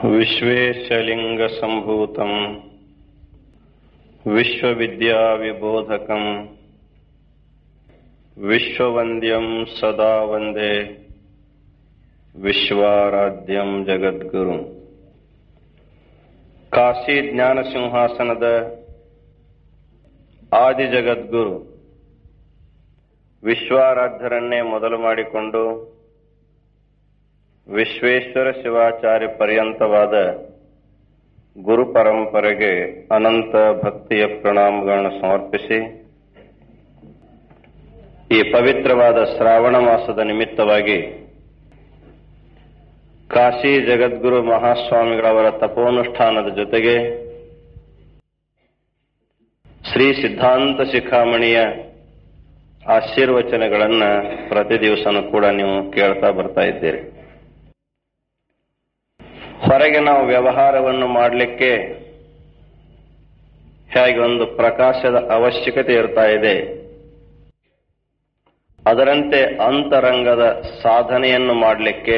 विश्वेशलिङ्गसम्भूतम् विश्वविद्याविबोधकम् विश्ववन्द्यम् सदा वन्दे ವಿಶ್ವಾರಾಧ್ಯಂ ಜಗದ್ಗುರು ಕಾಶಿ ಜ್ಞಾನ ಸಿಂಹಾಸನದ ಆದಿ ಜಗದ್ಗುರು ವಿಶ್ವಾರಾಧ್ಯರನ್ನೇ ಮೊದಲು ಮಾಡಿಕೊಂಡು ವಿಶ್ವೇಶ್ವರ ಶಿವಾಚಾರ್ಯ ಪರ್ಯಂತವಾದ ಗುರು ಪರಂಪರೆಗೆ ಅನಂತ ಭಕ್ತಿಯ ಪ್ರಣಾಮಗಳನ್ನು ಸಮರ್ಪಿಸಿ ಈ ಪವಿತ್ರವಾದ ಶ್ರಾವಣ ಮಾಸದ ನಿಮಿತ್ತವಾಗಿ ಕಾಶಿ ಜಗದ್ಗುರು ಮಹಾಸ್ವಾಮಿಗಳವರ ತಪೋನುಷ್ಠಾನದ ಜೊತೆಗೆ ಶ್ರೀ ಸಿದ್ಧಾಂತ ಶಿಖಾಮಣಿಯ ಆಶೀರ್ವಚನಗಳನ್ನ ಪ್ರತಿ ದಿವಸನೂ ಕೂಡ ನೀವು ಕೇಳ್ತಾ ಬರ್ತಾ ಇದ್ದೀರಿ ಹೊರಗೆ ನಾವು ವ್ಯವಹಾರವನ್ನು ಮಾಡಲಿಕ್ಕೆ ಹೇಗೆ ಒಂದು ಪ್ರಕಾಶದ ಅವಶ್ಯಕತೆ ಇರ್ತಾ ಇದೆ ಅದರಂತೆ ಅಂತರಂಗದ ಸಾಧನೆಯನ್ನು ಮಾಡಲಿಕ್ಕೆ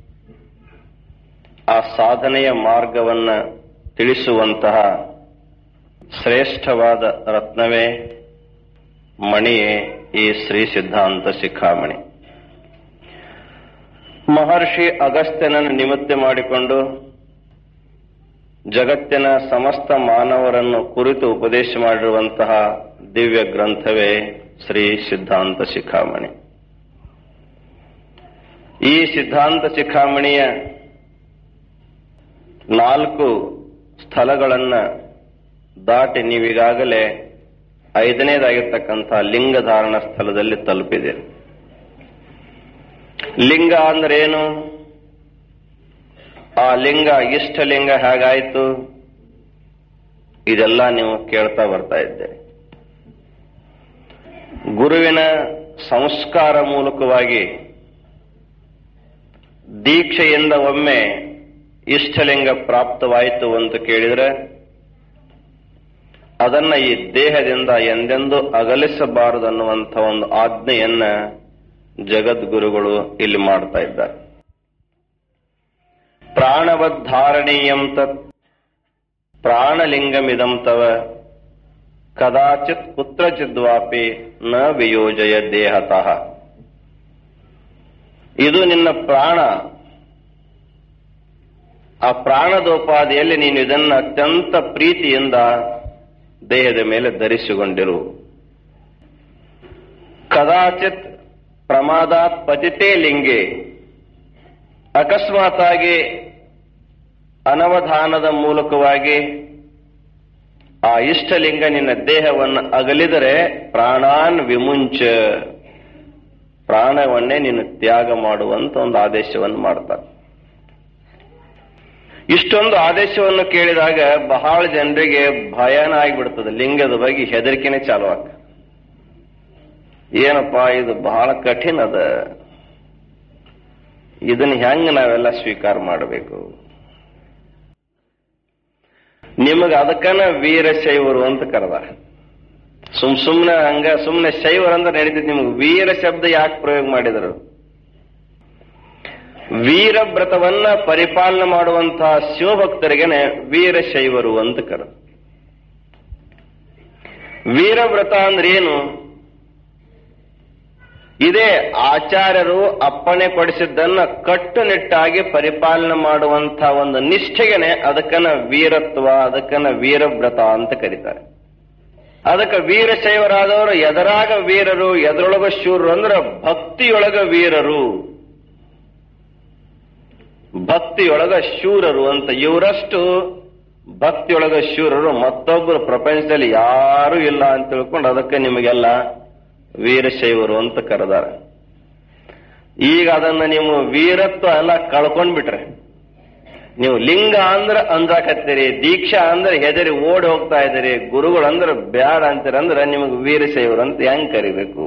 ಆ ಸಾಧನೆಯ ಮಾರ್ಗವನ್ನು ತಿಳಿಸುವಂತಹ ಶ್ರೇಷ್ಠವಾದ ರತ್ನವೇ ಮಣಿಯೇ ಈ ಶ್ರೀ ಸಿದ್ಧಾಂತ ಶಿಖಾಮಣಿ ಮಹರ್ಷಿ ಅಗಸ್ತ್ಯನನ್ನು ನಿಮಿತ್ತ ಮಾಡಿಕೊಂಡು ಜಗತ್ತಿನ ಸಮಸ್ತ ಮಾನವರನ್ನು ಕುರಿತು ಉಪದೇಶ ಮಾಡಿರುವಂತಹ ದಿವ್ಯ ಗ್ರಂಥವೇ ಶ್ರೀ ಸಿದ್ಧಾಂತ ಶಿಖಾಮಣಿ ಈ ಸಿದ್ಧಾಂತ ಶಿಖಾಮಣಿಯ ನಾಲ್ಕು ಸ್ಥಳಗಳನ್ನ ದಾಟಿ ನೀವೀಗಾಗಲೇ ಐದನೇದಾಗಿರ್ತಕ್ಕಂಥ ಲಿಂಗ ಧಾರಣ ಸ್ಥಳದಲ್ಲಿ ತಲುಪಿದೆ ಲಿಂಗ ಅಂದ್ರೆ ಏನು ಆ ಲಿಂಗ ಇಷ್ಟಲಿಂಗ ಹೇಗಾಯ್ತು ಇದೆಲ್ಲ ನೀವು ಕೇಳ್ತಾ ಬರ್ತಾ ಇದ್ದೀರಿ ಗುರುವಿನ ಸಂಸ್ಕಾರ ಮೂಲಕವಾಗಿ ದೀಕ್ಷೆಯಿಂದ ಒಮ್ಮೆ ಇಷ್ಟಲಿಂಗ ಪ್ರಾಪ್ತವಾಯಿತು ಅಂತ ಕೇಳಿದ್ರೆ ಅದನ್ನ ಈ ದೇಹದಿಂದ ಎಂದೆಂದೂ ಅಗಲಿಸಬಾರದು ಅನ್ನುವಂಥ ಒಂದು ಆಜ್ಞೆಯನ್ನ ಜಗದ್ಗುರುಗಳು ಇಲ್ಲಿ ಮಾಡ್ತಾ ಇದ್ದಾರೆ ಪ್ರಾಣವದ್ಧಾರಣೀಯಂ ತತ್ ಪ್ರಾಣಲಿಂಗಮಿದಂ ತವ ಕದಾಚಿತ್ ಕುತ್ರಚಿದ್ವಾಪಿ ನ ವಿಯೋಜಯ ದೇಹತಃ ಇದು ನಿನ್ನ ಪ್ರಾಣ ಆ ಪ್ರಾಣದೋಪಾದಿಯಲ್ಲಿ ನೀನು ಇದನ್ನು ಅತ್ಯಂತ ಪ್ರೀತಿಯಿಂದ ದೇಹದ ಮೇಲೆ ಧರಿಸಿಕೊಂಡಿರು ಕದಾಚಿತ್ ಪ್ರಮಾದಾತ್ ಪತಿತೇ ಲಿಂಗೆ ಅಕಸ್ಮಾತಾಗಿ ಅನವಧಾನದ ಮೂಲಕವಾಗಿ ಆ ಇಷ್ಟಲಿಂಗ ನಿನ್ನ ದೇಹವನ್ನು ಅಗಲಿದರೆ ಪ್ರಾಣಾನ್ ವಿಮುಂಚ ಪ್ರಾಣವನ್ನೇ ನೀನು ತ್ಯಾಗ ಮಾಡುವಂತ ಒಂದು ಆದೇಶವನ್ನು ಮಾಡ್ತಾರೆ ಇಷ್ಟೊಂದು ಆದೇಶವನ್ನು ಕೇಳಿದಾಗ ಬಹಳ ಜನರಿಗೆ ಭಯನ ಆಗಿಬಿಡ್ತದೆ ಲಿಂಗದ ಬಗ್ಗೆ ಹೆದರಿಕೆನೆ ಚಾಲು ಆಗ ಏನಪ್ಪಾ ಇದು ಬಹಳ ಕಠಿಣ ಅದ ಇದನ್ನ ಹೆಂಗ ನಾವೆಲ್ಲ ಸ್ವೀಕಾರ ಮಾಡಬೇಕು ನಿಮಗ ಅದಕ್ಕನ ವೀರಶೈವರು ಅಂತ ಕರೆದ ಸುಮ್ ಸುಮ್ನೆ ಹಂಗ ಸುಮ್ನೆ ಶೈವರ್ ಅಂದ್ರೆ ನಡೀತಿದ್ ನಿಮ್ಗೆ ವೀರ ಶಬ್ದ ಯಾಕೆ ಪ್ರಯೋಗ ಮಾಡಿದರು ವೀರವ್ರತವನ್ನ ಪರಿಪಾಲನೆ ಮಾಡುವಂತಹ ಶಿವಭಕ್ತರಿಗೆನೆ ವೀರಶೈವರು ಅಂತ ಕರ ವೀರವ್ರತ ಅಂದ್ರೆ ಏನು ಇದೇ ಆಚಾರ್ಯರು ಅಪ್ಪಣೆ ಪಡಿಸಿದ್ದನ್ನ ಕಟ್ಟುನಿಟ್ಟಾಗಿ ಪರಿಪಾಲನೆ ಮಾಡುವಂತಹ ಒಂದು ನಿಷ್ಠೆಗೆನೆ ಅದಕ್ಕನ ವೀರತ್ವ ಅದಕ್ಕನ ವೀರವ್ರತ ಅಂತ ಕರೀತಾರೆ ಅದಕ್ಕೆ ವೀರಶೈವರಾದವರು ಎದರಾಗ ವೀರರು ಎದರೊಳಗ ಶೂರರು ಅಂದ್ರೆ ಭಕ್ತಿಯೊಳಗ ವೀರರು ಭಕ್ತಿಯೊಳಗ ಶೂರರು ಅಂತ ಇವರಷ್ಟು ಭಕ್ತಿಯೊಳಗ ಶೂರರು ಮತ್ತೊಬ್ಬರು ಪ್ರಪಂಚದಲ್ಲಿ ಯಾರೂ ಇಲ್ಲ ಅಂತ ತಿಳ್ಕೊಂಡು ಅದಕ್ಕೆ ನಿಮಗೆಲ್ಲ ವೀರಶೈವರು ಅಂತ ಕರೆದಾರ ಈಗ ಅದನ್ನ ನೀವು ವೀರತ್ವ ಎಲ್ಲ ಕಳ್ಕೊಂಡ್ಬಿಟ್ರೆ ನೀವು ಲಿಂಗ ಅಂದ್ರ ಅಂದಾಕತ್ತೀರಿ ದೀಕ್ಷಾ ಅಂದ್ರೆ ಹೆದರಿ ಓಡಿ ಹೋಗ್ತಾ ಇದ್ದೀರಿ ಗುರುಗಳು ಅಂದ್ರೆ ಬ್ಯಾಡ ಅಂತೀರಂದ್ರೆ ನಿಮಗೆ ವೀರಶೈವರು ಅಂತ ಹೆಂಗ್ ಕರಿಬೇಕು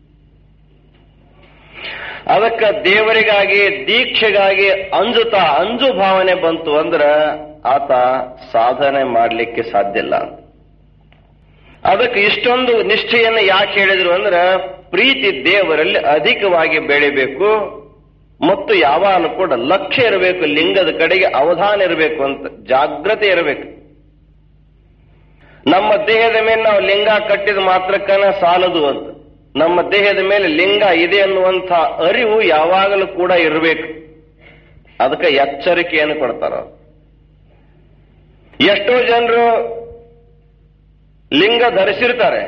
ಅದಕ್ಕ ದೇವರಿಗಾಗಿ ದೀಕ್ಷೆಗಾಗಿ ಅಂಜುತ್ತಾ ಅಂಜು ಭಾವನೆ ಬಂತು ಅಂದ್ರ ಆತ ಸಾಧನೆ ಮಾಡಲಿಕ್ಕೆ ಸಾಧ್ಯ ಇಲ್ಲ ಅದಕ್ಕೆ ಇಷ್ಟೊಂದು ನಿಷ್ಠೆಯನ್ನು ಯಾಕೆ ಹೇಳಿದ್ರು ಅಂದ್ರೆ ಪ್ರೀತಿ ದೇವರಲ್ಲಿ ಅಧಿಕವಾಗಿ ಬೆಳಿಬೇಕು ಮತ್ತು ಯಾವಾಗಲೂ ಕೂಡ ಲಕ್ಷ್ಯ ಇರಬೇಕು ಲಿಂಗದ ಕಡೆಗೆ ಅವಧಾನ ಇರಬೇಕು ಅಂತ ಜಾಗ್ರತೆ ಇರಬೇಕು ನಮ್ಮ ದೇಹದ ಮೇಲೆ ನಾವು ಲಿಂಗ ಕಟ್ಟಿದ ಮಾತ್ರಕ್ಕನ ಸಾಲದು ಅಂತ ನಮ್ಮ ದೇಹದ ಮೇಲೆ ಲಿಂಗ ಇದೆ ಅನ್ನುವಂಥ ಅರಿವು ಯಾವಾಗಲೂ ಕೂಡ ಇರಬೇಕು ಅದಕ್ಕೆ ಎಚ್ಚರಿಕೆಯನ್ನು ಕೊಡ್ತಾರ ಎಷ್ಟೋ ಜನರು ಲಿಂಗ ಧರಿಸಿರ್ತಾರೆ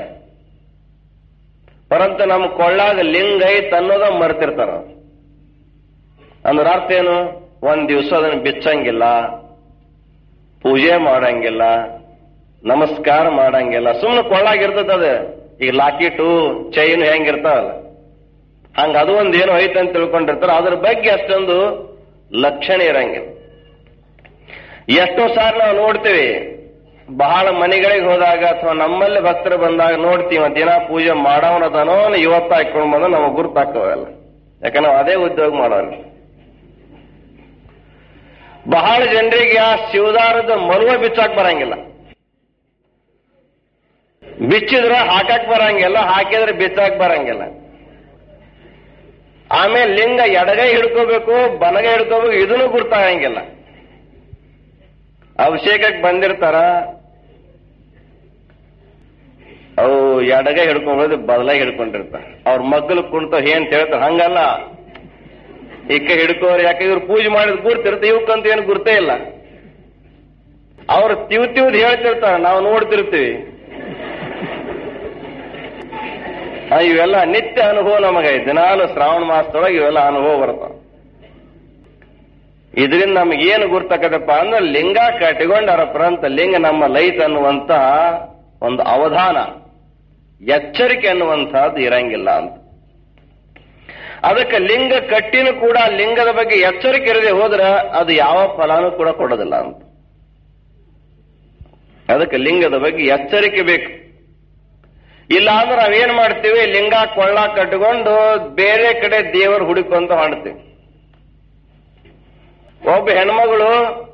ಪರಂತು ನಮ್ಮ ಕೊಳ್ಳಾಗ ಲಿಂಗ ಐತ್ ಅನ್ನೋದ ಮರ್ತಿರ್ತಾರ ಅಂದ್ರ ಅರ್ಥ ಏನು ಒಂದ್ ದಿವಸ ಅದನ್ನ ಬಿಚ್ಚಂಗಿಲ್ಲ ಪೂಜೆ ಮಾಡಂಗಿಲ್ಲ ನಮಸ್ಕಾರ ಮಾಡಂಗಿಲ್ಲ ಸುಮ್ಮನೆ ಕೊಳ್ಳಾಗಿರ್ತದ ಅದು ಈಗ ಲಾಕಿಟು ಚೈನ್ ಹೆಂಗಿರ್ತಾವಲ್ಲ ಹಂಗ ಅದು ಒಂದ್ ಏನೋ ಐತೆ ಅಂತ ತಿಳ್ಕೊಂಡಿರ್ತಾರ ಅದ್ರ ಬಗ್ಗೆ ಅಷ್ಟೊಂದು ಲಕ್ಷಣ ಇರಂಗಿಲ್ಲ ಎಷ್ಟೋ ಸಾರಿ ನಾವು ನೋಡ್ತೀವಿ ಬಹಳ ಮನೆಗಳಿಗೆ ಹೋದಾಗ ಅಥವಾ ನಮ್ಮಲ್ಲಿ ಭಕ್ತರು ಬಂದಾಗ ನೋಡ್ತೀವಿ ದಿನ ಪೂಜೆ ಮಾಡವನದನೋ ಇವತ್ತು ಹಾಕೊಂಡು ಬಂದ ನಮಗೆ ಗುರ್ತಾಕವಲ್ಲ ಯಾಕಂದ್ರೆ ನಾವು ಅದೇ ಉದ್ಯೋಗ ಮಾಡೋರು ಬಹಳ ಜನರಿಗೆ ಆ ಶಿವದಾರದ ಮರುವ ಬಿಚ್ಚಾಕ್ ಬರಂಗಿಲ್ಲ ಬಿಚ್ಚಿದ್ರೆ ಹಾಕಕ್ ಬರಂಗಿಲ್ಲ ಹಾಕಿದ್ರೆ ಬಿಚ್ಚಾಕ್ ಬರಂಗಿಲ್ಲ ಆಮೇಲೆ ಲಿಂಗ ಎಡಗೈ ಹಿಡ್ಕೋಬೇಕು ಬಲಗೈ ಹಿಡ್ಕೋಬೇಕು ಇದನ್ನು ಗುರ್ತಾಗಂಗಿಲ್ಲ ಅಭಿಷೇಕಕ್ಕೆ ಬಂದಿರ್ತಾರ ಅವು ಎಡಗೈ ಹಿಡ್ಕೊಂಡು ಬದಲಾಗಿ ಹಿಡ್ಕೊಂಡಿರ್ತಾರ ಅವ್ರ ಮಗ್ಗಲು ಕುಂತ ಏನ್ ಹೇಳ್ತಾರ ಹಂಗಲ್ಲ ಇಕ್ಕ ಹಿಡ್ಕೋರು ಯಾಕೆ ಇವ್ರು ಪೂಜೆ ಮಾಡಿದ್ ಗುರ್ತಿರ್ತ ಇವಕ್ಕಂತ ಏನು ಗುರ್ತೇ ಇಲ್ಲ ಅವ್ರು ತಿವ್ ತಿವ್ದು ಹೇಳ್ತಿರ್ತಾರ ನಾವು ನೋಡ್ತಿರ್ತೀವಿ ಆ, ಇವೆಲ್ಲ ನಿತ್ಯ ಅನುಭವ ನಮಗೆ ದಿನಾಲು ಶ್ರಾವಣ ಮಾಸದೊಳಗೆ ಇವೆಲ್ಲ ಅನುಭವ ಬರ್ತಾವ ಇದರಿಂದ ನಮ್ಗೆ ಏನು ಗುರ್ತಕ್ಕದಪ್ಪ ಅಂದ್ರೆ ಲಿಂಗ ಕಟ್ಟಿಕೊಂಡಾರಪ್ಪ ಅಂತ ಲಿಂಗ ನಮ್ಮ ಲೈತ್ ಅನ್ನುವಂತ ಒಂದು ಅವಧಾನ ಎಚ್ಚರಿಕೆ ಅನ್ನುವಂತಹದ್ದು ಇರಂಗಿಲ್ಲ ಅಂತ ಅದಕ್ಕೆ ಲಿಂಗ ಕಟ್ಟಿನೂ ಕೂಡ ಲಿಂಗದ ಬಗ್ಗೆ ಎಚ್ಚರಿಕೆ ಇರದೆ ಹೋದ್ರೆ ಅದು ಯಾವ ಫಲಾನು ಕೂಡ ಕೊಡೋದಿಲ್ಲ ಅಂತ ಅದಕ್ಕೆ ಲಿಂಗದ ಬಗ್ಗೆ ಎಚ್ಚರಿಕೆ ಬೇಕು ಇಲ್ಲ ಅಂದ್ರೆ ನಾವೇನ್ ಮಾಡ್ತೀವಿ ಲಿಂಗ ಕೊಳ್ಳ ಕಟ್ಟಿಕೊಂಡು ಬೇರೆ ಕಡೆ ದೇವರು ಹುಡುಕೊಂತ ಮಾಡ್ತೀವಿ ಒಬ್ಬ ಹೆಣ್ಮಗಳು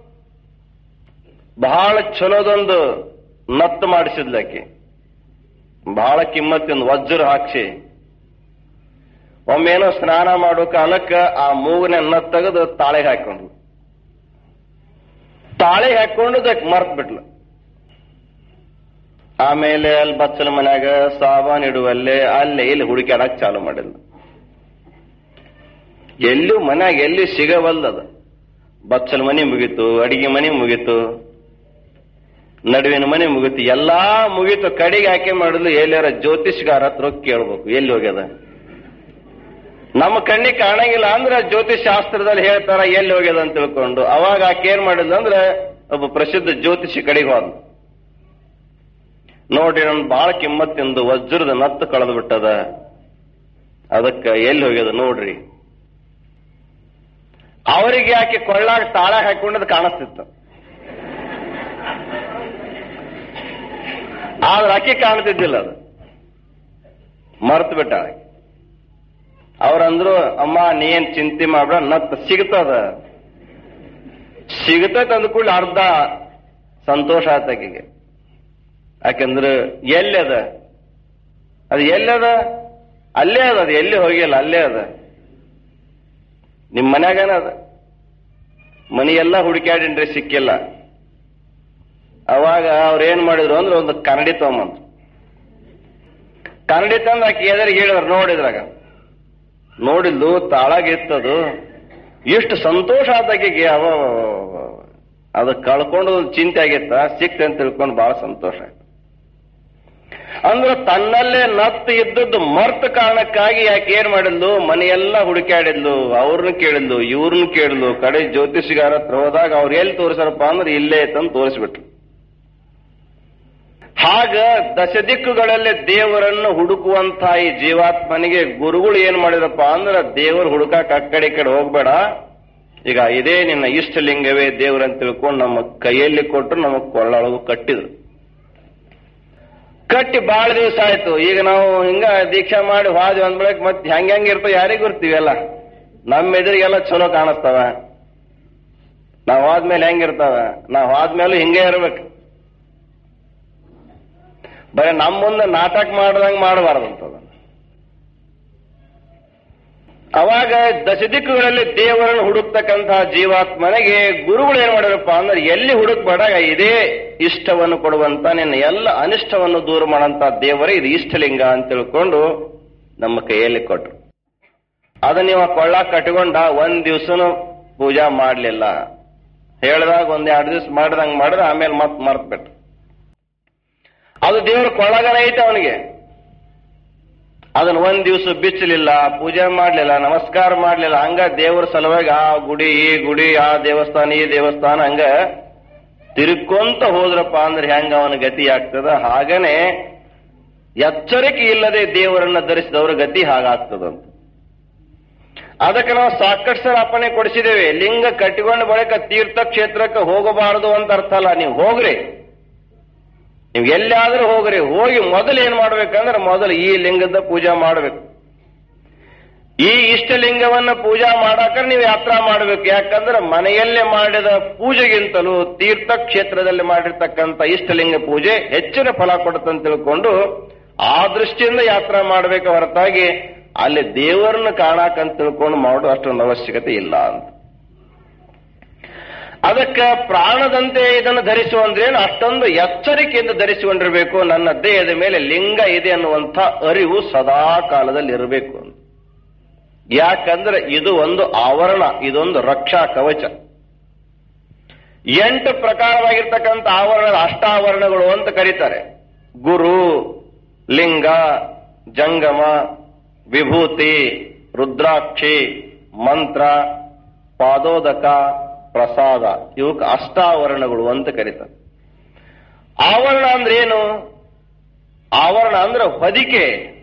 ಬಹಳ ಚಲೋದೊಂದು ನತ್ತು ಮಾಡಿಸಿದ್ಲಕ್ಕೆ ಬಹಳ ಕಿಮ್ಮತ್ತಿಂದ ವಜ್ರ ಹಾಕ್ಸಿ ಒಮ್ಮೇನೋ ಸ್ನಾನ ಮಾಡೋ ಕಾಲಕ್ಕೆ ಆ ಮೂಗನ ನತ್ ತೆಗೆದು ತಾಳೆಗೆ ಹಾಕೊಂಡು ತಾಳೆ ಹಾಕೊಂಡು ಅದಕ್ಕೆ ಮರ್ತ್ ಬಿಟ್ಲು ಆಮೇಲೆ ಅಲ್ಲಿ ಬಚ್ಚಲ ಮನ್ಯಾಗ ಸಾಬಾನ್ ಇಡುವಲ್ಲೇ ಅಲ್ಲೇ ಇಲ್ಲಿ ಹುಡುಕಾಡಕ್ ಚಾಲು ಮಾಡಿಲ್ಲ ಎಲ್ಲೂ ಮನ್ಯಾಗ ಎಲ್ಲಿ ಸಿಗವಲ್ಲದ ಬಚ್ಚಲ ಮನೆ ಮುಗೀತು ಅಡಿಗೆ ಮನೆ ಮುಗೀತು ನಡುವಿನ ಮನೆ ಮುಗೀತು ಎಲ್ಲಾ ಮುಗೀತು ಕಡೆಗೆ ಆಕೆ ಮಾಡಿದ್ಲು ಎಲ್ಲಾರ ಜ್ಯೋತಿಷ್ಗಾರ ಹತ್ರ ಹೋಗಿ ಕೇಳ್ಬೇಕು ಎಲ್ಲಿ ಹೋಗ್ಯದ ನಮ್ಮ ಕಣ್ಣಿಗೆ ಕಾಣಂಗಿಲ್ಲ ಅಂದ್ರೆ ಜ್ಯೋತಿಷ್ ಶಾಸ್ತ್ರದಲ್ಲಿ ಹೇಳ್ತಾರ ಎಲ್ಲಿ ಹೋಗ್ಯದ ಅಂತ ತಿಳ್ಕೊಂಡು ಅವಾಗ ಆಕೆ ಏನ್ ಮಾಡಿದ್ಲು ಅಂದ್ರೆ ಒಬ್ಬ ಪ್ರಸಿದ್ಧ ಜ್ಯೋತಿಷಿ ಕಡೆಗೆ ಹೋದ ನೋಡ್ರಿ ನನ್ ಬಾಳ ಕಿಮ್ಮತ್ತಿಂದು ವಜ್ರದ ನತ್ತು ಕಳೆದು ಬಿಟ್ಟದ ಅದಕ್ಕ ಎಲ್ಲಿ ಹೋಗ್ಯದ ನೋಡ್ರಿ ಅವರಿಗೆ ಯಾಕೆ ಕೊಳ್ಳಾಗ ತಾಳ ಹಾಕೊಂಡದ್ ಕಾಣಿಸ್ತಿತ್ತು ಆದ್ರೆ ಆಕೆ ಕಾಣ್ತಿದ್ದಿಲ್ಲ ಅದು ಮರ್ತು ಬಿಟ್ಟ ಅವ್ರಂದ್ರು ಅಮ್ಮ ನೀ ಏನ್ ಚಿಂತೆ ಮಾಡ್ಬೇಡ ನತ್ ಸಿಗ್ತದ ಸಿಗ್ತೈತ್ ಅಂದ್ಕೂಡ್ಲೆ ಅರ್ಧ ಸಂತೋಷ ಆತ ಆಕೆಗೆ ಯಾಕಂದ್ರೆ ಎಲ್ಲಿ ಅದ ಅದು ಎಲ್ಲಿ ಅದ ಅಲ್ಲೇ ಅದ ಅದು ಎಲ್ಲಿ ಹೋಗಿಲ್ಲ ಅಲ್ಲೇ ಅದ ನಿಮ್ ಮನ್ಯಾಗನ ಅದ ಮನಿ ಎಲ್ಲ ಹುಡುಕ್ಯಾಡಿನ್ರಿ ಸಿಕ್ಕಿಲ್ಲ ಅವಾಗ ಅವ್ರು ಏನ್ ಮಾಡಿದ್ರು ಅಂದ್ರೆ ಒಂದು ಕನ್ನಡಿ ತಗೊಂಬಂದ್ರು ಕನ್ನಡಿ ತಂದು ಆಕೆ ಎದುರಿಗೆ ಹೇಳಿದ್ರು ನೋಡಿದ್ರಾಗ ನೋಡಿದ್ದು ತಾಳಾಗಿತ್ತದು ಎಷ್ಟು ಸಂತೋಷ ಆದಾಕಿಗೆ ಅವ ಅದು ಕಳ್ಕೊಂಡು ಒಂದು ಚಿಂತೆ ಆಗಿತ್ತ ಸಿಕ್ತೆ ಅಂತ ತಿಳ್ಕೊಂಡು ಬಹಳ ಸಂತೋಷ ಆಯ್ತು ಅಂದ್ರೆ ತನ್ನಲ್ಲೇ ನತ್ತು ಇದ್ದದ್ದು ಮರ್ತ ಕಾರಣಕ್ಕಾಗಿ ಯಾಕೆ ಏನ್ ಮಾಡಿದ್ಲು ಮನೆಯೆಲ್ಲ ಹುಡುಕಾಡಿದ್ಲು ಅವ್ರನ್ನ ಕೇಳಿದ್ಲು ಇವ್ರನ್ನ ಕೇಳಿದ್ಲು ಕಡೆ ಜ್ಯೋತಿಷಿಗಾರ ಹತ್ರ ಹೋದಾಗ ಅವ್ರು ಎಲ್ಲಿ ತೋರಿಸಾರಪ್ಪ ಅಂದ್ರೆ ಇಲ್ಲೇ ತಂದು ತೋರಿಸ್ಬಿಟ್ರು ಹಾಗ ದಶದಿಕ್ಕುಗಳಲ್ಲಿ ದೇವರನ್ನು ಹುಡುಕುವಂತ ಈ ಜೀವಾತ್ಮನಿಗೆ ಗುರುಗಳು ಏನ್ ಮಾಡಿದಪ್ಪ ಅಂದ್ರೆ ದೇವರು ಹುಡುಕಾಕ ಆ ಕಡೆ ಈ ಕಡೆ ಹೋಗ್ಬೇಡ ಈಗ ಇದೇ ನಿನ್ನ ಇಷ್ಟಲಿಂಗವೇ ದೇವರಂತ ತಿಳ್ಕೊಂಡು ನಮ್ಮ ಕೈಯಲ್ಲಿ ಕೊಟ್ಟರು ನಮಗ್ ಕೊಳ್ಳೊಳಗು ಕಟ್ಟಿದ್ರು ಕಟ್ಟಿ ಬಾಳ ದಿವಸ ಆಯ್ತು ಈಗ ನಾವು ಹಿಂಗ ದೀಕ್ಷಾ ಮಾಡಿ ಹೋದ್ವಿ ಅಂದ್ ಬಳಕ ಮತ್ತೆ ಹೆಂಗ್ ಹೆಂಗ್ ಇರ್ತೋ ಯಾರಿಗ್ ಗೊತ್ತೀವೆಲ್ಲ ನಮ್ಮ ಎದುರಿಗೆಲ್ಲ ಚಲೋ ಕಾಣಿಸ್ತಾವ ನಾವ್ ಹೋದ್ಮೇಲೆ ಹೆಂಗಿರ್ತಾವ ನಾವ್ ಹೋದ್ಮೇಲೂ ಹಿಂಗೆ ಇರ್ಬೇಕು ಬರೀ ನಮ್ಮ ಮುಂದೆ ನಾಟಕ ಮಾಡ್ದಂಗ್ ಮಾಡಬಾರ್ದಂತದ ಅವಾಗ ದಶದಿಕ್ಕುಗಳಲ್ಲಿ ದೇವರನ್ನು ಹುಡುಕ್ತಕ್ಕಂತಹ ಜೀವಾತ್ಮನಿಗೆ ಗುರುಗಳು ಏನ್ ಮಾಡಿರಪ್ಪ ಅಂದ್ರೆ ಎಲ್ಲಿ ಹುಡುಕ್ಬೇಡ ಇದೇ ಇಷ್ಟವನ್ನು ಕೊಡುವಂತ ನಿನ್ನ ಎಲ್ಲ ಅನಿಷ್ಟವನ್ನು ದೂರ ಮಾಡಂತ ದೇವರೇ ಇದು ಇಷ್ಟಲಿಂಗ ಅಂತ ತಿಳ್ಕೊಂಡು ನಮ್ಮ ಕೈಯಲ್ಲಿ ಕೊಟ್ರು ಅದನ್ನ ನೀವು ಕೊಳ್ಳ ಕಟ್ಕೊಂಡ ಒಂದ್ ದಿವ್ಸನು ಪೂಜಾ ಮಾಡ್ಲಿಲ್ಲ ಹೇಳ್ದಾಗ ಒಂದ್ ಎರಡು ದಿವ್ಸ ಮಾಡ್ದಂಗ್ ಮಾಡಿದ್ರೆ ಆಮೇಲೆ ಮತ್ ಮರ್ತ್ ಬಿಟ್ರು ಅದು ದೇವ್ರ ಕೊಳ್ಳಗನ ಐತೆ ಅವನಿಗೆ ಅದನ್ನ ಒಂದ್ ದಿವಸ ಬಿಚ್ಚಲಿಲ್ಲ ಪೂಜೆ ಮಾಡ್ಲಿಲ್ಲ ನಮಸ್ಕಾರ ಮಾಡ್ಲಿಲ್ಲ ಹಂಗ ದೇವರ ಸಲುವಾಗಿ ಆ ಗುಡಿ ಈ ಗುಡಿ ಆ ದೇವಸ್ಥಾನ ಈ ದೇವಸ್ಥಾನ ಹಂಗ ತಿರುಕೊಂತ ಹೋದ್ರಪ್ಪ ಅಂದ್ರೆ ಹೆಂಗ ಅವನ ಗತಿ ಆಗ್ತದ ಹಾಗನೆ ಎಚ್ಚರಿಕೆ ಇಲ್ಲದೆ ದೇವರನ್ನ ಧರಿಸಿದವರ ಗತಿ ಹಾಗಾಗ್ತದಂತ ಅದಕ್ಕೆ ನಾವು ಸಾಕಷ್ಟು ಸಲ ಅಪ್ಪಣೆ ಕೊಡಿಸಿದ್ದೇವೆ ಲಿಂಗ ಕಟ್ಟಿಕೊಂಡ ಬಳಿಕ ತೀರ್ಥ ಕ್ಷೇತ್ರಕ್ಕೆ ಹೋಗಬಾರದು ಅಂತ ಅರ್ಥ ಅಲ್ಲ ನೀವು ಹೋಗ್ರಿ ನೀವು ಎಲ್ಲಾದ್ರೂ ಹೋಗ್ರಿ ಹೋಗಿ ಮೊದಲು ಏನ್ ಮಾಡ್ಬೇಕಂದ್ರೆ ಮೊದಲು ಈ ಲಿಂಗದ ಪೂಜಾ ಮಾಡಬೇಕು ಈ ಇಷ್ಟಲಿಂಗವನ್ನ ಪೂಜಾ ಮಾಡಾಕ ನೀವು ಯಾತ್ರಾ ಮಾಡಬೇಕು ಯಾಕಂದ್ರೆ ಮನೆಯಲ್ಲೇ ಮಾಡಿದ ಪೂಜೆಗಿಂತಲೂ ತೀರ್ಥ ಕ್ಷೇತ್ರದಲ್ಲಿ ಮಾಡಿರ್ತಕ್ಕಂಥ ಇಷ್ಟಲಿಂಗ ಪೂಜೆ ಹೆಚ್ಚಿನ ಫಲ ಕೊಡುತ್ತಂತ ತಿಳ್ಕೊಂಡು ಆ ದೃಷ್ಟಿಯಿಂದ ಯಾತ್ರಾ ಮಾಡಬೇಕು ಹೊರತಾಗಿ ಅಲ್ಲಿ ದೇವರನ್ನ ಕಾಣಾಕಂತ ತಿಳ್ಕೊಂಡು ಮಾಡೋದು ಅಷ್ಟೊಂದು ಅವಶ್ಯಕತೆ ಇಲ್ಲ ಅಂತ ಅದಕ್ಕೆ ಪ್ರಾಣದಂತೆ ಇದನ್ನು ಧರಿಸುವಂದ್ರೇನು ಅಷ್ಟೊಂದು ಎಚ್ಚರಿಕೆಯಿಂದ ಧರಿಸಿಕೊಂಡಿರಬೇಕು ನನ್ನ ದೇಹದ ಮೇಲೆ ಲಿಂಗ ಇದೆ ಅನ್ನುವಂಥ ಅರಿವು ಸದಾ ಕಾಲದಲ್ಲಿ ಇರಬೇಕು ಅಂತ ಯಾಕಂದ್ರೆ ಇದು ಒಂದು ಆವರಣ ಇದೊಂದು ರಕ್ಷಾ ಕವಚ ಎಂಟು ಪ್ರಕಾರವಾಗಿರ್ತಕ್ಕಂಥ ಆವರಣದ ಅಷ್ಟಾವರಣಗಳು ಅಂತ ಕರೀತಾರೆ ಗುರು ಲಿಂಗ ಜಂಗಮ ವಿಭೂತಿ ರುದ್ರಾಕ್ಷಿ ಮಂತ್ರ ಪಾದೋದಕ ಪ್ರಸಾದ ಇವಕ್ಕೆ ಅಷ್ಟಾವರಣಗಳು ಅಂತ ಕರೀತಾರೆ ಆವರಣ ಅಂದ್ರೆ ಏನು ಆವರಣ ಅಂದ್ರೆ ಹೊದಿಕೆ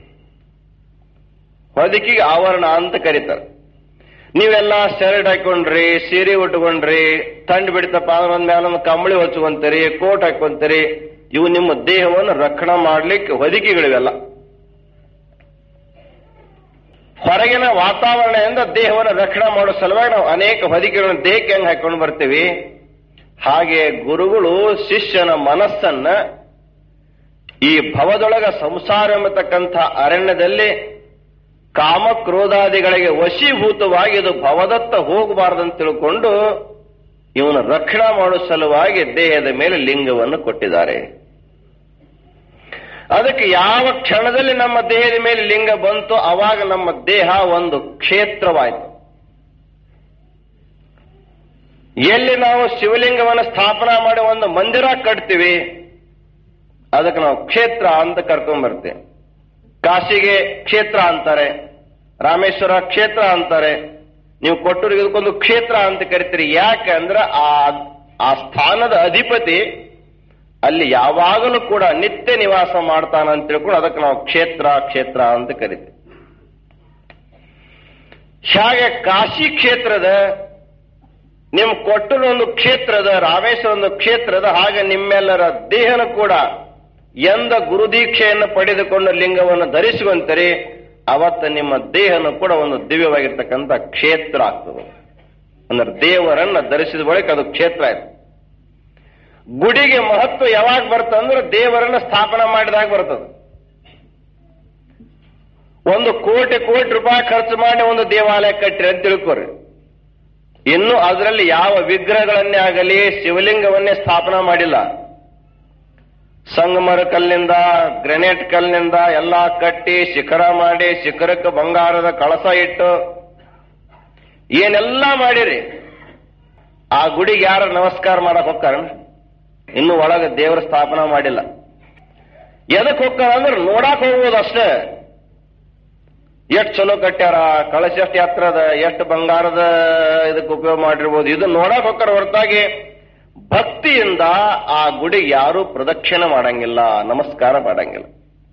ಹೊದಿಕೆಗೆ ಆವರಣ ಅಂತ ಕರೀತಾರೆ ನೀವೆಲ್ಲ ಶರ್ಟ್ ಹಾಕೊಂಡ್ರಿ ಸೀರೆ ಉಟ್ಕೊಂಡ್ರಿ ತಂಡ್ ಬಿಡ್ತಪ್ಪ ಅಂದ್ರೆ ಒಂದ್ ಮೇಲೆ ಒಂದು ಕಂಬಳಿ ಹೊಚ್ಕೊಂತೀರಿ ಕೋಟ್ ಹಾಕೊಂತೀರಿ ಇವು ನಿಮ್ಮ ದೇಹವನ್ನು ರಕ್ಷಣೆ ಮಾಡ್ಲಿಕ್ಕೆ ಹೊದಿಕೆಗಳಿವೆಲ್ಲ ಹೊರಗಿನ ವಾತಾವರಣದಿಂದ ದೇಹವನ್ನು ರಕ್ಷಣೆ ಮಾಡೋ ಸಲುವಾಗಿ ನಾವು ಅನೇಕ ಹೊದಿಕೆಗಳನ್ನು ದೇಹಕ್ಕೆ ಹೆಂಗ್ ಹಾಕೊಂಡು ಬರ್ತೀವಿ ಹಾಗೆ ಗುರುಗಳು ಶಿಷ್ಯನ ಮನಸ್ಸನ್ನ ಈ ಭವದೊಳಗ ಸಂಸಾರ ಎಂಬತಕ್ಕಂಥ ಅರಣ್ಯದಲ್ಲಿ ಕಾಮ ಕ್ರೋಧಾದಿಗಳಿಗೆ ವಶೀಭೂತವಾಗಿ ಇದು ಭವದತ್ತ ಹೋಗಬಾರದಂತ ತಿಳ್ಕೊಂಡು ಇವನ ರಕ್ಷಣಾ ಮಾಡೋ ಸಲುವಾಗಿ ದೇಹದ ಮೇಲೆ ಲಿಂಗವನ್ನು ಕೊಟ್ಟಿದ್ದಾರೆ ಅದಕ್ಕೆ ಯಾವ ಕ್ಷಣದಲ್ಲಿ ನಮ್ಮ ದೇಹದ ಮೇಲೆ ಲಿಂಗ ಬಂತು ಅವಾಗ ನಮ್ಮ ದೇಹ ಒಂದು ಕ್ಷೇತ್ರವಾಯಿತು ಎಲ್ಲಿ ನಾವು ಶಿವಲಿಂಗವನ್ನು ಸ್ಥಾಪನಾ ಮಾಡಿ ಒಂದು ಮಂದಿರ ಕಟ್ತೀವಿ ಅದಕ್ಕೆ ನಾವು ಕ್ಷೇತ್ರ ಅಂತ ಕರ್ಕೊಂಡ್ಬರ್ತೇವೆ ಕಾಶಿಗೆ ಕ್ಷೇತ್ರ ಅಂತಾರೆ ರಾಮೇಶ್ವರ ಕ್ಷೇತ್ರ ಅಂತಾರೆ ನೀವು ಕೊಟ್ಟೂರಿಗೆ ಇದಕ್ಕೊಂದು ಕ್ಷೇತ್ರ ಅಂತ ಕರಿತೀರಿ ಯಾಕೆ ಅಂದ್ರೆ ಆ ಆ ಸ್ಥಾನದ ಅಧಿಪತಿ ಅಲ್ಲಿ ಯಾವಾಗಲೂ ಕೂಡ ನಿತ್ಯ ನಿವಾಸ ಮಾಡ್ತಾನ ಅಂತ ತಿಳ್ಕೊಂಡು ಅದಕ್ಕೆ ನಾವು ಕ್ಷೇತ್ರ ಕ್ಷೇತ್ರ ಅಂತ ಕರಿತೀವಿ ಹಾಗೆ ಕಾಶಿ ಕ್ಷೇತ್ರದ ನಿಮ್ ಕೊಟ್ಟರು ಒಂದು ಕ್ಷೇತ್ರದ ರಾಮೇಶ್ವರ ಒಂದು ಕ್ಷೇತ್ರದ ಹಾಗೆ ನಿಮ್ಮೆಲ್ಲರ ದೇಹನ ಕೂಡ ಎಂದ ಗುರುದೀಕ್ಷೆಯನ್ನು ಪಡೆದುಕೊಂಡು ಲಿಂಗವನ್ನು ಧರಿಸುವಂತರಿ ಅವತ್ತ ನಿಮ್ಮ ದೇಹನು ಕೂಡ ಒಂದು ದಿವ್ಯವಾಗಿರ್ತಕ್ಕಂಥ ಕ್ಷೇತ್ರ ಆಗ್ತದೆ ಅಂದ್ರೆ ದೇವರನ್ನ ಧರಿಸಿದ ಬಳಿಕ ಅದು ಕ್ಷೇತ್ರ ಆಯ್ತು ಗುಡಿಗೆ ಮಹತ್ವ ಯಾವಾಗ ಬರ್ತಂದ್ರೆ ದೇವರನ್ನ ಸ್ಥಾಪನೆ ಮಾಡಿದಾಗ ಬರ್ತದೆ ಒಂದು ಕೋಟಿ ಕೋಟಿ ರೂಪಾಯಿ ಖರ್ಚು ಮಾಡಿ ಒಂದು ದೇವಾಲಯ ಕಟ್ಟಿರಿ ಅಂತ ತಿಳ್ಕೊರಿ ಇನ್ನು ಅದರಲ್ಲಿ ಯಾವ ವಿಗ್ರಹಗಳನ್ನೇ ಆಗಲಿ ಶಿವಲಿಂಗವನ್ನೇ ಸ್ಥಾಪನಾ ಮಾಡಿಲ್ಲ ಸಂಗಮರ ಕಲ್ಲಿನಿಂದ ಗ್ರೆನೇಟ್ ಕಲ್ಲಿನಿಂದ ಎಲ್ಲಾ ಕಟ್ಟಿ ಶಿಖರ ಮಾಡಿ ಶಿಖರಕ್ಕೆ ಬಂಗಾರದ ಕಳಸ ಇಟ್ಟು ಏನೆಲ್ಲ ಮಾಡಿರಿ ಆ ಗುಡಿಗೆ ಯಾರು ನಮಸ್ಕಾರ ಮಾಡಕ್ ಹೋಗ್ತಾರ ಇನ್ನು ಒಳಗೆ ದೇವರ ಸ್ಥಾಪನಾ ಮಾಡಿಲ್ಲ ಎದಕ್ ಹೋಗ್ತಾರ ಅಂದ್ರೆ ನೋಡಾಕ್ ಹೋಗ್ಬೋದು ಅಷ್ಟೇ ಎಷ್ಟು ಚಲೋ ಕಟ್ಟ್ಯಾರ ಕಳಶ ಎಷ್ಟು ಎತ್ತರದ ಎಷ್ಟು ಬಂಗಾರದ ಇದಕ್ಕೆ ಉಪಯೋಗ ಮಾಡಿರ್ಬೋದು ಇದು ನೋಡಕ್ ಹೋಗ್ತಾರ ಹೊರತಾಗಿ ಭಕ್ತಿಯಿಂದ ಆ ಗುಡಿಗೆ ಯಾರು ಪ್ರದಕ್ಷಿಣೆ ಮಾಡಂಗಿಲ್ಲ ನಮಸ್ಕಾರ ಮಾಡಂಗಿಲ್ಲ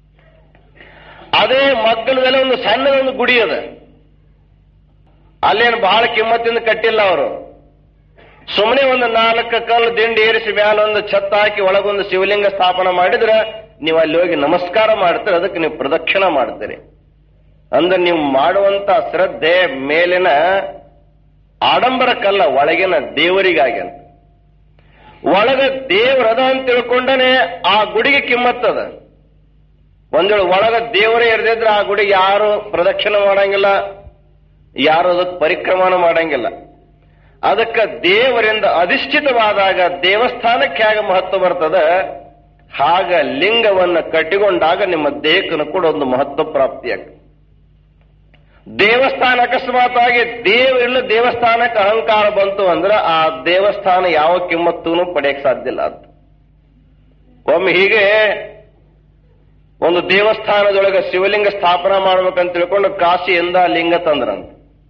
ಅದೇ ಮಗ್ಗಲದಲ್ಲಿ ಒಂದು ಸಣ್ಣದೊಂದು ಗುಡಿ ಅದ ಅಲ್ಲೇನು ಬಹಳ ಕಿಮ್ಮತ್ತಿಂದ ಕಟ್ಟಿಲ್ಲ ಅವರು ಸುಮ್ಮನೆ ಒಂದು ನಾಲ್ಕು ಕಲ್ಲು ದಿಂಡಿ ಏರಿಸಿ ಮ್ಯಾಲ ಒಂದು ಛತ್ತ ಹಾಕಿ ಒಳಗೊಂದು ಶಿವಲಿಂಗ ಸ್ಥಾಪನೆ ಮಾಡಿದ್ರೆ ನೀವು ಅಲ್ಲಿ ಹೋಗಿ ನಮಸ್ಕಾರ ಮಾಡ್ತೀರಿ ಅದಕ್ಕೆ ನೀವು ಪ್ರದಕ್ಷಿಣೆ ಮಾಡ್ತೀರಿ ಅಂದ್ರೆ ನೀವು ಮಾಡುವಂತ ಶ್ರದ್ಧೆ ಮೇಲಿನ ಆಡಂಬರಕ್ಕಲ್ಲ ಒಳಗಿನ ದೇವರಿಗಾಗಿ ಅಂತ ಒಳಗ ದೇವರದ ಅಂತ ತಿಳ್ಕೊಂಡನೆ ಆ ಗುಡಿಗೆ ಕಿಮ್ಮತ್ತದ ಒಂದ್ ವೇಳೆ ಒಳಗ ದೇವರೇ ಇರದಿದ್ರೆ ಆ ಗುಡಿಗೆ ಯಾರು ಪ್ರದಕ್ಷಿಣೆ ಮಾಡಂಗಿಲ್ಲ ಯಾರು ಅದಕ್ಕೆ ಪರಿಕ್ರಮಣ ಮಾಡಂಗಿಲ್ಲ ಅದಕ್ಕೆ ದೇವರಿಂದ ಅಧಿಷ್ಠಿತವಾದಾಗ ದೇವಸ್ಥಾನಕ್ಕೆ ಹೇಗೆ ಮಹತ್ವ ಬರ್ತದ ಹಾಗ ಲಿಂಗವನ್ನ ಕಟ್ಟಿಕೊಂಡಾಗ ನಿಮ್ಮ ದೇಹಕ್ಕೂ ಕೂಡ ಒಂದು ಮಹತ್ವ ಪ್ರಾಪ್ತಿಯಾಗ್ತದೆ ದೇವಸ್ಥಾನ ಅಕಸ್ಮಾತ್ ಆಗಿ ದೇವರಿಲ್ಲ ದೇವಸ್ಥಾನಕ್ಕೆ ಅಹಂಕಾರ ಬಂತು ಅಂದ್ರೆ ಆ ದೇವಸ್ಥಾನ ಯಾವ ಕಿಮ್ಮತ್ತೂ ಪಡೆಯಕ್ಕೆ ಸಾಧ್ಯ ಇಲ್ಲ ಅಂತ ಒಮ್ಮೆ ಹೀಗೆ ಒಂದು ದೇವಸ್ಥಾನದೊಳಗೆ ಶಿವಲಿಂಗ ಸ್ಥಾಪನಾ ಮಾಡ್ಬೇಕಂತ ತಿಳ್ಕೊಂಡು ಕಾಶಿಯಿಂದ ಲಿಂಗ ತಂದ್ರಂತ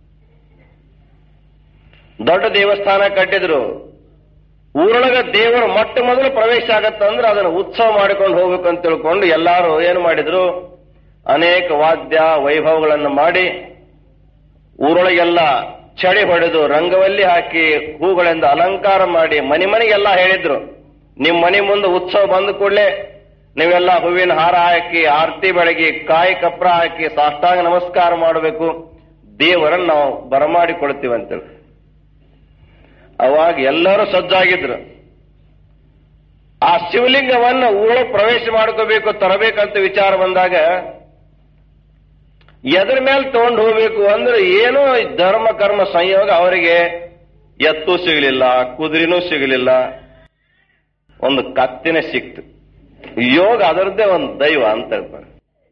ದೊಡ್ಡ ದೇವಸ್ಥಾನ ಕಟ್ಟಿದ್ರು ಊರೊಳಗ ದೇವರು ಮೊಟ್ಟ ಮೊದಲು ಪ್ರವೇಶ ಆಗತ್ತಂದ್ರೆ ಅದನ್ನ ಉತ್ಸವ ಮಾಡಿಕೊಂಡು ಹೋಗ್ಬೇಕಂತ ತಿಳ್ಕೊಂಡು ಎಲ್ಲಾರು ಏನು ಮಾಡಿದ್ರು ಅನೇಕ ವಾದ್ಯ ವೈಭವಗಳನ್ನು ಮಾಡಿ ಊರೊಳಗೆಲ್ಲ ಚಳಿ ಹೊಡೆದು ರಂಗವಲ್ಲಿ ಹಾಕಿ ಹೂಗಳಿಂದ ಅಲಂಕಾರ ಮಾಡಿ ಮನೆ ಮನೆಗೆಲ್ಲ ಹೇಳಿದ್ರು ನಿಮ್ ಮನೆ ಮುಂದೆ ಉತ್ಸವ ಬಂದ ಕೂಡಲೇ ನೀವೆಲ್ಲ ಹೂವಿನ ಹಾರ ಹಾಕಿ ಆರತಿ ಬೆಳಗಿ ಕಾಯಿ ಕಪ್ರ ಹಾಕಿ ಸಾಷ್ಟಾಂಗ ನಮಸ್ಕಾರ ಮಾಡಬೇಕು ದೇವರನ್ನ ನಾವು ಬರಮಾಡಿ ಕೊಡ್ತೀವಿ ಅಂತೇಳಿ ಅವಾಗ ಎಲ್ಲರೂ ಸಜ್ಜಾಗಿದ್ರು ಆ ಶಿವಲಿಂಗವನ್ನ ಊರೊಳಗೆ ಪ್ರವೇಶ ಮಾಡ್ಕೋಬೇಕು ತರಬೇಕಂತ ವಿಚಾರ ಬಂದಾಗ ಎದ್ರ ಮೇಲೆ ತಗೊಂಡು ಹೋಗ್ಬೇಕು ಅಂದ್ರೆ ಏನೋ ಧರ್ಮ ಕರ್ಮ ಸಂಯೋಗ ಅವರಿಗೆ ಎತ್ತು ಸಿಗಲಿಲ್ಲ ಕುದುರೆನೂ ಸಿಗಲಿಲ್ಲ ಒಂದು ಕತ್ತಿನ ಸಿಕ್ತು ಯೋಗ ಅದರದ್ದೇ ಒಂದು ದೈವ ಅಂತ ಹೇಳ್ತಾರೆ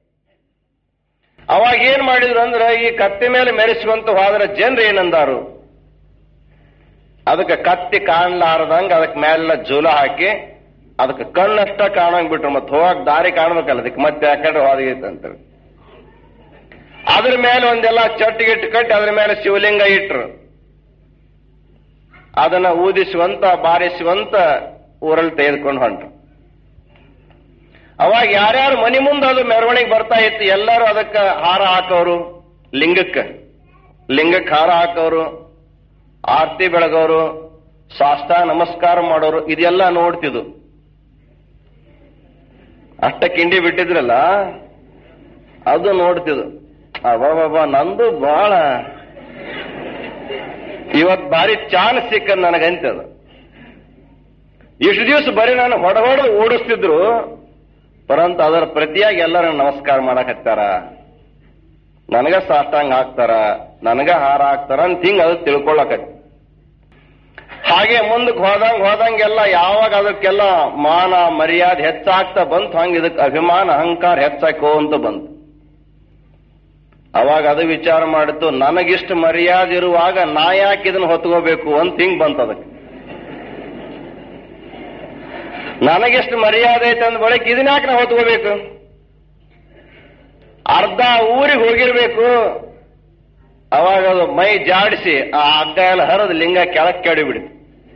ಅವಾಗ ಏನ್ ಮಾಡಿದ್ರು ಅಂದ್ರೆ ಈ ಕತ್ತಿ ಮೇಲೆ ಮೆರೆಸ್ಕೊಂತ ಹೋದ್ರೆ ಜನರು ಏನಂದಾರು ಅದಕ್ಕೆ ಕತ್ತಿ ಕಾಣ್ಲಾರ್ದಂಗ ಅದಕ್ಕೆ ಮೇಲೆಲ್ಲ ಜೂಲ ಹಾಕಿ ಅದಕ್ಕೆ ಕಣ್ಣಷ್ಟ ಕಾಣಂಗ್ ಬಿಟ್ರು ಮತ್ತೆ ಹೋಗಕ್ ದಾರಿ ಕಾಣ್ಬೇಕಲ್ಲ ಅದಕ್ಕೆ ಮತ್ತೆ ಯಾಕಂದ್ರೆ ಹೋದಗೈತೆ ಅಂತೇಳಿ ಅದ್ರ ಮೇಲೆ ಒಂದೆಲ್ಲ ಚಟ್ಟಿಗಿಟ್ಟು ಕಟ್ಟಿ ಅದ್ರ ಮೇಲೆ ಶಿವಲಿಂಗ ಇಟ್ರು ಅದನ್ನ ಊದಿಸುವಂತ ಬಾರಿಸುವಂತ ಊರಲ್ಲಿ ತೆಗೆದುಕೊಂಡು ಹೊಂಟ್ರು ಅವಾಗ ಯಾರ್ಯಾರು ಮನಿ ಮುಂದೆ ಅದು ಮೆರವಣಿಗೆ ಬರ್ತಾ ಇತ್ತು ಎಲ್ಲರೂ ಅದಕ್ಕೆ ಹಾರ ಹಾಕೋರು ಲಿಂಗಕ್ಕೆ ಲಿಂಗಕ್ಕೆ ಹಾರ ಹಾಕೋರು ಆರತಿ ಬೆಳಗೋರು ಶಾಸ್ತ್ರ ನಮಸ್ಕಾರ ಮಾಡೋರು ಇದೆಲ್ಲ ನೋಡ್ತಿದ್ದು ಅಷ್ಟ ಕಿಂಡಿ ಬಿಟ್ಟಿದ್ರಲ್ಲ ಅದು ನೋಡ್ತಿದ್ದು ಅಬ್ಬಾಬಾ ನಂದು ಬಹಳ ಇವತ್ ಬಾರಿ ಚಾನ್ಸ್ ಸಿಕ್ಕದ್ ನನಗಂತದ ಇಷ್ಟು ದಿವಸ ಬರೀ ನಾನು ಹೊಡ ಹೊಡ ಓಡಿಸ್ತಿದ್ರು ಪರಂತು ಅದರ ಪ್ರತಿಯಾಗಿ ಎಲ್ಲರೂ ನಮಸ್ಕಾರ ಮಾಡಕತ್ತಾರ ನನಗ ಸಾಷ್ಟಾಂಗ ಹಾಕ್ತಾರ ನನಗ ಹಾರ ಹಾಕ್ತಾರ ಅಂತ ಹಿಂಗ ಅದು ತಿಳ್ಕೊಳ್ಳಕತ್ತಿ ಹಾಗೆ ಮುಂದಕ್ಕೆ ಹೋದಂಗ ಹೋದಂಗೆಲ್ಲ ಯಾವಾಗ ಅದಕ್ಕೆಲ್ಲ ಮಾನ ಮರ್ಯಾದೆ ಹೆಚ್ಚಾಗ್ತಾ ಬಂತು ಹಂಗ ಇದಕ್ಕೆ ಅಭಿಮಾನ ಅಹಂಕಾರ ಹೆಚ್ಚಾಕೋಂತ ಬಂತು ಅವಾಗ ಅದು ವಿಚಾರ ಮಾಡಿತು ನನಗಿಷ್ಟು ಮರ್ಯಾದೆ ಇರುವಾಗ ನಾ ಯಾಕೆ ಇದನ್ನ ಹೊತ್ಕೋಬೇಕು ಅಂತ ಹಿಂಗ್ ಬಂತ ಅದಕ್ಕೆ ನನಗೆಷ್ಟು ಮರ್ಯಾದೆ ಐತೆ ಅಂದ ಬಳಿಕ ಇದನ್ನ ಯಾಕೆ ನಾ ಹೊತ್ಕೋಬೇಕು ಅರ್ಧ ಊರಿಗೆ ಹೋಗಿರ್ಬೇಕು ಅವಾಗ ಅದು ಮೈ ಜಾಡಿಸಿ ಆ ಹಗ್ಗ ಎಲ್ಲ ಹರಿದು ಲಿಂಗ ಕೆಳಗೆ ಕೆಡಿ ಬಿಡಿತು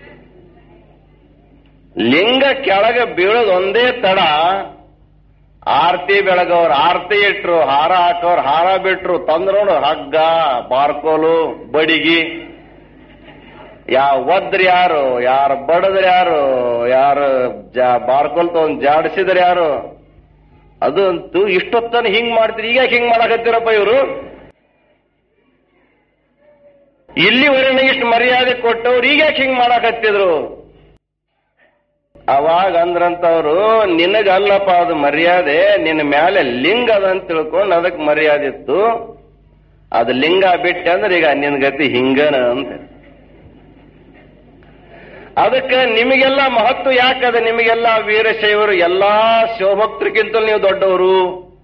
ಲಿಂಗ ಕೆಳಗೆ ಬೀಳೋದು ಒಂದೇ ತಡ ಆರತಿ ಬೆಳಗವ್ರು ಆರತಿ ಇಟ್ರು ಹಾರ ಹಾಕೋರು ಹಾರ ಬಿಟ್ರು ತಂದ್ರೋಡು ಹಗ್ಗ ಬಾರ್ಕೋಲು ಬಡಿಗಿ ಯಾವ ಒದ್ರ ಯಾರು ಯಾರು ಬಡದ್ರ ಯಾರು ಯಾರು ಜಾ ಬಾರ್ಕೋಲ್ ತಗೊಂಡ್ ಜಾಡಿಸಿದ್ರ ಯಾರು ಅದಂತೂ ಇಷ್ಟೊತ್ತನ ಹಿಂಗ್ ಮಾಡ್ತೀರಿ ಈಗ ಹಿಂಗ್ ಮಾಡಕತ್ತೀರಪ್ಪ ಇವರು ಇಲ್ಲಿವರೆಗೆ ಇಷ್ಟು ಮರ್ಯಾದೆ ಕೊಟ್ಟವ್ರು ಈಗ ಹಿಂಗ್ ಮಾಡಕತ್ತಿದ್ರು ಅವಾಗ ಅಂದ್ರಂತವ್ರು ನಿನಗಲ್ಲಪ್ಪ ಅದು ಮರ್ಯಾದೆ ನಿನ್ನ ಮ್ಯಾಲೆ ಲಿಂಗ ಅದ ಅಂತ ತಿಳ್ಕೊಂಡು ಅದಕ್ಕೆ ಮರ್ಯಾದೆ ಇತ್ತು ಅದು ಲಿಂಗ ಬಿಟ್ಟೆ ಅಂದ್ರೆ ಈಗ ನಿನ್ ಗತಿ ಹಿಂಗನ ಅಂತ ಅದಕ್ಕೆ ನಿಮಗೆಲ್ಲ ಮಹತ್ವ ಯಾಕದ ನಿಮಗೆಲ್ಲ ವೀರಶೈವರು ಎಲ್ಲಾ ಶಿವಭಕ್ತರಿಗಿಂತ ನೀವು ದೊಡ್ಡವರು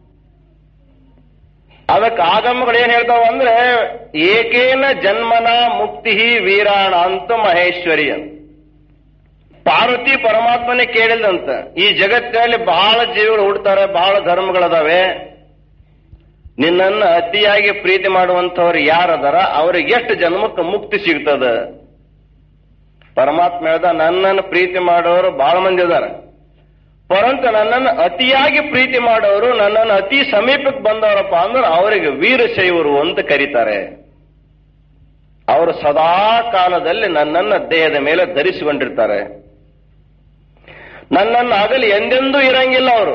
ಅದಕ್ಕೆ ಆಗಮಗಳು ಏನ್ ಹೇಳ್ತಾವ ಅಂದ್ರೆ ಏಕೇನ ಜನ್ಮನ ಮುಕ್ತಿ ವೀರಾಣ ಅಂತ ಮಹೇಶ್ವರಿ ಅಂತ ಪಾರ್ವತಿ ಪರಮಾತ್ಮನೇ ಕೇಳಿದಂತ ಈ ಜಗತ್ತಿನಲ್ಲಿ ಬಹಳ ಜೀವಿಗಳು ಹುಡ್ತಾರೆ ಬಹಳ ಧರ್ಮಗಳದಾವೆ ನಿನ್ನನ್ನು ಅತಿಯಾಗಿ ಪ್ರೀತಿ ಮಾಡುವಂತವ್ರು ಯಾರದಾರ ಅವ್ರಿಗೆ ಎಷ್ಟು ಜನ್ಮಕ್ಕೆ ಮುಕ್ತಿ ಸಿಗ್ತದ ಪರಮಾತ್ಮ ಹೇಳ್ದ ನನ್ನನ್ನು ಪ್ರೀತಿ ಮಾಡೋರು ಬಹಳ ಮಂದಿ ಅದಾರ ಪರಂತು ನನ್ನನ್ನು ಅತಿಯಾಗಿ ಪ್ರೀತಿ ಮಾಡೋರು ನನ್ನನ್ನು ಅತಿ ಸಮೀಪಕ್ಕೆ ಬಂದವರಪ್ಪ ಅಂದ್ರೆ ಅವರಿಗೆ ವೀರಶೈವರು ಅಂತ ಕರೀತಾರೆ ಅವರು ಸದಾ ಕಾಲದಲ್ಲಿ ನನ್ನನ್ನು ದೇಹದ ಮೇಲೆ ಧರಿಸಿಕೊಂಡಿರ್ತಾರೆ ನನ್ನನ್ನು ಅಗಲಿ ಎಂದೆಂದೂ ಇರಂಗಿಲ್ಲ ಅವರು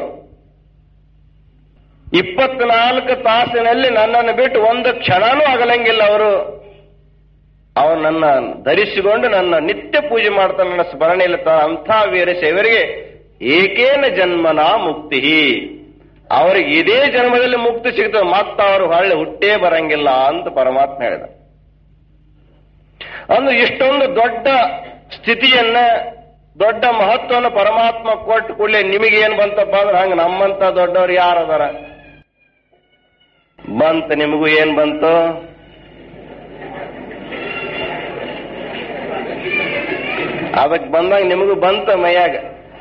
ಇಪ್ಪತ್ನಾಲ್ಕು ತಾಸಿನಲ್ಲಿ ನನ್ನನ್ನು ಬಿಟ್ಟು ಒಂದು ಕ್ಷಣನೂ ಅಗಲಂಗಿಲ್ಲ ಅವರು ಅವರು ನನ್ನ ಧರಿಸಿಕೊಂಡು ನನ್ನ ನಿತ್ಯ ಪೂಜೆ ಮಾಡ್ತಾ ನನ್ನ ಸ್ಮರಣೆಯಲ್ಲಿ ಅಂಥ ವೀರಶೈವರಿಗೆ ಏಕೇನ ಜನ್ಮನ ಮುಕ್ತಿ ಅವ್ರಿಗೆ ಇದೇ ಜನ್ಮದಲ್ಲಿ ಮುಕ್ತಿ ಸಿಗ್ತದೆ ಮತ್ತ ಅವರು ಹೊಳ್ಳಿ ಹುಟ್ಟೇ ಬರಂಗಿಲ್ಲ ಅಂತ ಪರಮಾತ್ಮ ಹೇಳಿದ ಅಂದ್ರೆ ಇಷ್ಟೊಂದು ದೊಡ್ಡ ಸ್ಥಿತಿಯನ್ನ ದೊಡ್ಡ ಮಹತ್ವವನ್ನು ಪರಮಾತ್ಮ ಕೊಟ್ಟು ಕೂಡಲೇ ನಿಮಗೆ ಏನ್ ಬಂತಪ್ಪ ಅಂದ್ರೆ ಹಂಗ ನಮ್ಮಂತ ದೊಡ್ಡವ್ರು ಯಾರದಾರ ಬಂತ ನಿಮಗೂ ಏನ್ ಬಂತು ಅದಕ್ಕೆ ಬಂದಾಗ ನಿಮಗೂ ಬಂತ ಮೈಯಾಗ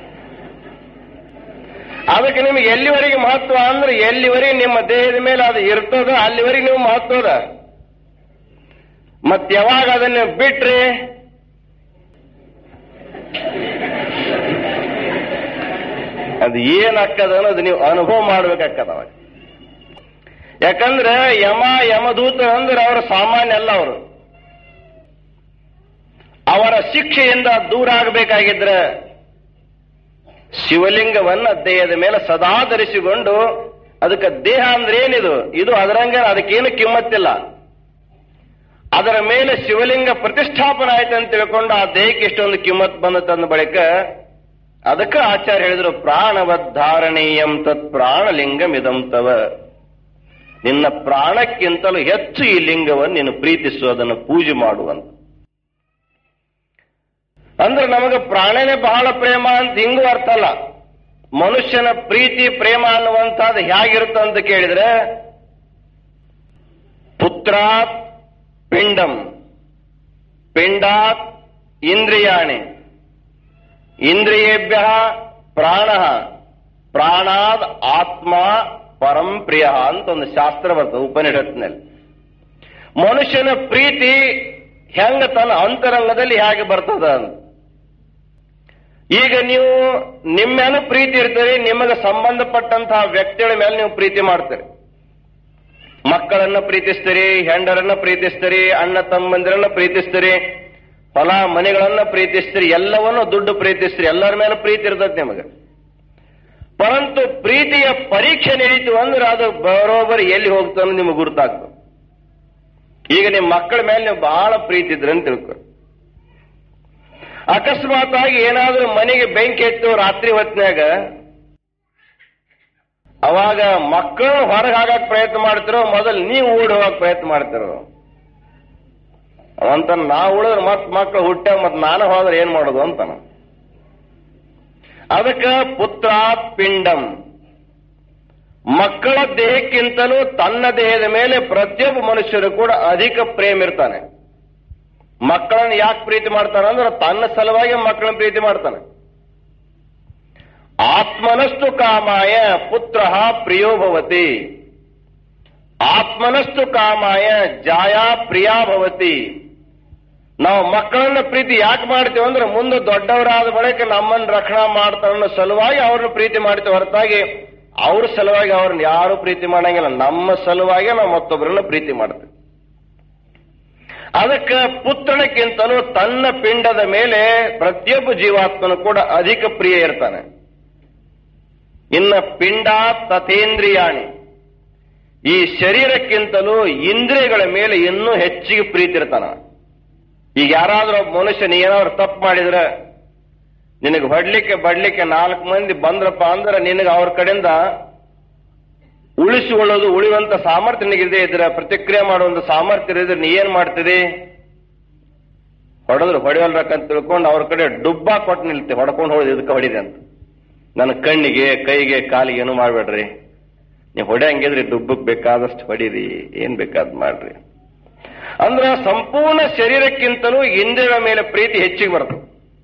ಅದಕ್ಕೆ ನಿಮಗೆ ಎಲ್ಲಿವರೆಗೆ ಮಹತ್ವ ಅಂದ್ರೆ ಎಲ್ಲಿವರೆಗೆ ನಿಮ್ಮ ದೇಹದ ಮೇಲೆ ಅದು ಇರ್ತದ ಅಲ್ಲಿವರೆಗೆ ನೀವು ಮಹತ್ವ ಅದ ಮತ್ ಯಾವಾಗ ಅದನ್ನ ಬಿಟ್ರಿ ಅದು ಏನಾಕ್ಕದ ಅನ್ನೋದು ನೀವು ಅನುಭವ ಮಾಡ್ಬೇಕಾಕ್ಕದ ಅವಾಗ ಯಾಕಂದ್ರೆ ಯಮ ಯಮದೂತ ಅಂದ್ರೆ ಅವರ ಸಾಮಾನ್ಯ ಅಲ್ಲ ಅವರು ಅವರ ಶಿಕ್ಷೆಯಿಂದ ದೂರ ಆಗಬೇಕಾಗಿದ್ರೆ ಶಿವಲಿಂಗವನ್ನ ದೇಹದ ಮೇಲೆ ಸದಾ ಧರಿಸಿಕೊಂಡು ಅದಕ್ಕೆ ದೇಹ ಅಂದ್ರೆ ಏನಿದು ಇದು ಅದರಂಗ ಅದಕ್ಕೇನು ಕಿಮ್ಮತ್ತಿಲ್ಲ ಅದರ ಮೇಲೆ ಶಿವಲಿಂಗ ಪ್ರತಿಷ್ಠಾಪನೆ ಆಯ್ತು ಅಂತ ತಿಳ್ಕೊಂಡು ಆ ದೇಹಕ್ಕೆ ಇಷ್ಟೊಂದು ಕಿಮ್ಮತ್ ಬಂದತಂದ ಬಳಿಕ ಅದಕ್ಕೆ ಆಚಾರ್ಯ ಹೇಳಿದ್ರು ಪ್ರಾಣವದ್ಧಾರಣೀಯಂ ತತ್ ಪ್ರಾಣಲಿಂಗಂ ಇದಂ ತವ ನಿನ್ನ ಪ್ರಾಣಕ್ಕಿಂತಲೂ ಹೆಚ್ಚು ಈ ಲಿಂಗವನ್ನು ನೀನು ಪ್ರೀತಿಸು ಅದನ್ನು ಪೂಜೆ ಮಾಡುವಂತ ಅಂದ್ರೆ ನಮಗೆ ಪ್ರಾಣನೇ ಬಹಳ ಪ್ರೇಮ ಅಂತ ಹಿಂಗೂ ಅರ್ಥ ಅಲ್ಲ ಮನುಷ್ಯನ ಪ್ರೀತಿ ಪ್ರೇಮ ಅನ್ನುವಂಥದ್ದು ಹೇಗಿರುತ್ತೆ ಅಂತ ಕೇಳಿದ್ರೆ ಪುತ್ರಾತ್ ಪಿಂಡಂ ಪಿಂಡಾತ್ ಇಂದ್ರಿಯಾಣಿ ಇಂದ್ರಿಯೇಭ್ಯ ಪ್ರಾಣ ಪ್ರಾಣಾದ್ ಆತ್ಮ ಪರಂ ಪ್ರಿಯ ಅಂತ ಒಂದು ಶಾಸ್ತ್ರ ಬರ್ತದೆ ಉಪನಿಷತ್ನಲ್ಲಿ ಮನುಷ್ಯನ ಪ್ರೀತಿ ಹೆಂಗ ತನ್ನ ಅಂತರಂಗದಲ್ಲಿ ಹೇಗೆ ಬರ್ತದ ಅಂತ ಈಗ ನೀವು ನಿಮ್ಮ ಮೇಲೆ ಪ್ರೀತಿ ಇರ್ತೀರಿ ನಿಮಗೆ ಸಂಬಂಧಪಟ್ಟಂತಹ ವ್ಯಕ್ತಿಗಳ ಮೇಲೆ ನೀವು ಪ್ರೀತಿ ಮಾಡ್ತೀರಿ ಮಕ್ಕಳನ್ನ ಪ್ರೀತಿಸ್ತೀರಿ ಹೆಂಡರನ್ನ ಪ್ರೀತಿಸ್ತೀರಿ ಅಣ್ಣ ತಮ್ಮಂದಿರನ್ನ ಪ್ರೀತಿಸ್ತೀರಿ ಹೊಲ ಮನೆಗಳನ್ನ ಪ್ರೀತಿಸ್ತೀರಿ ಎಲ್ಲವನ್ನೂ ದುಡ್ಡು ಪ್ರೀತಿಸ್ತೀರಿ ಎಲ್ಲರ ಮೇಲೆ ಪ್ರೀತಿ ಇರ್ತದೆ ನಿಮಗೆ ಪರಂತು ಪ್ರೀತಿಯ ಪರೀಕ್ಷೆ ನಡೀತು ಅಂದ್ರೆ ಅದು ಬರೋಬರಿ ಎಲ್ಲಿ ಹೋಗ್ತಾನೋ ನಿಮಗೆ ಗುರುತಾಗ್ತದೆ ಈಗ ನಿಮ್ಮ ಮಕ್ಕಳ ಮೇಲೆ ನೀವು ಬಹಳ ಪ್ರೀತಿ ಇದ್ರಿ ಅಂತ ತಿಳ್ಕೊ ಅಕಸ್ಮಾತ್ ಆಗಿ ಏನಾದ್ರೂ ಮನೆಗೆ ಬೆಂಕಿ ಎತ್ತು ರಾತ್ರಿ ಹೊತ್ತಿನಾಗ ಅವಾಗ ಮಕ್ಕಳು ಹೊರಗೆ ಹಾಕಕ್ ಪ್ರಯತ್ನ ಮಾಡ್ತಿರೋ ಮೊದಲು ನೀವು ಓಡಿ ಹೋಗಕ್ ಪ್ರಯತ್ನ ಮಾಡ್ತಿರೋ ಅವಂತ ನಾ ಉಳಿದ್ರೆ ಮತ್ ಮಕ್ಕಳು ಹುಟ್ಟ್ಯಾಗ ಮತ್ ನಾನು ಹೋದ್ರೆ ಏನ್ ಮಾಡೋದು ಅಂತಾನ ಅದಕ್ಕ ಪುತ್ರ ಪಿಂಡಂ ಮಕ್ಕಳ ದೇಹಕ್ಕಿಂತಲೂ ತನ್ನ ದೇಹದ ಮೇಲೆ ಪ್ರತಿಯೊಬ್ಬ ಮನುಷ್ಯರು ಕೂಡ ಅಧಿಕ ಪ್ರೇಮ ಇರ್ತಾನೆ ಮಕ್ಕಳನ್ನ ಯಾಕೆ ಪ್ರೀತಿ ಮಾಡ್ತಾನೆ ಅಂದ್ರೆ ತನ್ನ ಸಲುವಾಗಿ ಮಕ್ಕಳನ್ನ ಪ್ರೀತಿ ಮಾಡ್ತಾನೆ ಆತ್ಮನಸ್ತು ಕಾಮಾಯ ಪುತ್ರ ಪ್ರಿಯೋ ಭವತಿ ಆತ್ಮನಸ್ತು ಕಾಮಾಯ ಜಾಯಾ ಪ್ರಿಯಾ ಭವತಿ ನಾವು ಮಕ್ಕಳನ್ನ ಪ್ರೀತಿ ಯಾಕೆ ಮಾಡ್ತೀವಿ ಅಂದ್ರೆ ಮುಂದೆ ದೊಡ್ಡವರಾದ ಬಳಿಕ ನಮ್ಮನ್ನ ರಕ್ಷಣಾ ಮಾಡ್ತಾರ ಅನ್ನೋ ಸಲುವಾಗಿ ಅವ್ರನ್ನ ಪ್ರೀತಿ ಮಾಡ್ತೀವಿ ಹೊರತಾಗಿ ಅವ್ರ ಸಲುವಾಗಿ ಅವ್ರನ್ನ ಯಾರು ಪ್ರೀತಿ ಮಾಡಂಗಿಲ್ಲ ನಮ್ಮ ಸಲುವಾಗಿ ನಾವು ಮತ್ತೊಬ್ಬರನ್ನ ಪ್ರೀತಿ ಮಾಡ್ತೀವಿ ಅದಕ್ಕೆ ಪುತ್ರನಕ್ಕಿಂತಲೂ ತನ್ನ ಪಿಂಡದ ಮೇಲೆ ಪ್ರತಿಯೊಬ್ಬ ಜೀವಾತ್ಮನು ಕೂಡ ಅಧಿಕ ಪ್ರಿಯ ಇರ್ತಾನೆ ಇನ್ನ ಪಿಂಡ ತಥೇಂದ್ರಿಯಾಣಿ ಈ ಶರೀರಕ್ಕಿಂತಲೂ ಇಂದ್ರಿಯಗಳ ಮೇಲೆ ಇನ್ನೂ ಹೆಚ್ಚಿಗೆ ಪ್ರೀತಿ ಇರ್ತಾನ ಈಗ ಯಾರಾದ್ರೂ ಒಬ್ಬ ಮನುಷ್ಯ ನೀ ಏನಾದ್ರು ತಪ್ಪು ಮಾಡಿದ್ರೆ ನಿನಗೆ ಹೊಡ್ಲಿಕ್ಕೆ ಬಡ್ಲಿಕ್ಕೆ ನಾಲ್ಕು ಮಂದಿ ಬಂದ್ರಪ್ಪ ಅಂದ್ರೆ ನಿನಗೆ ಅವ್ರ ಕಡೆಯಿಂದ ಉಳಿಸಿಕೊಳ್ಳೋದು ಉಳಿಯುವಂತ ಸಾಮರ್ಥ್ಯ ನಿನಗಿದೆ ಇದ್ರೆ ಪ್ರತಿಕ್ರಿಯೆ ಮಾಡುವಂತ ಸಾಮರ್ಥ್ಯ ಇದ್ರೆ ನೀ ಏನ್ ಮಾಡ್ತಿದಿ ಹೊಡೆದ್ರು ಹೊಡೆಯಲ್ರಕ್ಕಂತ ತಿಳ್ಕೊಂಡು ಅವ್ರ ಕಡೆ ಡುಬ್ಬ ಕೊಟ್ಟು ನಿಲ್ತೆ ಹೊಡ್ಕೊಂಡು ಹೋದ್ ಇದಕ್ಕೆ ಹೊಡಿದೆ ಅಂತ ನನ್ನ ಕಣ್ಣಿಗೆ ಕೈಗೆ ಕಾಲಿಗೆ ಏನು ಮಾಡ್ಬೇಡ್ರಿ ನೀವು ಹೊಡೆಯಂಗಿದ್ರಿ ಡುಬ್ಬಕ್ ಬೇಕಾದಷ್ಟು ಹೊಡೀರಿ ಏನ್ ಬೇಕಾದ್ ಮಾಡ್ರಿ ಅಂದ್ರ ಸಂಪೂರ್ಣ ಶರೀರಕ್ಕಿಂತಲೂ ಇಂದ್ರಿಯಗಳ ಮೇಲೆ ಪ್ರೀತಿ ಹೆಚ್ಚಿಗೆ ಬರ್ತದೆ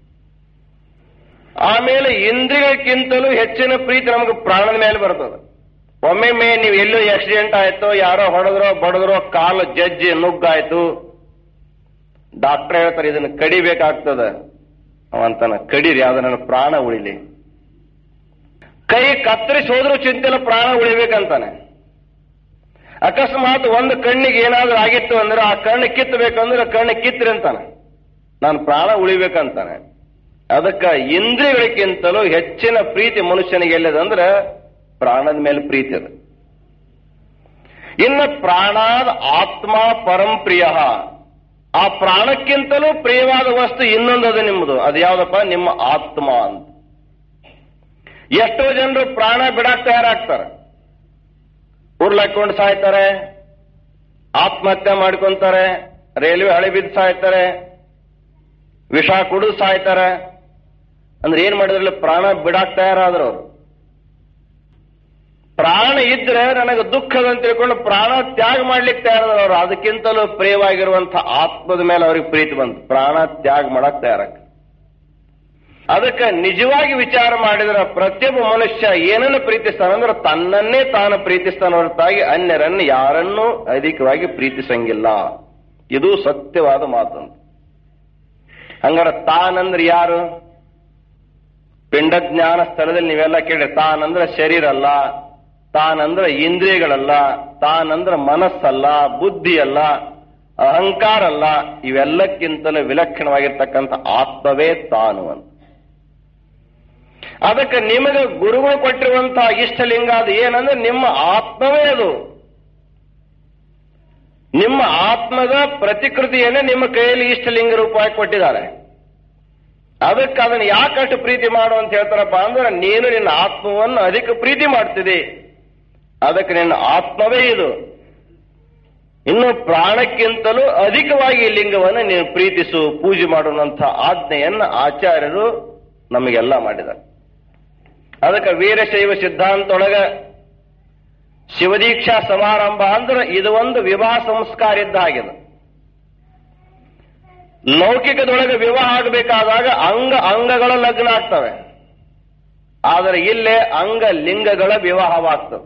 ಆಮೇಲೆ ಇಂದ್ರಿಯಕ್ಕಿಂತಲೂ ಹೆಚ್ಚಿನ ಪ್ರೀತಿ ನಮಗೆ ಪ್ರಾಣದ ಮೇಲೆ ಬರ್ತದೆ ಒಮ್ಮೆಮ್ಮೆ ನೀವು ಎಲ್ಲೋ ಆಕ್ಸಿಡೆಂಟ್ ಆಯ್ತೋ ಯಾರೋ ಹೊಡೆದ್ರೋ ಬಡದ್ರೋ ಕಾಲು ಜಜ್ಜಿ ನುಗ್ಗಾಯ್ತು ಡಾಕ್ಟರ್ ಹೇಳ್ತಾರೆ ಇದನ್ನ ಕಡಿಬೇಕಾಗ್ತದ ಅವಂತಾನ ಕಡೀರಿ ಅದ ನನ್ನ ಪ್ರಾಣ ಉಳಿಲಿ ಕೈ ಕತ್ತರಿಸಿ ಹೋದ್ರೂ ಚಿಂತೆಲ್ಲ ಪ್ರಾಣ ಉಳಿಬೇಕಂತಾನೆ ಅಕಸ್ಮಾತ್ ಒಂದು ಕಣ್ಣಿಗೆ ಏನಾದ್ರೂ ಆಗಿತ್ತು ಅಂದ್ರೆ ಆ ಕಣ್ಣು ಕಿತ್ತಬೇಕಂದ್ರೆ ಕಣ್ಣು ಕಿತ್ರಿ ಅಂತಾನೆ ನಾನು ಪ್ರಾಣ ಉಳಿಬೇಕಂತಾನೆ ಅದಕ್ಕ ಇಂದ್ರಿಯಗಳಿಗಿಂತಲೂ ಹೆಚ್ಚಿನ ಪ್ರೀತಿ ಮನುಷ್ಯನಿಗೆ ಎಲ್ಲದಂದ್ರೆ ಪ್ರಾಣದ ಮೇಲೆ ಪ್ರೀತಿ ಅದು ಇನ್ನು ಪ್ರಾಣಾದ ಆತ್ಮ ಪರಂ ಪ್ರಿಯ ಆ ಪ್ರಾಣಕ್ಕಿಂತಲೂ ಪ್ರಿಯವಾದ ವಸ್ತು ಇನ್ನೊಂದದು ನಿಮ್ಮದು ಅದು ಯಾವ್ದಪ್ಪ ನಿಮ್ಮ ಆತ್ಮ ಅಂತ ಎಷ್ಟೋ ಜನರು ಪ್ರಾಣ ಬಿಡಾಕ್ ತಯಾರಾಗ್ತಾರೆ ಉರ್ಲಾಕೊಂಡು ಸಾಯ್ತಾರೆ ಆತ್ಮಹತ್ಯೆ ಮಾಡ್ಕೊಂತಾರೆ ರೈಲ್ವೆ ಹಳಿ ಬಿದ್ದು ಸಾಯ್ತಾರೆ ವಿಷ ಕುಡಿದು ಸಾಯ್ತಾರೆ ಅಂದ್ರೆ ಏನ್ ಮಾಡಿದ್ರಲ್ಲ ಪ್ರಾಣ ಬಿಡಾಕ್ ತಯಾರಾದ್ರು ಅವರು ಪ್ರಾಣ ಇದ್ರೆ ನನಗೆ ದುಃಖದ ಅಂತ ತಿಳ್ಕೊಂಡು ಪ್ರಾಣ ತ್ಯಾಗ ಮಾಡ್ಲಿಕ್ಕೆ ತಯಾರಾದ್ರು ಅವರು ಅದಕ್ಕಿಂತಲೂ ಪ್ರಿಯವಾಗಿರುವಂತಹ ಆತ್ಮದ ಮೇಲೆ ಅವ್ರಿಗೆ ಪ್ರೀತಿ ಬಂತು ಪ್ರಾಣ ತ್ಯಾಗ ಮಾಡಕ್ ತಯಾರಾಗ ಅದಕ್ಕೆ ನಿಜವಾಗಿ ವಿಚಾರ ಮಾಡಿದ್ರೆ ಪ್ರತಿಯೊಬ್ಬ ಮನುಷ್ಯ ಏನನ್ನು ಪ್ರೀತಿಸ್ತಾನಂದ್ರೆ ತನ್ನನ್ನೇ ತಾನು ಪ್ರೀತಿಸ್ತಾನ ಹೊರತಾಗಿ ಅನ್ಯರನ್ನು ಯಾರನ್ನೂ ಅಧಿಕವಾಗಿ ಪ್ರೀತಿಸಂಗಿಲ್ಲ ಇದು ಸತ್ಯವಾದ ಮಾತಂತ ಹಂಗಾರ ತಾನಂದ್ರೆ ಯಾರು ಪಿಂಡ ಜ್ಞಾನ ಸ್ಥಳದಲ್ಲಿ ನೀವೆಲ್ಲ ಕೇಳಿ ತಾನಂದ್ರೆ ಶರೀರ ಅಲ್ಲ ತಾನಂದ್ರೆ ಇಂದ್ರಿಯಗಳಲ್ಲ ತಾನಂದ್ರೆ ಮನಸ್ಸಲ್ಲ ಬುದ್ಧಿ ಅಲ್ಲ ಅಹಂಕಾರ ಅಲ್ಲ ಇವೆಲ್ಲಕ್ಕಿಂತಲೂ ವಿಲಕ್ಷಣವಾಗಿರ್ತಕ್ಕಂಥ ಆತ್ಮವೇ ತಾನು ಅಂತ ಅದಕ್ಕೆ ನಿಮಗೆ ಗುರುಗಳು ಕೊಟ್ಟಿರುವಂತಹ ಇಷ್ಟಲಿಂಗ ಅದು ಏನಂದ್ರೆ ನಿಮ್ಮ ಆತ್ಮವೇ ಅದು ನಿಮ್ಮ ಆತ್ಮದ ಪ್ರತಿಕೃತಿಯನ್ನೇ ನಿಮ್ಮ ಕೈಯಲ್ಲಿ ಇಷ್ಟಲಿಂಗ ರೂಪವಾಗಿ ಕೊಟ್ಟಿದ್ದಾರೆ ಅದಕ್ಕೆ ಅದನ್ನು ಯಾಕಷ್ಟು ಪ್ರೀತಿ ಮಾಡು ಅಂತ ಹೇಳ್ತಾರಪ್ಪ ಅಂದ್ರೆ ನೀನು ನಿನ್ನ ಆತ್ಮವನ್ನು ಅಧಿಕ ಪ್ರೀತಿ ಮಾಡ್ತಿದೆ ಅದಕ್ಕೆ ನಿನ್ನ ಆತ್ಮವೇ ಇದು ಇನ್ನು ಪ್ರಾಣಕ್ಕಿಂತಲೂ ಅಧಿಕವಾಗಿ ಈ ಲಿಂಗವನ್ನು ನೀನು ಪ್ರೀತಿಸು ಪೂಜೆ ಮಾಡುವಂತ ಆಜ್ಞೆಯನ್ನು ಆಚಾರ್ಯರು ನಮಗೆಲ್ಲ ಮಾಡಿದ್ದಾರೆ ಅದಕ್ಕೆ ವೀರಶೈವ ಸಿದ್ಧಾಂತೊಳಗ ಶಿವದೀಕ್ಷಾ ಸಮಾರಂಭ ಅಂದ್ರೆ ಇದು ಒಂದು ವಿವಾಹ ಸಂಸ್ಕಾರ ಇದ್ದ ಹಾಗಿದೆ ಲೌಕಿಕದೊಳಗೆ ವಿವಾಹ ಆಗಬೇಕಾದಾಗ ಅಂಗ ಅಂಗಗಳ ಲಗ್ನ ಆಗ್ತವೆ ಆದರೆ ಇಲ್ಲೇ ಅಂಗ ಲಿಂಗಗಳ ವಿವಾಹವಾಗ್ತವೆ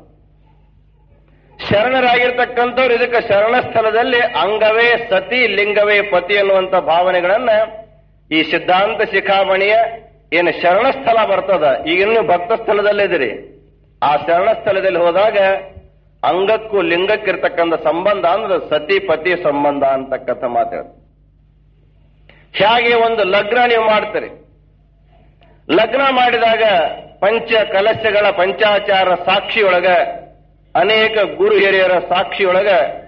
ಶರಣರಾಗಿರ್ತಕ್ಕಂಥವ್ರು ಇದಕ್ಕೆ ಶರಣ ಸ್ಥಳದಲ್ಲಿ ಅಂಗವೇ ಸತಿ ಲಿಂಗವೇ ಪತಿ ಅನ್ನುವಂಥ ಭಾವನೆಗಳನ್ನ ಈ ಸಿದ್ಧಾಂತ ಶಿಖಾಮಣಿಯ ಏನು ಶರಣ ಸ್ಥಳ ಬರ್ತದ ಈಗ ನೀವು ಭಕ್ತ ಸ್ಥಳದಲ್ಲಿದ್ದೀರಿ ಆ ಶರಣ ಸ್ಥಳದಲ್ಲಿ ಹೋದಾಗ ಅಂಗಕ್ಕೂ ಲಿಂಗಕ್ಕಿರ್ತಕ್ಕಂಥ ಸಂಬಂಧ ಅಂದ್ರೆ ಸತಿ ಪತಿ ಸಂಬಂಧ ಅಂತಕ್ಕಂಥ ಮಾತಾಡ ಹೇಗೆ ಒಂದು ಲಗ್ನ ನೀವು ಮಾಡ್ತೀರಿ ಲಗ್ನ ಮಾಡಿದಾಗ ಪಂಚ ಕಲಶಗಳ ಪಂಚಾಚಾರ ಸಾಕ್ಷಿಯೊಳಗ ಅನೇಕ ಗುರು ಹಿರಿಯರ ಸಾಕ್ಷಿಯೊಳಗ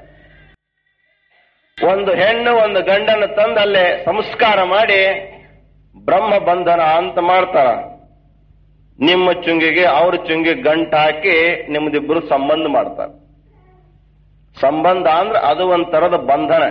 ಒಂದು ಹೆಣ್ಣು ಒಂದು ಗಂಡನ ತಂದಲ್ಲೇ ಸಂಸ್ಕಾರ ಮಾಡಿ ಬ್ರಹ್ಮ ಬಂಧನ ಅಂತ ಮಾಡ್ತಾರ ನಿಮ್ಮ ಚುಂಗಿಗೆ ಅವ್ರ ಚುಂಗಿಗೆ ಗಂಟು ಹಾಕಿ ನಿಮ್ದಿಬ್ರು ಸಂಬಂಧ ಮಾಡ್ತಾರೆ ಸಂಬಂಧ ಅಂದ್ರೆ ಅದು ಒಂಥರದ ಬಂಧನ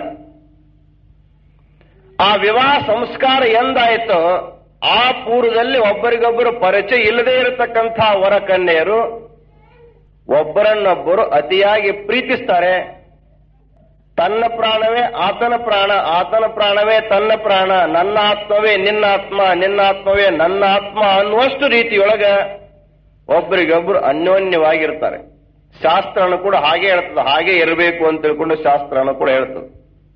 ಆ ವಿವಾಹ ಸಂಸ್ಕಾರ ಎಂದಾಯ್ತೋ ಆ ಪೂರ್ವದಲ್ಲಿ ಒಬ್ಬರಿಗೊಬ್ಬರು ಪರಿಚಯ ಇಲ್ಲದೆ ಇರತಕ್ಕಂಥ ವರ ಕನ್ಯೆಯರು ಒಬ್ಬರನ್ನೊಬ್ಬರು ಅತಿಯಾಗಿ ಪ್ರೀತಿಸ್ತಾರೆ ತನ್ನ ಪ್ರಾಣವೇ ಆತನ ಪ್ರಾಣ ಆತನ ಪ್ರಾಣವೇ ತನ್ನ ಪ್ರಾಣ ನನ್ನ ಆತ್ಮವೇ ನಿನ್ನ ಆತ್ಮ ನಿನ್ನ ಆತ್ಮವೇ ನನ್ನ ಆತ್ಮ ಅನ್ನುವಷ್ಟು ರೀತಿಯೊಳಗ ಒಬ್ಬರಿಗೊಬ್ಬರು ಅನ್ಯೋನ್ಯವಾಗಿರ್ತಾರೆ ಶಾಸ್ತ್ರನು ಕೂಡ ಹಾಗೆ ಹೇಳ್ತದೆ ಹಾಗೆ ಇರಬೇಕು ಅಂತ ತಿಳ್ಕೊಂಡು ಶಾಸ್ತ್ರನು ಕೂಡ ಹೇಳ್ತದೆ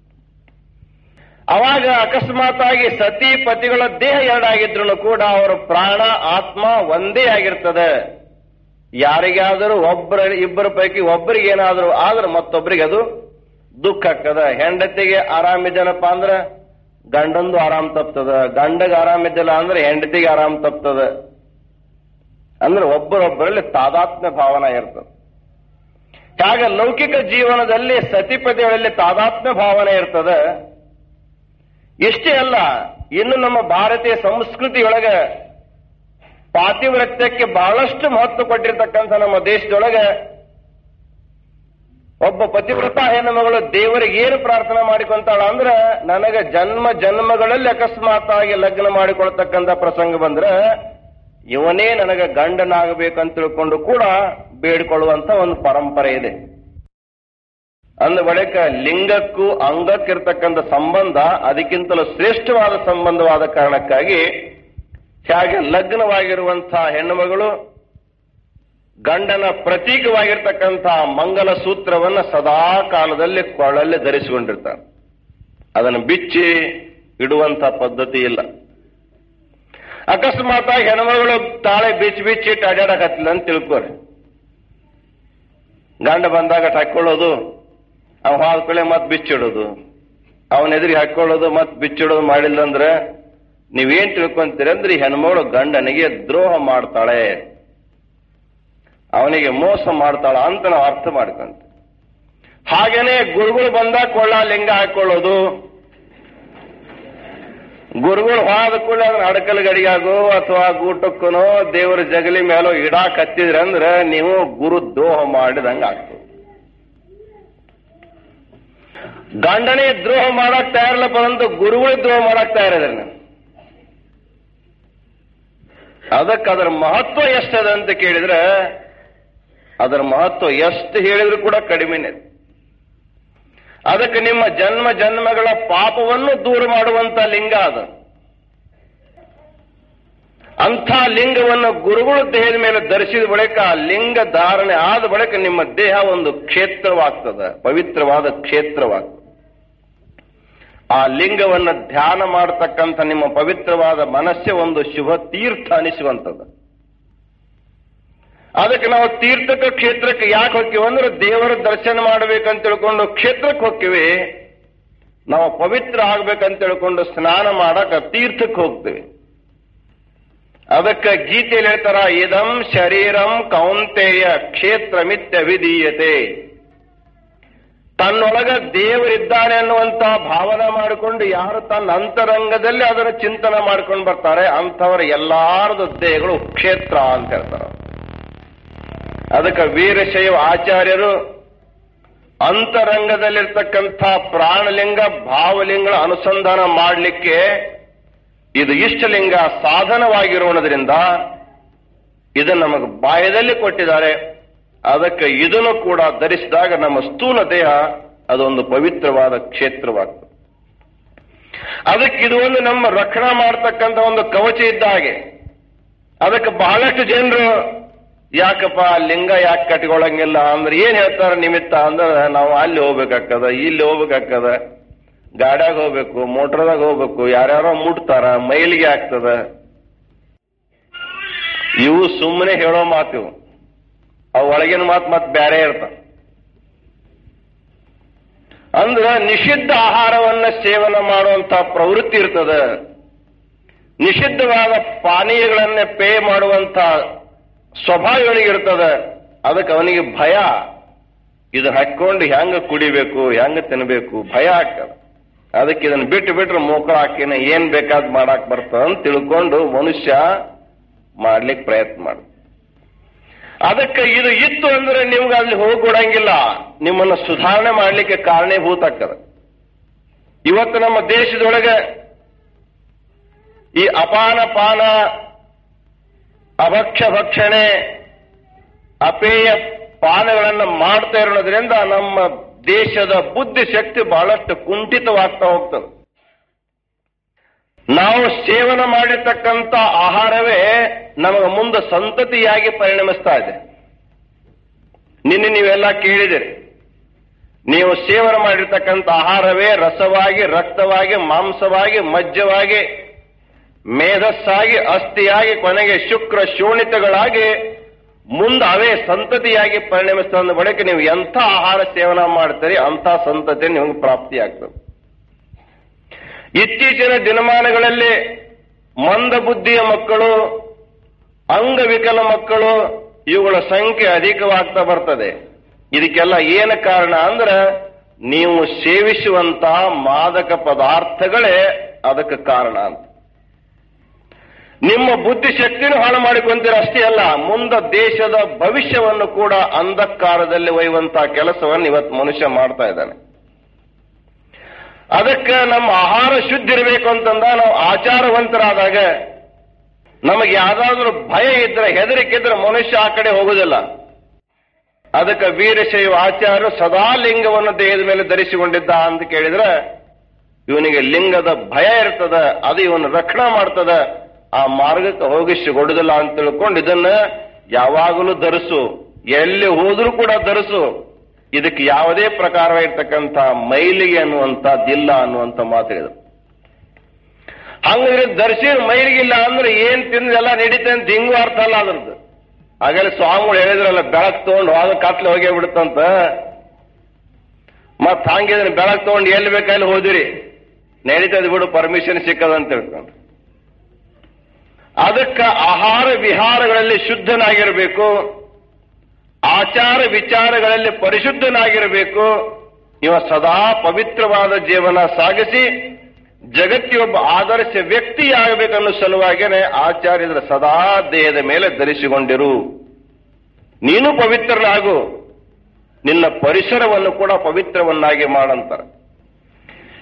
ಅವಾಗ ಅಕಸ್ಮಾತ್ ಆಗಿ ಸತಿ ಪತಿಗಳ ದೇಹ ಎರಡಾಗಿದ್ರು ಕೂಡ ಅವರ ಪ್ರಾಣ ಆತ್ಮ ಒಂದೇ ಆಗಿರ್ತದೆ ಯಾರಿಗಾದರೂ ಒಬ್ಬರ ಇಬ್ಬರ ಪೈಕಿ ಒಬ್ಬರಿಗೆ ಏನಾದರೂ ಆದ್ರೆ ಮತ್ತೊಬ್ಬರಿಗೆ ಅದು ದುಃಖ ಆಗ್ತದ ಹೆಂಡತಿಗೆ ಆರಾಮಿದ್ದನಪ್ಪ ಅಂದ್ರೆ ಗಂಡಂದು ಆರಾಮ್ ತಪ್ತದ ಗಂಡಗೆ ಆರಾಮಿದ್ದಿಲ್ಲ ಅಂದ್ರೆ ಹೆಂಡತಿಗೆ ಆರಾಮ್ ತಪ್ತದ ಅಂದ್ರೆ ಒಬ್ಬರೊಬ್ಬರಲ್ಲಿ ತಾದಾತ್ಮ್ಯ ಭಾವನ ಇರ್ತದೆ ಹಾಗೆ ಲೌಕಿಕ ಜೀವನದಲ್ಲಿ ಸತಿಪತಿಗಳಲ್ಲಿ ತಾದಾತ್ಮ್ಯ ಭಾವನೆ ಇರ್ತದೆ ಇಷ್ಟೇ ಅಲ್ಲ ಇನ್ನು ನಮ್ಮ ಭಾರತೀಯ ಸಂಸ್ಕೃತಿಯೊಳಗೆ ಪಾತಿವ್ರತ್ಯಕ್ಕೆ ಬಹಳಷ್ಟು ಮಹತ್ವ ಕೊಟ್ಟಿರ್ತಕ್ಕಂಥ ನಮ್ಮ ದೇಶದೊಳಗೆ ಒಬ್ಬ ಪತಿವ್ರತ ಹೆಣ್ಣುಮಗಳು ದೇವರಿಗೆ ಏನು ಪ್ರಾರ್ಥನೆ ಮಾಡಿಕೊಂತಾಳ ಅಂದ್ರೆ ನನಗೆ ಜನ್ಮ ಜನ್ಮಗಳಲ್ಲಿ ಅಕಸ್ಮಾತ್ ಆಗಿ ಲಗ್ನ ಮಾಡಿಕೊಳ್ತಕ್ಕಂಥ ಪ್ರಸಂಗ ಬಂದ್ರೆ ಇವನೇ ನನಗೆ ಗಂಡನಾಗಬೇಕಂತ ತಿಳ್ಕೊಂಡು ಕೂಡ ಬೇಡಿಕೊಳ್ಳುವಂತ ಒಂದು ಪರಂಪರೆ ಇದೆ ಅಂದ ಬಳಿಕ ಲಿಂಗಕ್ಕೂ ಅಂಗಕ್ಕಿರ್ತಕ್ಕಂಥ ಸಂಬಂಧ ಅದಕ್ಕಿಂತಲೂ ಶ್ರೇಷ್ಠವಾದ ಸಂಬಂಧವಾದ ಕಾರಣಕ್ಕಾಗಿ ಹೇಗೆ ಲಗ್ನವಾಗಿರುವಂತಹ ಹೆಣ್ಣುಮಗಳು ಗಂಡನ ಪ್ರತೀಕವಾಗಿರ್ತಕ್ಕಂತಹ ಮಂಗಲ ಸೂತ್ರವನ್ನ ಸದಾ ಕಾಲದಲ್ಲಿ ಕೊಳ್ಳಲ್ಲಿ ಧರಿಸಿಕೊಂಡಿರ್ತಾರೆ ಅದನ್ನು ಬಿಚ್ಚಿ ಇಡುವಂತ ಪದ್ಧತಿ ಇಲ್ಲ ಅಕಸ್ಮಾತ್ ಆಗಿ ಹೆಣ್ಮಗಳು ತಾಳೆ ಬಿಚ್ಚಿ ಬಿಚ್ಚಿ ಇಟ್ಟು ಅಡ್ಯಾಡಕತ್ತಿಲ್ಲ ಅಂತ ತಿಳ್ಕೋರಿ ಗಂಡ ಬಂದಾಗ ಹಾಕೊಳ್ಳೋದು ಅವ ಹಾದ್ಕೊಳ್ಳೆ ಮತ್ ಬಿಚ್ಚಿಡೋದು ಅವನ ಎದುರಿಗೆ ಹಾಕೊಳ್ಳೋದು ಮತ್ ಬಿಚ್ಚಿಡೋದು ಮಾಡಿಲ್ಲ ಅಂದ್ರೆ ನೀವೇನ್ ತಿಳ್ಕೊಂತೀರಿ ಅಂದ್ರೆ ಈ ಹೆಣ್ಮಗಳು ಗಂಡನಿಗೆ ದ್ರೋಹ ಮಾಡ್ತಾಳೆ ಅವನಿಗೆ ಮೋಸ ಮಾಡ್ತಾಳ ಅಂತ ನಾವು ಅರ್ಥ ಮಾಡ್ಕೊಂತ ಹಾಗೇನೆ ಗುರುಗಳು ಬಂದಾಗ ಕೊಳ್ಳ ಲಿಂಗ ಹಾಕೊಳ್ಳೋದು ಗುರುಗಳು ಹೋದ ಕೂಡಲೇ ಅದನ್ನ ಅಡಕಲ್ ಗಡಿಗಾಗೋ ಅಥವಾ ಗೂಟಕ್ಕನೋ ದೇವರ ಜಗಲಿ ಮೇಲೋ ಇಡಾಕ್ ಹತ್ತಿದ್ರೆ ಅಂದ್ರೆ ನೀವು ಗುರು ದ್ರೋಹ ಮಾಡಿದಂಗ ಆಗ್ತದೆ ಗಂಡನೇ ದ್ರೋಹ ಮಾಡಕ್ ತಯಾರಿಲ್ಲ ಪರಂತು ಗುರುಗಳು ದ್ರೋಹ ಮಾಡಕ್ ತಯಾರಿದ್ದಾರೆ ನಾನು ಅದಕ್ಕೆ ಅದರ ಮಹತ್ವ ಎಷ್ಟದ ಅಂತ ಕೇಳಿದ್ರೆ ಅದರ ಮಹತ್ವ ಎಷ್ಟು ಹೇಳಿದ್ರು ಕೂಡ ಕಡಿಮೆನೆ ಅದಕ್ಕೆ ನಿಮ್ಮ ಜನ್ಮ ಜನ್ಮಗಳ ಪಾಪವನ್ನು ದೂರ ಮಾಡುವಂತ ಲಿಂಗ ಅದು ಅಂಥ ಲಿಂಗವನ್ನು ಗುರುಗಳು ದೇಹದ ಮೇಲೆ ಧರಿಸಿದ ಬಳಿಕ ಆ ಲಿಂಗ ಧಾರಣೆ ಆದ ಬಳಿಕ ನಿಮ್ಮ ದೇಹ ಒಂದು ಕ್ಷೇತ್ರವಾಗ್ತದೆ ಪವಿತ್ರವಾದ ಕ್ಷೇತ್ರವಾಗ್ತದೆ ಆ ಲಿಂಗವನ್ನು ಧ್ಯಾನ ಮಾಡತಕ್ಕಂಥ ನಿಮ್ಮ ಪವಿತ್ರವಾದ ಮನಸ್ಸೇ ಒಂದು ಶುಭ ತೀರ್ಥ ಅನಿಸುವಂಥದ್ದು ಅದಕ್ಕೆ ನಾವು ತೀರ್ಥಕ ಕ್ಷೇತ್ರಕ್ಕೆ ಯಾಕೆ ಹೋಗ್ತೀವಿ ಅಂದ್ರೆ ದೇವರ ದರ್ಶನ ಮಾಡ್ಬೇಕಂತ ತಿಳ್ಕೊಂಡು ಕ್ಷೇತ್ರಕ್ಕೆ ಹೋಗ್ತೀವಿ ನಾವು ಪವಿತ್ರ ಆಗ್ಬೇಕಂತ ತಿಳ್ಕೊಂಡು ಸ್ನಾನ ಮಾಡಕ ತೀರ್ಥಕ್ಕೆ ಹೋಗ್ತೀವಿ ಅದಕ್ಕೆ ಗೀತೆಯಲ್ಲಿ ಹೇಳ್ತಾರ ಇದಂ ಶರೀರಂ ಕೌಂತೆಯ ಕ್ಷೇತ್ರ ಮಿತ್ಯ ವಿಧೀಯತೆ ತನ್ನೊಳಗ ದೇವರಿದ್ದಾನೆ ಅನ್ನುವಂತ ಭಾವನೆ ಮಾಡಿಕೊಂಡು ಯಾರು ತನ್ನ ಅಂತರಂಗದಲ್ಲಿ ಅದರ ಚಿಂತನೆ ಮಾಡ್ಕೊಂಡು ಬರ್ತಾರೆ ಅಂಥವರ ಎಲ್ಲಾರದು ದೇಹಗಳು ಕ್ಷೇತ್ರ ಅಂತ ಹೇಳ್ತಾರೆ ಅದಕ್ಕೆ ವೀರಶೈವ ಆಚಾರ್ಯರು ಅಂತರಂಗದಲ್ಲಿರ್ತಕ್ಕಂಥ ಪ್ರಾಣಲಿಂಗ ಭಾವಲಿಂಗಗಳ ಅನುಸಂಧಾನ ಮಾಡಲಿಕ್ಕೆ ಇದು ಇಷ್ಟಲಿಂಗ ಸಾಧನವಾಗಿರುವುದರಿಂದ ಇದು ನಮಗೆ ಬಾಯದಲ್ಲಿ ಕೊಟ್ಟಿದ್ದಾರೆ ಅದಕ್ಕೆ ಇದನ್ನು ಕೂಡ ಧರಿಸಿದಾಗ ನಮ್ಮ ಸ್ಥೂಲ ದೇಹ ಅದೊಂದು ಪವಿತ್ರವಾದ ಕ್ಷೇತ್ರವಾಗ್ತದೆ ಅದಕ್ಕೆ ಇದು ಒಂದು ನಮ್ಮ ರಕ್ಷಣಾ ಮಾಡತಕ್ಕಂಥ ಒಂದು ಕವಚ ಇದ್ದ ಹಾಗೆ ಅದಕ್ಕೆ ಬಹಳಷ್ಟು ಜನರು ಯಾಕಪ್ಪ ಲಿಂಗ ಯಾಕೆ ಕಟ್ಕೊಳ್ಳಂಗಿಲ್ಲ ಅಂದ್ರೆ ಏನ್ ಹೇಳ್ತಾರೆ ನಿಮಿತ್ತ ಅಂದ್ರೆ ನಾವು ಅಲ್ಲಿ ಹೋಗ್ಬೇಕಾಗ್ತದ ಇಲ್ಲಿ ಹೋಗ್ಬೇಕಾಗ್ತದ ಗಾಡ್ಯಾಗ ಹೋಗ್ಬೇಕು ಮೋಟ್ರದಾಗ ಹೋಗ್ಬೇಕು ಯಾರ್ಯಾರೋ ಮುಟ್ತಾರ ಮೈಲಿಗೆ ಆಗ್ತದ ಇವು ಸುಮ್ಮನೆ ಹೇಳೋ ಮಾತು ಅವು ಒಳಗಿನ ಮಾತು ಮತ್ತೆ ಬೇರೆ ಇರ್ತಾವ ಅಂದ್ರ ನಿಷಿದ್ಧ ಆಹಾರವನ್ನ ಸೇವನೆ ಮಾಡುವಂತ ಪ್ರವೃತ್ತಿ ಇರ್ತದ ನಿಷಿದ್ಧವಾದ ಪಾನೀಯಗಳನ್ನ ಪೇ ಮಾಡುವಂತ ಸ್ವಭಾವ ಇವನಿಗಿರ್ತದೆ ಅದಕ್ಕೆ ಅವನಿಗೆ ಭಯ ಇದನ್ನ ಹಾಕೊಂಡು ಹೆಂಗ ಕುಡಿಬೇಕು ಹೆಂಗ ತಿನ್ಬೇಕು ಭಯ ಆಗ್ತದೆ ಅದಕ್ಕೆ ಇದನ್ನ ಬಿಟ್ಟು ಬಿಟ್ರೆ ಮೋಕಳ ಹಾಕಿನ ಏನ್ ಬೇಕಾದ್ ಮಾಡಾಕ್ ಬರ್ತದ ಅಂತ ತಿಳ್ಕೊಂಡು ಮನುಷ್ಯ ಮಾಡ್ಲಿಕ್ಕೆ ಪ್ರಯತ್ನ ಮಾಡ ಅದಕ್ಕೆ ಇದು ಇತ್ತು ಅಂದ್ರೆ ನಿಮ್ಗೆ ಅಲ್ಲಿ ಹೋಗ್ಕೊಡಂಗಿಲ್ಲ ನಿಮ್ಮನ್ನು ಸುಧಾರಣೆ ಮಾಡಲಿಕ್ಕೆ ಕಾರಣೀಭೂತ ಆಗ್ತದೆ ಇವತ್ತು ನಮ್ಮ ದೇಶದೊಳಗೆ ಈ ಅಪಾನ ಪಾನ ಅಭಕ್ಷ್ಯ ಭಕ್ಷಣೆ ಅಪೇಯ ಪಾನಗಳನ್ನು ಮಾಡ್ತಾ ಇರೋದ್ರಿಂದ ನಮ್ಮ ದೇಶದ ಬುದ್ಧಿ ಶಕ್ತಿ ಬಹಳಷ್ಟು ಕುಂಠಿತವಾಗ್ತಾ ಹೋಗ್ತದೆ ನಾವು ಸೇವನೆ ಮಾಡಿರ್ತಕ್ಕಂಥ ಆಹಾರವೇ ನಮಗೆ ಮುಂದೆ ಸಂತತಿಯಾಗಿ ಪರಿಣಮಿಸ್ತಾ ಇದೆ ನಿನ್ನೆ ನೀವೆಲ್ಲ ಕೇಳಿದಿರಿ ನೀವು ಸೇವನೆ ಮಾಡಿರ್ತಕ್ಕಂಥ ಆಹಾರವೇ ರಸವಾಗಿ ರಕ್ತವಾಗಿ ಮಾಂಸವಾಗಿ ಮಜ್ಜವಾಗಿ ಮೇಧಸ್ಸಾಗಿ ಅಸ್ಥಿಯಾಗಿ ಕೊನೆಗೆ ಶುಕ್ರ ಶೋಣಿತಗಳಾಗಿ ಮುಂದೆ ಅವೇ ಸಂತತಿಯಾಗಿ ಪರಿಣಮಿಸ್ತಂದ ಬಳಿಕ ನೀವು ಎಂಥ ಆಹಾರ ಸೇವನೆ ಮಾಡ್ತೀರಿ ಅಂಥ ಸಂತತಿ ನಿಮಗೆ ಪ್ರಾಪ್ತಿಯಾಗ್ತದೆ ಇತ್ತೀಚಿನ ದಿನಮಾನಗಳಲ್ಲಿ ಮಂದ ಬುದ್ಧಿಯ ಮಕ್ಕಳು ಅಂಗವಿಕಲ ಮಕ್ಕಳು ಇವುಗಳ ಸಂಖ್ಯೆ ಅಧಿಕವಾಗ್ತಾ ಬರ್ತದೆ ಇದಕ್ಕೆಲ್ಲ ಏನು ಕಾರಣ ಅಂದ್ರೆ ನೀವು ಸೇವಿಸುವಂತ ಮಾದಕ ಪದಾರ್ಥಗಳೇ ಅದಕ್ಕೆ ಕಾರಣ ಅಂತ ನಿಮ್ಮ ಬುದ್ಧಿಶಕ್ತಿನೂ ಹಾಳು ಮಾಡಿಕೊಂತೀರ ಅಷ್ಟೇ ಅಲ್ಲ ಮುಂದೆ ದೇಶದ ಭವಿಷ್ಯವನ್ನು ಕೂಡ ಅಂಧಕಾರದಲ್ಲಿ ಒಯ್ಯುವಂತಹ ಕೆಲಸವನ್ನು ಇವತ್ತು ಮನುಷ್ಯ ಮಾಡ್ತಾ ಇದ್ದಾನೆ ಅದಕ್ಕೆ ನಮ್ಮ ಆಹಾರ ಶುದ್ಧ ಇರಬೇಕು ಅಂತಂದ ನಾವು ಆಚಾರವಂತರಾದಾಗ ನಮಗೆ ಯಾವ್ದಾದ್ರೂ ಭಯ ಇದ್ರೆ ಹೆದರಿಕೆ ಇದ್ರೆ ಮನುಷ್ಯ ಆ ಕಡೆ ಹೋಗುದಿಲ್ಲ ಅದಕ್ಕೆ ವೀರಶೈವ ಆಚಾರ್ಯರು ಸದಾ ಲಿಂಗವನ್ನು ದೇಹದ ಮೇಲೆ ಧರಿಸಿಕೊಂಡಿದ್ದ ಅಂತ ಕೇಳಿದ್ರೆ ಇವನಿಗೆ ಲಿಂಗದ ಭಯ ಇರ್ತದ ಅದು ಇವನು ರಕ್ಷಣಾ ಮಾಡ್ತದ ಆ ಮಾರ್ಗಕ್ಕೆ ಹೋಗಿಸಿಕೊಡುದಿಲ್ಲ ಅಂತ ತಿಳ್ಕೊಂಡು ಇದನ್ನ ಯಾವಾಗಲೂ ಧರಿಸು ಎಲ್ಲಿ ಹೋದ್ರೂ ಕೂಡ ಧರಿಸು ಇದಕ್ಕೆ ಯಾವುದೇ ಪ್ರಕಾರವಾಗಿರ್ತಕ್ಕಂಥ ಮೈಲಿಗೆ ಅನ್ನುವಂಥದ್ದಿಲ್ಲ ಅನ್ನುವಂಥ ಮಾತಿದೆ ಹಂಗಂದ್ರೆ ಧರಿಸಿ ಮೈಲಿಗಿಲ್ಲ ಅಂದ್ರೆ ಏನ್ ತಿಂದೆಲ್ಲ ನಡೀತೆ ಅಂತ ಹಿಂಗೂ ಅರ್ಥ ಅಲ್ಲ ಅದ್ರದ್ದು ಹಾಗೆಲ್ಲ ಸ್ವಾಮಿಗಳು ಹೇಳಿದ್ರಲ್ಲ ಬೆಳಕ್ ತಗೊಂಡು ಹೋದ ಕತ್ಲೆ ಹೋಗೇ ಬಿಡುತ್ತಂತ ಮತ್ ಹಂಗಿದ್ರೆ ಬೆಳಕ್ ತಗೊಂಡು ಎಲ್ಲಿ ಬೇಕಲ್ಲಿ ಹೋದಿರಿ ನಡೀತದ ಬಿಡು ಪರ್ಮಿಷನ್ ಸಿಕ್ಕದಂತ ತಿಳ್ಕೊಂಡು ಅದಕ್ಕೆ ಆಹಾರ ವಿಹಾರಗಳಲ್ಲಿ ಶುದ್ಧನಾಗಿರಬೇಕು ಆಚಾರ ವಿಚಾರಗಳಲ್ಲಿ ಪರಿಶುದ್ಧನಾಗಿರಬೇಕು ಇವ ಸದಾ ಪವಿತ್ರವಾದ ಜೀವನ ಸಾಗಿಸಿ ಜಗತ್ತಿಯೊಬ್ಬ ಆದರ್ಶ ವ್ಯಕ್ತಿಯಾಗಬೇಕನ್ನೋ ಸಲುವಾಗಿಯೇ ಆಚಾರ್ಯರ ಸದಾ ದೇಹದ ಮೇಲೆ ಧರಿಸಿಕೊಂಡಿರು ನೀನು ಪವಿತ್ರನಾಗು ನಿನ್ನ ಪರಿಸರವನ್ನು ಕೂಡ ಪವಿತ್ರವನ್ನಾಗಿ ಮಾಡಂತಾರೆ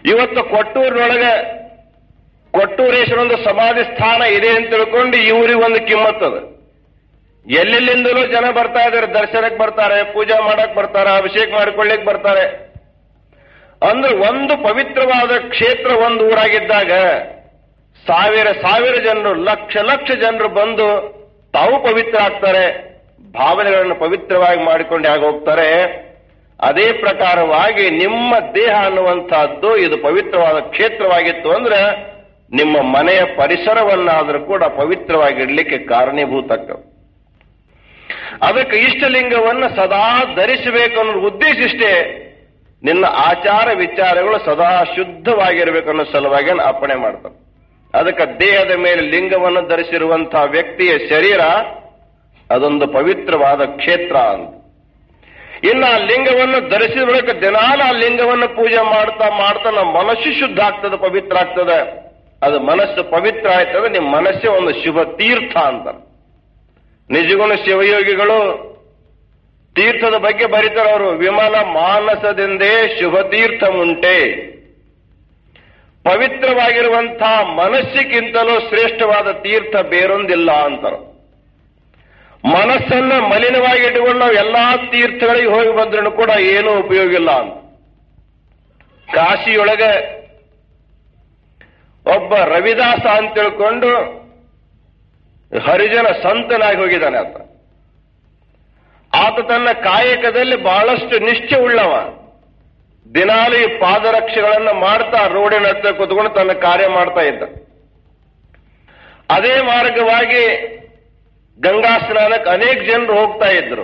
ಇವತ್ತು ಕೊಟ್ಟೂರಿನೊಳಗೆ ಕೊಟ್ಟೂರೇಶ್ವರ ಒಂದು ಸಮಾಧಿ ಸ್ಥಾನ ಇದೆ ಅಂತ ತಿಳ್ಕೊಂಡು ಇವರಿಗೆ ಒಂದು ಕಿಮ್ಮತ್ತದ ಎಲ್ಲೆಲ್ಲಿಂದಲೂ ಜನ ಬರ್ತಾ ಇದ್ದಾರೆ ದರ್ಶನಕ್ಕೆ ಬರ್ತಾರೆ ಪೂಜಾ ಮಾಡಕ್ ಬರ್ತಾರೆ ಅಭಿಷೇಕ ಮಾಡಿಕೊಳ್ಳಿಕ್ ಬರ್ತಾರೆ ಅಂದ್ರೆ ಒಂದು ಪವಿತ್ರವಾದ ಕ್ಷೇತ್ರ ಒಂದು ಊರಾಗಿದ್ದಾಗ ಸಾವಿರ ಸಾವಿರ ಜನರು ಲಕ್ಷ ಲಕ್ಷ ಜನರು ಬಂದು ತಾವು ಪವಿತ್ರ ಆಗ್ತಾರೆ ಭಾವನೆಗಳನ್ನು ಪವಿತ್ರವಾಗಿ ಮಾಡಿಕೊಂಡು ಆಗ ಹೋಗ್ತಾರೆ ಅದೇ ಪ್ರಕಾರವಾಗಿ ನಿಮ್ಮ ದೇಹ ಅನ್ನುವಂತಹದ್ದು ಇದು ಪವಿತ್ರವಾದ ಕ್ಷೇತ್ರವಾಗಿತ್ತು ಅಂದ್ರೆ ನಿಮ್ಮ ಮನೆಯ ಪರಿಸರವನ್ನಾದರೂ ಕೂಡ ಪವಿತ್ರವಾಗಿಡ್ಲಿಕ್ಕೆ ಕಾರಣೀಭೂತ ಆಗ್ತವೆ ಅದಕ್ಕೆ ಇಷ್ಟಲಿಂಗವನ್ನು ಸದಾ ಧರಿಸಬೇಕು ಅನ್ನೋ ಉದ್ದೇಶ ಇಷ್ಟೇ ನಿನ್ನ ಆಚಾರ ವಿಚಾರಗಳು ಸದಾ ಶುದ್ಧವಾಗಿರಬೇಕು ಅನ್ನೋ ಸಲುವಾಗಿ ಅರ್ಪಣೆ ಮಾಡ್ತಾರೆ ಅದಕ್ಕೆ ದೇಹದ ಮೇಲೆ ಲಿಂಗವನ್ನು ಧರಿಸಿರುವಂತಹ ವ್ಯಕ್ತಿಯ ಶರೀರ ಅದೊಂದು ಪವಿತ್ರವಾದ ಕ್ಷೇತ್ರ ಅಂತ ಇನ್ನು ಆ ಲಿಂಗವನ್ನು ಧರಿಸಿದ ಬಳಿಕ ದಿನಾಲ ಆ ಲಿಂಗವನ್ನು ಪೂಜೆ ಮಾಡ್ತಾ ಮಾಡ್ತಾ ನಮ್ಮ ಮನಸ್ಸು ಶುದ್ಧ ಆಗ್ತದೆ ಪವಿತ್ರ ಆಗ್ತದೆ ಅದು ಮನಸ್ಸು ಪವಿತ್ರ ಆಯ್ತದೆ ನಿಮ್ಮ ಮನಸ್ಸೇ ಒಂದು ಶುಭ ತೀರ್ಥ ಅಂತ ನಿಜಗುಣ ಶಿವಯೋಗಿಗಳು ತೀರ್ಥದ ಬಗ್ಗೆ ಬರೀತಾರೆ ಅವರು ವಿಮಲ ಮಾನಸದಿಂದೇ ಶುಭ ತೀರ್ಥ ಮುಂಟೆ ಪವಿತ್ರವಾಗಿರುವಂತಹ ಮನಸ್ಸಿಗಿಂತಲೂ ಶ್ರೇಷ್ಠವಾದ ತೀರ್ಥ ಬೇರೊಂದಿಲ್ಲ ಅಂತಾರೆ ಮನಸ್ಸನ್ನ ಮಲಿನವಾಗಿ ಇಟ್ಟುಕೊಂಡು ನಾವು ಎಲ್ಲಾ ತೀರ್ಥಗಳಿಗೆ ಹೋಗಿ ಬಂದ್ರೂ ಕೂಡ ಏನೂ ಉಪಯೋಗ ಇಲ್ಲ ಅಂತ ಕಾಶಿಯೊಳಗೆ ಒಬ್ಬ ರವಿದಾಸ ಅಂತ ತಿಳ್ಕೊಂಡು ಹರಿಜನ ಸಂತನಾಗಿ ಹೋಗಿದ್ದಾನೆ ಆತ ಆತ ತನ್ನ ಕಾಯಕದಲ್ಲಿ ಬಹಳಷ್ಟು ನಿಷ್ಠೆ ಉಳ್ಳವ ದಿನಾಲು ಈ ಪಾದರಕ್ಷೆಗಳನ್ನ ಮಾಡ್ತಾ ರೋಡಿನ ಹತ್ರ ಕೂತ್ಕೊಂಡು ತನ್ನ ಕಾರ್ಯ ಮಾಡ್ತಾ ಇದ್ದ ಅದೇ ಮಾರ್ಗವಾಗಿ ಗಂಗಾ ಸ್ನಾನಕ್ಕೆ ಅನೇಕ ಜನರು ಹೋಗ್ತಾ ಇದ್ರು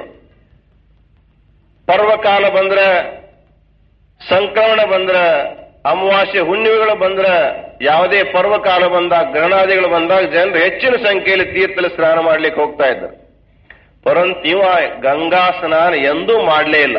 ಪರ್ವಕಾಲ ಬಂದ್ರೆ ಸಂಕ್ರಮಣ ಬಂದ್ರ ಅಮಾವಾಸ್ಯೆ ಹುಣ್ಣಿಮೆಗಳು ಬಂದ್ರ ಯಾವುದೇ ಪರ್ವಕಾಲ ಬಂದಾಗ ಗ್ರಹಣಾದಿಗಳು ಬಂದಾಗ ಜನರು ಹೆಚ್ಚಿನ ಸಂಖ್ಯೆಯಲ್ಲಿ ತೀರ್ಥದಲ್ಲಿ ಸ್ನಾನ ಮಾಡ್ಲಿಕ್ಕೆ ಹೋಗ್ತಾ ಇದ್ರು ಪರಂತು ಇವ ಗಂಗಾ ಸ್ನಾನ ಎಂದೂ ಮಾಡಲೇ ಇಲ್ಲ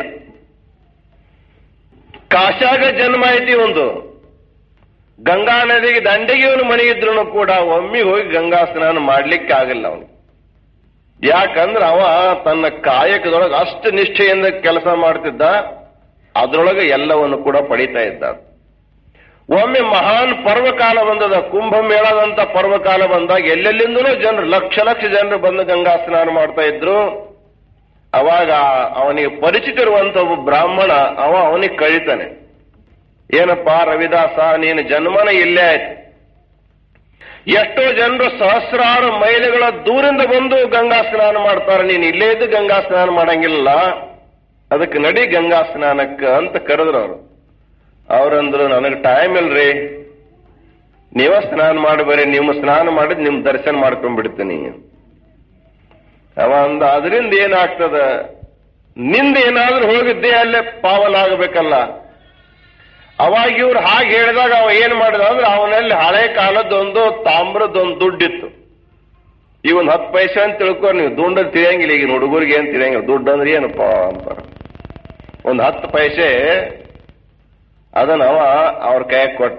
ಕಾಶಾಗ ಜನ್ಮ ಐತಿ ಒಂದು ಗಂಗಾ ನದಿಗೆ ದಂಡೆಗೆ ಇವನು ಮನೆಗಿದ್ರು ಕೂಡ ಒಮ್ಮೆ ಹೋಗಿ ಗಂಗಾ ಸ್ನಾನ ಮಾಡ್ಲಿಕ್ಕೆ ಆಗಿಲ್ಲ ಅವನು ಯಾಕಂದ್ರೆ ಅವ ತನ್ನ ಕಾಯಕದೊಳಗೆ ಅಷ್ಟು ನಿಷ್ಠೆಯಿಂದ ಕೆಲಸ ಮಾಡ್ತಿದ್ದ ಅದರೊಳಗೆ ಎಲ್ಲವನ್ನು ಕೂಡ ಪಡಿತಾ ಇದ್ದ ಒಮ್ಮೆ ಮಹಾನ್ ಪರ್ವಕಾಲ ಬಂದದ ಕುಂಭಮೇಳದಂತ ಪರ್ವಕಾಲ ಬಂದಾಗ ಎಲ್ಲೆಲ್ಲಿಂದಲೂ ಜನರು ಲಕ್ಷ ಲಕ್ಷ ಜನರು ಬಂದು ಗಂಗಾ ಸ್ನಾನ ಮಾಡ್ತಾ ಇದ್ರು ಅವಾಗ ಅವನಿಗೆ ಪರಿಚಿತ ಇರುವಂತ ಒಬ್ಬ ಬ್ರಾಹ್ಮಣ ಅವ ಅವನಿಗೆ ಕಳಿತಾನೆ ಏನಪ್ಪಾ ರವಿದಾಸ ನೀನು ಜನ್ಮನ ಇಲ್ಲೇ ಆಯ್ತು ಎಷ್ಟೋ ಜನರು ಸಹಸ್ರಾರು ಮೈಲಿಗಳ ದೂರಿಂದ ಬಂದು ಗಂಗಾ ಸ್ನಾನ ಮಾಡ್ತಾರೆ ನೀನು ಇಲ್ಲೇ ಇದ್ದು ಗಂಗಾ ಸ್ನಾನ ಮಾಡಂಗಿಲ್ಲ ಅದಕ್ಕೆ ನಡಿ ಗಂಗಾ ಸ್ನಾನಕ್ಕೆ ಅಂತ ಕರೆದ್ರು ಅವರು ಅವ್ರಂದ್ರು ನನಗೆ ಟೈಮ್ ಇಲ್ರಿ ನೀವ ಸ್ನಾನ ಮಾಡಿ ಬರ್ರಿ ನೀವು ಸ್ನಾನ ಮಾಡಿದ್ ನಿಮ್ ದರ್ಶನ ಮಾಡ್ಕೊಂಡ್ಬಿಡ್ತೀನಿ ಅವ ಅಂದ ಅದರಿಂದ ಏನಾಗ್ತದ ನಿಂದ ಏನಾದ್ರೂ ಹೋಗಿದ್ದೆ ಅಲ್ಲೇ ಪಾವಲಾಗಬೇಕಲ್ಲ ಅವಾಗ ಇವ್ರು ಹಾಗೆ ಹೇಳಿದಾಗ ಅವ ಏನ್ ಮಾಡಿದ ಅಂದ್ರೆ ಅವನಲ್ಲಿ ಹಳೆ ಕಾಲದೊಂದು ತಾಮ್ರದೊಂದು ದುಡ್ಡಿತ್ತು ಈ ಒಂದು ಹತ್ತು ಪೈಸೆ ಅಂತ ತಿಳ್ಕೊ ನೀವು ದುಡ್ಡಲ್ಲಿ ತಿಳಿಯಂಗಿಲ್ಲ ಈಗಿನ ಹುಡುಗರಿಗೆ ಏನ್ ತಿಳಿಯಂಗಿಲ್ಲ ದುಡ್ಡು ಅಂದ್ರೆ ಏನಪ್ಪ ಅಂತಾರ ಒಂದು ಹತ್ತು ಪೈಸೆ ಅದನ್ನ ಅವ ಅವ್ರ ಕೈಯಾಗ ಕೊಟ್ಟ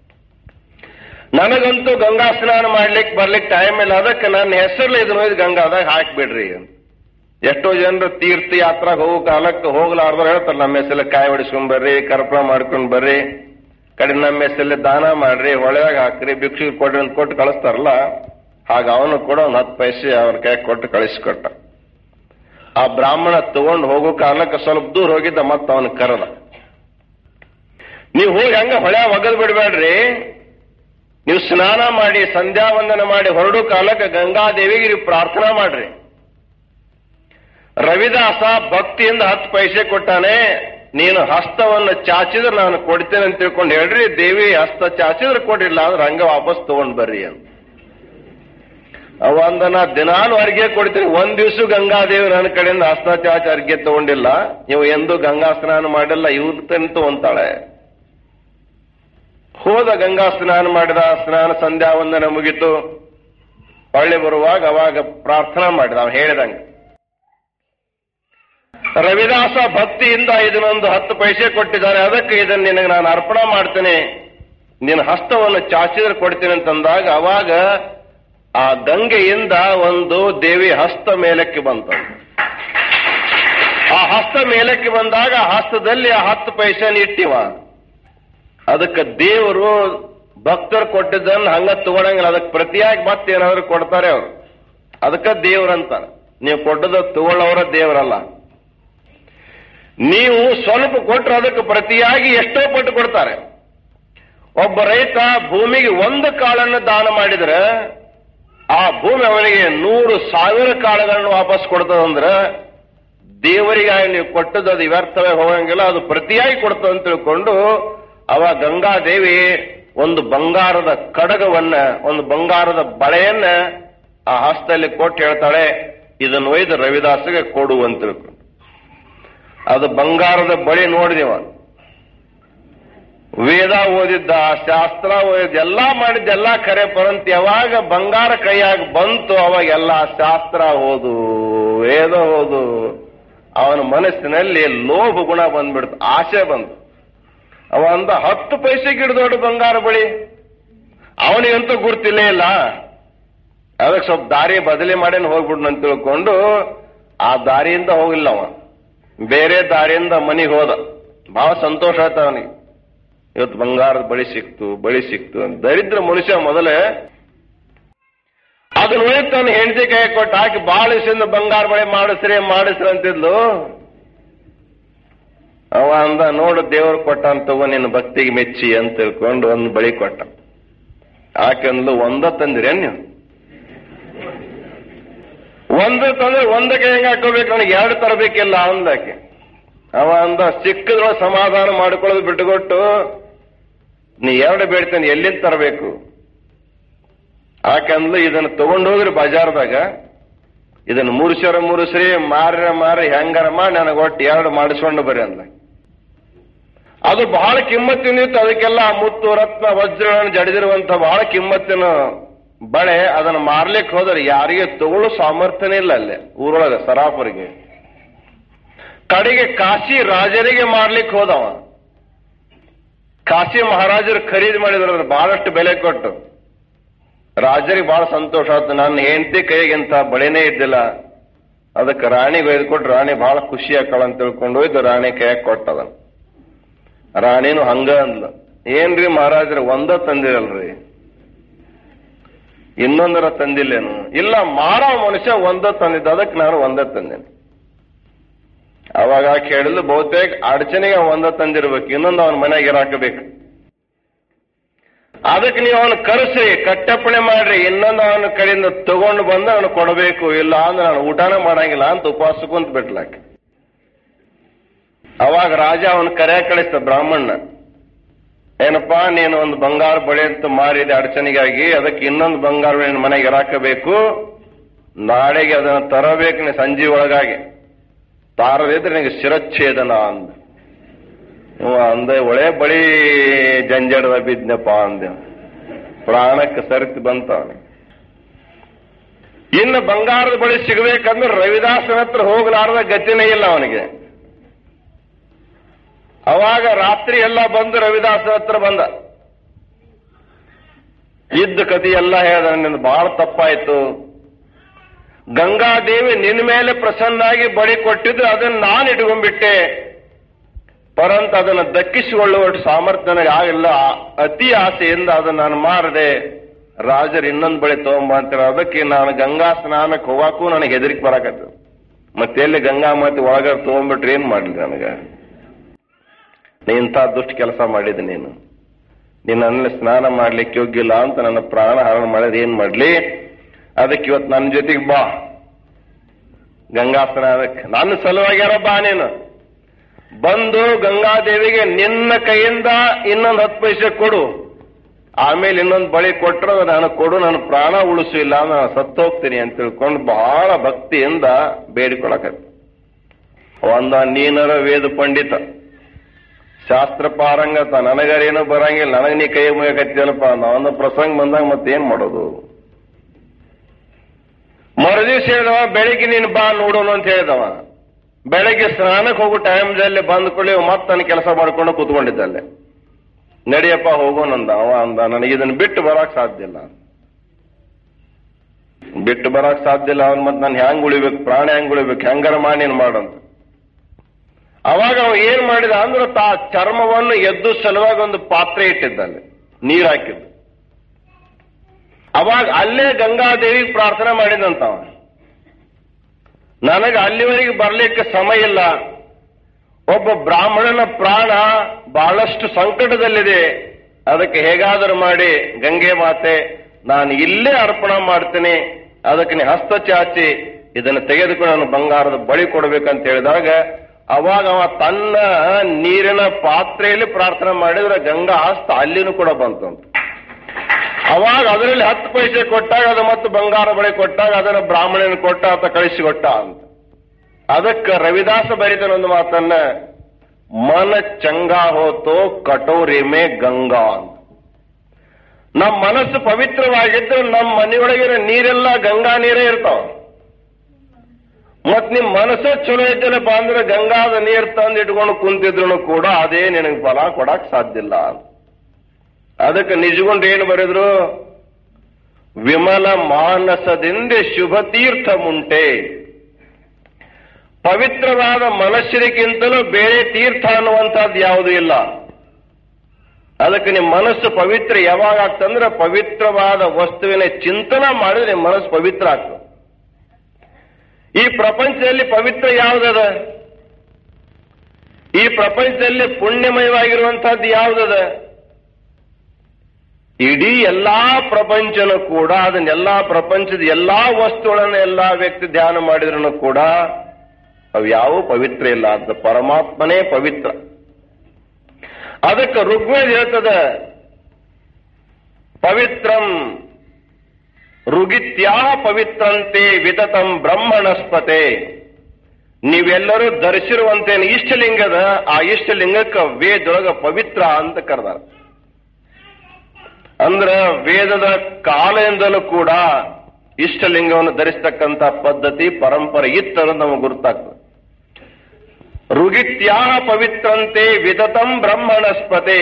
ನನಗಂತೂ ಗಂಗಾ ಸ್ನಾನ ಮಾಡ್ಲಿಕ್ಕೆ ಬರ್ಲಿಕ್ಕೆ ಟೈಮ್ ಇಲ್ಲ ಅದಕ್ಕೆ ನನ್ನ ಹೆಸರಲ್ಲಿ ಇದನ್ನ ಒಯ್ದು ಗಂಗಾದಾಗ ಹಾಕ್ಬಿಡ್ರಿ ಅಂತ ಎಷ್ಟೋ ಜನರು ತೀರ್ಥ ಯಾತ್ರಾಗ ಹೋಗೋ ಕಾಲಕ್ಕೆ ಹೋಗ್ಲಾರ್ದ್ರು ಹೇಳ್ತಾರೆ ನಮ್ಮ ಹೆಸರಲ್ಲಿ ಕಾಯಿ ಹೊಡಿಸ್ಕೊಂಡ್ ಬರ್ರಿ ಕರ್ಪೂರ ಮಾಡ್ಕೊಂಡ್ ಬರ್ರಿ ಕಡೆ ನಮ್ಮ ಹೆಸರಲ್ಲಿ ದಾನ ಮಾಡ್ರಿ ಹೊಳೆಯಾಗ ಹಾಕ್ರಿ ಭಿಕ್ಷು ಕೊಡ್ರಿ ಅಂತ ಕೊಟ್ಟು ಕಳಿಸ್ತಾರಲ್ಲ ಹಾಗ ಅವನು ಕೂಡ ಒಂದು ಹತ್ತು ಪೈಸೆ ಅವ್ರ ಕೈ ಕೊಟ್ಟು ಕಳಿಸ್ಕೊಟ್ಟ ಆ ಬ್ರಾಹ್ಮಣ ತಗೊಂಡು ಹೋಗೋ ಕಾಲಕ್ಕೆ ಸ್ವಲ್ಪ ದೂರ ಹೋಗಿದ್ದ ಮತ್ತೆ ಅವನು ಕರೆದ ನೀವು ಹೋಗಿ ಹಂಗ ಹೊಳೆ ಒಗದ್ ಬಿಡ್ಬೇಡ್ರಿ ನೀವು ಸ್ನಾನ ಮಾಡಿ ಸಂಧ್ಯಾ ವಂದನ ಮಾಡಿ ಹೊರಡೋ ಕಾಲಕ್ಕೆ ಗಂಗಾದೇವಿಗೆ ನೀವು ಪ್ರಾರ್ಥನಾ ಮಾಡ್ರಿ ರವಿದಾಸ ಭಕ್ತಿಯಿಂದ ಹತ್ತು ಪೈಸೆ ಕೊಟ್ಟಾನೆ ನೀನು ಹಸ್ತವನ್ನು ಚಾಚಿದ್ರೆ ನಾನು ಕೊಡ್ತೇನೆ ಅಂತ ತಿಳ್ಕೊಂಡು ಹೇಳ್ರಿ ದೇವಿ ಹಸ್ತ ಚಾಚಿದ್ರೆ ಕೊಡಿಲ್ಲ ಅಂದ್ರೆ ಹಂಗ ವಾಪಸ್ ತಗೊಂಡ್ ಬರ್ರಿ ಅಂತ ಅವ ಅಂದ ನಾ ದಿನಾಲು ಅರ್ಘ್ಯ ಕೊಡ್ತೀನಿ ಒಂದ್ ದಿವ್ಸ ಗಂಗಾದೇವಿ ನನ್ನ ಕಡೆಯಿಂದ ಹಸ್ತ ಚಾಚಿ ಅರ್ಘ್ಯ ತಗೊಂಡಿಲ್ಲ ನೀವು ಎಂದೂ ಗಂಗಾ ಸ್ನಾನ ಮಾಡಿಲ್ಲ ಇವ್ರ ತಂತು ಅಂತಾಳೆ ಹೋದ ಗಂಗಾ ಸ್ನಾನ ಮಾಡಿದ ಸ್ನಾನ ಸಂಧ್ಯಾ ವಂದನ ಮುಗಿತು ಹೊಳ್ಳಿ ಬರುವಾಗ ಅವಾಗ ಪ್ರಾರ್ಥನಾ ಮಾಡಿದ ಅವ ಹೇಳಿದಂಗೆ ರವಿದಾಸ ಭಕ್ತಿಯಿಂದ ಇದನ್ನೊಂದು ಹತ್ತು ಪೈಸೆ ಕೊಟ್ಟಿದ್ದಾನೆ ಅದಕ್ಕೆ ಇದನ್ನು ನಿನಗೆ ನಾನು ಅರ್ಪಣೆ ಮಾಡ್ತೇನೆ ನಿನ್ನ ಹಸ್ತವನ್ನು ಚಾಚಿದ್ರೆ ಕೊಡ್ತೀನಿ ಅಂತಂದಾಗ ಅವಾಗ ಆ ಗಂಗೆಯಿಂದ ಒಂದು ದೇವಿ ಹಸ್ತ ಮೇಲಕ್ಕೆ ಬಂತು ಆ ಹಸ್ತ ಮೇಲಕ್ಕೆ ಬಂದಾಗ ಆ ಹಸ್ತದಲ್ಲಿ ಆ ಹತ್ತು ಪೈಸೆನ ಇಟ್ಟಿವ ಅದಕ್ಕೆ ದೇವರು ಭಕ್ತರು ಕೊಟ್ಟಿದ್ದನ್ನು ಹಂಗ ತಗೊಳಂಗಿಲ್ಲ ಅದಕ್ಕೆ ಪ್ರತಿಯಾಗಿ ಮತ್ತೇನಾದ್ರು ಕೊಡ್ತಾರೆ ಅವರು ಅದಕ್ಕೆ ದೇವ್ರಂತಾರೆ ನೀವು ಕೊಟ್ಟದ ತಗೊಳ್ಳೋರ ದೇವರಲ್ಲ ನೀವು ಸ್ವಲ್ಪ ಕೊಟ್ರೆ ಅದಕ್ಕೆ ಪ್ರತಿಯಾಗಿ ಎಷ್ಟೋ ಪಟ್ಟು ಕೊಡ್ತಾರೆ ಒಬ್ಬ ರೈತ ಭೂಮಿಗೆ ಒಂದು ಕಾಳನ್ನು ದಾನ ಮಾಡಿದ್ರೆ ಆ ಭೂಮಿ ಅವನಿಗೆ ನೂರು ಸಾವಿರ ಕಾಳುಗಳನ್ನು ವಾಪಸ್ ಕೊಡ್ತದಂದ್ರೆ ದೇವರಿಗಾಗಿ ನೀವು ಕೊಟ್ಟದ್ದು ಅದು ವ್ಯರ್ಥವೇ ಹೋಗಂಗಿಲ್ಲ ಅದು ಪ್ರತಿಯಾಗಿ ಕೊಡ್ತದೆ ಅಂತ ತಿಳ್ಕೊಂಡು ಅವ ಗಂಗಾದೇವಿ ಒಂದು ಬಂಗಾರದ ಕಡಗವನ್ನ ಒಂದು ಬಂಗಾರದ ಬಳೆಯನ್ನ ಆ ಹಸ್ತದಲ್ಲಿ ಕೊಟ್ಟು ಹೇಳ್ತಾಳೆ ಇದನ್ನು ಒಯ್ದು ರವಿದಾಸಗೆ ಕೊಡು ಅಂತ ತಿಳ್ಕೊಂಡು ಅದು ಬಂಗಾರದ ಬಳಿ ನೋಡಿದೆವ ವೇದ ಓದಿದ್ದ ಶಾಸ್ತ್ರ ಓದಿದ್ದ ಎಲ್ಲಾ ಮಾಡಿದ್ದ ಎಲ್ಲಾ ಖರೆ ಪರಂತ ಯಾವಾಗ ಬಂಗಾರ ಕೈಯಾಗ ಬಂತು ಅವಾಗ ಎಲ್ಲಾ ಶಾಸ್ತ್ರ ಓದು ವೇದ ಓದು ಅವನ ಮನಸ್ಸಿನಲ್ಲಿ ಲೋಭ ಗುಣ ಬಂದ್ಬಿಡ್ತು ಆಸೆ ಬಂತು ಅವ ಅಂದ ಹತ್ತು ಪೈಸೆಗೆ ಹಿಡಿದೋಡು ಬಂಗಾರ ಬಳಿ ಅವನಿಗಂತೂ ಗುರ್ತಿಲ್ಲೇ ಇಲ್ಲ ಅದಕ್ಕೆ ಸ್ವಲ್ಪ ದಾರಿ ಬದಲಿ ಮಾಡೇನು ಹೋಗ್ಬಿಡ್ನು ಅಂತ ತಿಳ್ಕೊಂಡು ಆ ದಾರಿಯಿಂದ ಹೋಗಿಲ್ಲ ಅವ ಬೇರೆ ದಾರಿಯಿಂದ ಮನೆಗೆ ಹೋದ ಬಹಳ ಸಂತೋಷ ಆಯ್ತು ಅವನಿಗೆ ಇವತ್ತು ಬಂಗಾರದ ಬಳಿ ಸಿಕ್ತು ಬಳಿ ಸಿಕ್ತು ಅಂತ ದರಿದ್ರ ಮನುಷ್ಯ ಮೊದಲೇ ಅದನ್ನ ಉಳಿದು ತನ್ನ ಹೆಂಡತಿ ಕೈ ಕೊಟ್ಟು ಹಾಕಿ ಬಹಳ ದಿವಸದಿಂದ ಬಂಗಾರ ಬಳಿ ಮಾಡಿಸ್ರಿ ಮಾಡಿಸ್ರಿ ಅಂತಿದ್ಲು ಅವ ಅಂದ ನೋಡು ದೇವರು ಕೊಟ್ಟ ಅಂತ ತಗೋ ನಿನ್ನ ಭಕ್ತಿಗೆ ಮೆಚ್ಚಿ ಅಂತ ತಿಳ್ಕೊಂಡು ಒಂದು ಬಳಿ ಕೊಟ್ಟ ಆಕೆಂದ್ಲು ಒಂದ ತಂದಿರೇನ್ ನೀವು ಒಂದು ತಂದ್ರೆ ಒಂದಕ್ಕೆ ಹೆಂಗ ಹಾಕೋಬೇಕು ನನಗೆ ಎರಡು ತರಬೇಕಿಲ್ಲ ಅಂದಾಕೆ ಅವ ಅಂದ ಸಿಕ್ಕಿದ್ರೊಳಗೆ ಸಮಾಧಾನ ಮಾಡ್ಕೊಳ್ಳೋದು ಬಿಟ್ಟುಕೊಟ್ಟು ನೀ ಎರಡು ಬೇಡ್ತೇನೆ ಎಲ್ಲಿಂದ ತರಬೇಕು ಆಕಂದ್ಲು ಇದನ್ನ ತಗೊಂಡು ಹೋಗ್ರಿ ಬಜಾರ್ದಾಗ ಇದನ್ನ ಮುರುಸರ ಮುರುಸ್ರಿ ಮಾರ್ರ ಮಾರಿ ಹೆಂಗಾರ ಮಾಡಿ ನನಗೆ ಒಟ್ಟು ಎರಡು ಮಾಡಿಸ್ಕೊಂಡು ಬರ್ರಿ ಅಂದ ಅದು ಬಹಳ ಕಿಮ್ಮತ್ತಿನಿತ್ತು ಅದಕ್ಕೆಲ್ಲ ಮುತ್ತು ರತ್ನ ವಜ್ರಗಳನ್ನು ಜಡಿದಿರುವಂತ ಬಹಳ ಕಿಮ್ಮತ್ತಿನ ಬಳೆ ಅದನ್ನ ಮಾರ್ಲಿಕ್ಕೆ ಹೋದ್ರೆ ಯಾರಿಗೆ ತಗೊಳ್ಳೋ ಸಾಮರ್ಥ್ಯನೇ ಇಲ್ಲ ಅಲ್ಲೇ ಊರೊಳಗೆ ಸರಾಫರಿಗೆ ಕಡೆಗೆ ಕಾಶಿ ರಾಜರಿಗೆ ಮಾರ್ಲಿಕ್ಕೆ ಹೋದವ ಕಾಶಿ ಮಹಾರಾಜರು ಖರೀದಿ ಮಾಡಿದ್ರ ಬಹಳಷ್ಟು ಬೆಲೆ ಕೊಟ್ಟು ರಾಜರಿಗೆ ಬಹಳ ಸಂತೋಷ ಆಯ್ತು ನನ್ನ ಹೆಂಡತಿ ಕೈಗೆ ಇಂತ ಬಳೆನೇ ಇದ್ದಿಲ್ಲ ಅದಕ್ಕೆ ರಾಣಿಗೆ ಒಯ್ದು ಕೊಟ್ಟು ರಾಣಿ ಬಹಳ ಖುಷಿ ಆಕಳ ಅಂತ ತಿಳ್ಕೊಂಡು ಹೋಯ್ತು ರಾಣಿ ಕೈಯಾಗ ಕೊಟ್ಟದ ರಾಣಿನು ಹಂಗ ಅಂದ್ಲ ಏನ್ರಿ ಮಹಾರಾಜರು ಒಂದ ತಂದಿರಲ್ರಿ ಇನ್ನೊಂದರ ತಂದಿಲ್ಲೇನು ಇಲ್ಲ ಮಾರೋ ಮನುಷ್ಯ ಒಂದ ತಂದಿದ್ದ ಅದಕ್ಕೆ ನಾನು ಒಂದ ತಂದೇನೆ ಅವಾಗ ಕೇಳಿದ್ಲು ಬಹುತೇಕ ಅಡಚಣೆಗೆ ಒಂದ ತಂದಿರ್ಬೇಕು ಇನ್ನೊಂದು ಅವನ ಮನೆಗೆ ಇರಾಕಬೇಕು ಅದಕ್ಕೆ ನೀವು ಅವನು ಕರೆಸಿ ಕಟ್ಟಪ್ಪಣೆ ಮಾಡ್ರಿ ಇನ್ನೊಂದು ಅವನ ಕಡೆಯಿಂದ ತಗೊಂಡು ಬಂದು ಅವನು ಕೊಡಬೇಕು ಇಲ್ಲ ಅಂದ್ರೆ ನಾನು ಊಟನೇ ಮಾಡಂಗಿಲ್ಲ ಅಂತ ಉಪವಾಸ ಕುಂತ ಬಿಟ್ಲಾಕೆ ಅವಾಗ ರಾಜ ಅವನು ಕರೆ ಕಳಿಸ್ತ ಬ್ರಾಹ್ಮಣ ಏನಪ್ಪಾ ನೀನು ಒಂದು ಬಂಗಾರ ಬಳೆ ಅಂತ ಮಾರಿದೆ ಅಡಚಣೆಗಾಗಿ ಅದಕ್ಕೆ ಇನ್ನೊಂದು ಬಂಗಾರ ಬಳೆ ನಿನ್ನ ಮನೆಗೆ ಇರಾಕಬೇಕು ನಾಳೆಗೆ ಅದನ್ನು ತರಬೇಕು ನೀ ಸಂಜೆ ಒಳಗಾಗಿ ತಾರದಿದ್ರೆ ನಿನಗೆ ಶಿರಚ್ಛೇದನ ಅಂದ ಇವ ಅಂದೆ ಒಳೆ ಬಳಿ ಜಂಜಡದ ಬಿದ್ನಪ್ಪ ಅಂದೆ ಪ್ರಾಣಕ್ಕೆ ಸರಿತು ಬಂತ ಅವನಿಗೆ ಇನ್ನು ಬಂಗಾರದ ಬಳಿ ಸಿಗಬೇಕಂದ್ರೆ ರವಿದಾಸನ ಹತ್ರ ಹೋಗಲಾರದ ಗತಿನೇ ಇಲ್ಲ ಅವನಿಗೆ ಅವಾಗ ರಾತ್ರಿ ಎಲ್ಲ ಬಂದು ರವಿದಾಸನ ಹತ್ರ ಬಂದ ಇದ್ದ ಕತಿ ಎಲ್ಲ ಹೇಳ್ದ ನಿಂದು ಬಹಳ ತಪ್ಪಾಯ್ತು ಗಂಗಾದೇವಿ ನಿನ್ನ ಮೇಲೆ ಪ್ರಸನ್ನಾಗಿ ಬಳಿ ಕೊಟ್ಟಿದ್ರೆ ಅದನ್ನ ನಾನು ಇಟ್ಕೊಂಡ್ಬಿಟ್ಟೆ ಪರಂತ ಅದನ್ನು ದಕ್ಕಿಸಿಕೊಳ್ಳುವಷ್ಟು ಸಾಮರ್ಥ್ಯ ನನಗೆ ಆಗಿಲ್ಲ ಅತಿ ಆಸೆಯಿಂದ ಅದನ್ನು ನಾನು ಮಾರದೆ ರಾಜರು ಇನ್ನೊಂದು ಬಳಿ ತಗೊಂಬ ಅಂತಾರೆ ಅದಕ್ಕೆ ನಾನು ಗಂಗಾ ಸ್ನಾನಕ್ಕೆ ಹೋಗಾಕು ನನಗೆ ಹೆದರಿಕೆ ಬರಾಕತ್ತು ಮತ್ತೆ ಎಲ್ಲಿ ಗಂಗಾ ಮಾತಿ ಒಳಗ ತಗೊಂಡ್ಬಿಟ್ರೆ ಏನ್ ಮಾಡ್ಲಿ ನನಗೆ ನೀ ಇಂಥ ದುಷ್ಟ ಕೆಲಸ ಮಾಡಿದೆ ನೀನು ನೀನು ನನ್ನ ಸ್ನಾನ ಮಾಡ್ಲಿಕ್ಕೆ ಯೋಗ್ಯ ಇಲ್ಲ ಅಂತ ನನ್ನ ಪ್ರಾಣ ಹರಣ ಮಾಡಿದ್ರೆ ಏನ್ ಮಾಡ್ಲಿ ಅದಕ್ಕೆ ಇವತ್ತು ನನ್ನ ಜೊತೆಗೆ ಬಾ ಗಂಗಾ ಸ್ನಾನಕ್ಕೆ ನನ್ನ ಸಲುವಾಗ್ಯಾರ ಬಾ ನೀನು ಬಂದು ಗಂಗಾದೇವಿಗೆ ನಿನ್ನ ಕೈಯಿಂದ ಇನ್ನೊಂದು ಹತ್ತು ಪೈಸೆ ಕೊಡು ಆಮೇಲೆ ಇನ್ನೊಂದು ಬಳಿ ಕೊಟ್ಟರೆ ನಾನು ಕೊಡು ನನ್ನ ಪ್ರಾಣ ಉಳಿಸು ಇಲ್ಲ ನಾನು ಸತ್ತೋಗ್ತೀನಿ ಅಂತ ತಿಳ್ಕೊಂಡು ಬಹಳ ಭಕ್ತಿಯಿಂದ ಬೇಡಿಕೊಳಕತ್ತೆ ಒಂದ ನೀನರ ವೇದ ಪಂಡಿತ ಶಾಸ್ತ್ರ ಪಾರಂಗತ ನನಗರೇನು ಬರಂಗಿಲ್ಲ ನನಗೆ ನೀ ಕೈ ಮುಗಿಯಕತ್ತಿಯಲ್ಲಪ್ಪ ಒಂದು ಪ್ರಸಂಗ ಬಂದಾಗ ಮತ್ತೇನ್ ಮಾಡೋದು ಮರುದಿವ್ಸ ಹೇಳಿದವ ಬೆಳಿಗ್ಗೆ ನೀನು ಬಾ ನೋಡೋಣ ಅಂತ ಹೇಳಿದವ ಬೆಳಗ್ಗೆ ಸ್ನಾನಕ್ಕೆ ಹೋಗೋ ಟೈಮ್ದಲ್ಲಿ ಬಂದ್ಕೊಳ್ಳಿ ಮತ್ತೆ ನನ್ನ ಕೆಲಸ ಮಾಡ್ಕೊಂಡು ಕೂತ್ಕೊಂಡಿದ್ದಲ್ಲೇ ನಡಿಯಪ್ಪ ಹೋಗೋಣಂದ ಅವ ಅಂದ ನನಗೆ ಇದನ್ನ ಬಿಟ್ಟು ಬರಕ್ ಸಾಧ್ಯ ಇಲ್ಲ ಬಿಟ್ಟು ಬರಕ್ ಸಾಧ್ಯ ಇಲ್ಲ ಅವನ್ ಮತ್ತೆ ನಾನು ಹೆಂಗ್ ಉಳಿಬೇಕು ಪ್ರಾಣ ಹೆಂಗ್ ಉಳಿಬೇಕು ಹೆಂಗಾರ ಮಾಡಿ ನೀನು ಮಾಡಂತ ಅವಾಗ ಅವ ಏನ್ ಮಾಡಿದ ಅಂದ್ರೆ ತಾ ಚರ್ಮವನ್ನು ಎದ್ದು ಸಲುವಾಗಿ ಒಂದು ಪಾತ್ರೆ ಇಟ್ಟಿದ್ದಾನೆ ನೀರ್ ಹಾಕಿದ್ದು ಅವಾಗ ಅಲ್ಲೇ ಗಂಗಾದೇವಿ ಪ್ರಾರ್ಥನೆ ಮಾಡಿದಂತವ ನನಗೆ ಅಲ್ಲಿವರೆಗೆ ಬರ್ಲಿಕ್ಕೆ ಸಮಯ ಇಲ್ಲ ಒಬ್ಬ ಬ್ರಾಹ್ಮಣನ ಪ್ರಾಣ ಬಹಳಷ್ಟು ಸಂಕಟದಲ್ಲಿದೆ ಅದಕ್ಕೆ ಹೇಗಾದರೂ ಮಾಡಿ ಗಂಗೆ ಮಾತೆ ನಾನು ಇಲ್ಲೇ ಅರ್ಪಣೆ ಮಾಡ್ತೀನಿ ಅದಕ್ಕೆ ನೀ ಹಸ್ತ ಚಾಚಿ ಇದನ್ನು ತೆಗೆದುಕೊಂಡು ನಾನು ಬಂಗಾರದ ಬಳಿ ಕೊಡ್ಬೇಕಂತ ಹೇಳಿದಾಗ ಅವಾಗ ಅವ ತನ್ನ ನೀರಿನ ಪಾತ್ರೆಯಲ್ಲಿ ಪ್ರಾರ್ಥನೆ ಮಾಡಿದ್ರೆ ಗಂಗಾ ಹಸ್ತ ಅಲ್ಲಿನೂ ಕೂಡ ಬಂತು ಅಂತ ಅವಾಗ ಅದರಲ್ಲಿ ಹತ್ತು ಪೈಸೆ ಕೊಟ್ಟಾಗ ಅದು ಮತ್ತು ಬಂಗಾರ ಬಳಿ ಕೊಟ್ಟಾಗ ಅದನ್ನು ಬ್ರಾಹ್ಮಣನ ಕೊಟ್ಟ ಅಥವಾ ಕಳಿಸಿಕೊಟ್ಟ ಅಂತ ಅದಕ್ಕೆ ರವಿದಾಸ ಬರಿತಾನ ಒಂದು ಮಾತನ್ನ ಮನ ಚಂಗಾ ಹೋತೋ ಕಟೋರಿ ಮೇ ಗಂಗಾ ಅಂತ ನಮ್ಮ ಮನಸ್ಸು ಪವಿತ್ರವಾಗಿದ್ರೆ ನಮ್ಮ ಮನೆಯೊಳಗಿನ ನೀರೆಲ್ಲ ಗಂಗಾ ನೀರೇ ಇರ್ತಾವ ಮತ್ ನಿಮ್ ಮನಸ್ಸೇ ಚಲೋ ಇದ್ದಲ್ಲಪ್ಪ ಅಂದ್ರೆ ಗಂಗಾದ ನೀರ್ ತಂದು ಇಟ್ಕೊಂಡು ಕುಂತಿದ್ರು ಕೂಡ ಅದೇ ನಿನಗೆ ಫಲ ಕೊಡಕ್ ಸಾಧ್ಯ ಇಲ್ಲ ಅಂತ ಅದಕ್ಕೆ ನಿಜಗೊಂಡು ಏನು ಬರೆದ್ರು ವಿಮಲ ಮಾನಸದಿಂದ ಶುಭ ತೀರ್ಥ ಮುಂಟೆ ಪವಿತ್ರವಾದ ಮನಸ್ಸಿನಕ್ಕಿಂತಲೂ ಬೇರೆ ತೀರ್ಥ ಅನ್ನುವಂಥದ್ದು ಯಾವುದೂ ಇಲ್ಲ ಅದಕ್ಕೆ ನಿಮ್ಮ ಮನಸ್ಸು ಪವಿತ್ರ ಯಾವಾಗ ಆಗ್ತಂದ್ರೆ ಪವಿತ್ರವಾದ ವಸ್ತುವಿನ ಚಿಂತನೆ ಮಾಡಿದ್ರೆ ನಿಮ್ಮ ಮನಸ್ಸು ಪವಿತ್ರ ಆಗ್ತದೆ ಈ ಪ್ರಪಂಚದಲ್ಲಿ ಪವಿತ್ರ ಯಾವುದದ ಈ ಪ್ರಪಂಚದಲ್ಲಿ ಪುಣ್ಯಮಯವಾಗಿರುವಂತಹದ್ದು ಯಾವುದದ ಇಡೀ ಎಲ್ಲಾ ಪ್ರಪಂಚನೂ ಕೂಡ ಅದನ್ನೆಲ್ಲಾ ಪ್ರಪಂಚದ ಎಲ್ಲಾ ವಸ್ತುಗಳನ್ನ ಎಲ್ಲಾ ವ್ಯಕ್ತಿ ಧ್ಯಾನ ಮಾಡಿದ್ರು ಕೂಡ ಅವು ಯಾವ ಪವಿತ್ರ ಇಲ್ಲ ಅಂತ ಪರಮಾತ್ಮನೇ ಪವಿತ್ರ ಅದಕ್ಕೆ ಋಗ್ವೇದ ಹೇಳ್ತದ ಪವಿತ್ರಂ ಋಗಿತ್ಯಾ ಪವಿತ್ರಂತೆ ವಿತತಂ ಬ್ರಹ್ಮಣಸ್ಪತೆ ನೀವೆಲ್ಲರೂ ಧರಿಸಿರುವಂತೆ ಇಷ್ಟಲಿಂಗದ ಆ ಇಷ್ಟಲಿಂಗಕ್ಕೆ ವೇದೊಳಗ ಪವಿತ್ರ ಅಂತ ಕರೆದಾರ ಅಂದ್ರ ವೇದದ ಕಾಲದಿಂದಲೂ ಕೂಡ ಇಷ್ಟಲಿಂಗವನ್ನು ಧರಿಸ್ತಕ್ಕಂಥ ಪದ್ಧತಿ ಪರಂಪರೆ ಇತ್ತದ ನಮಗೆ ಗುರುತಾಗ್ತದೆ ಋಗಿತ್ಯಾ ಪವಿತ್ರಂತೆ ವಿದತಂ ಬ್ರಹ್ಮಣಸ್ಪತೆ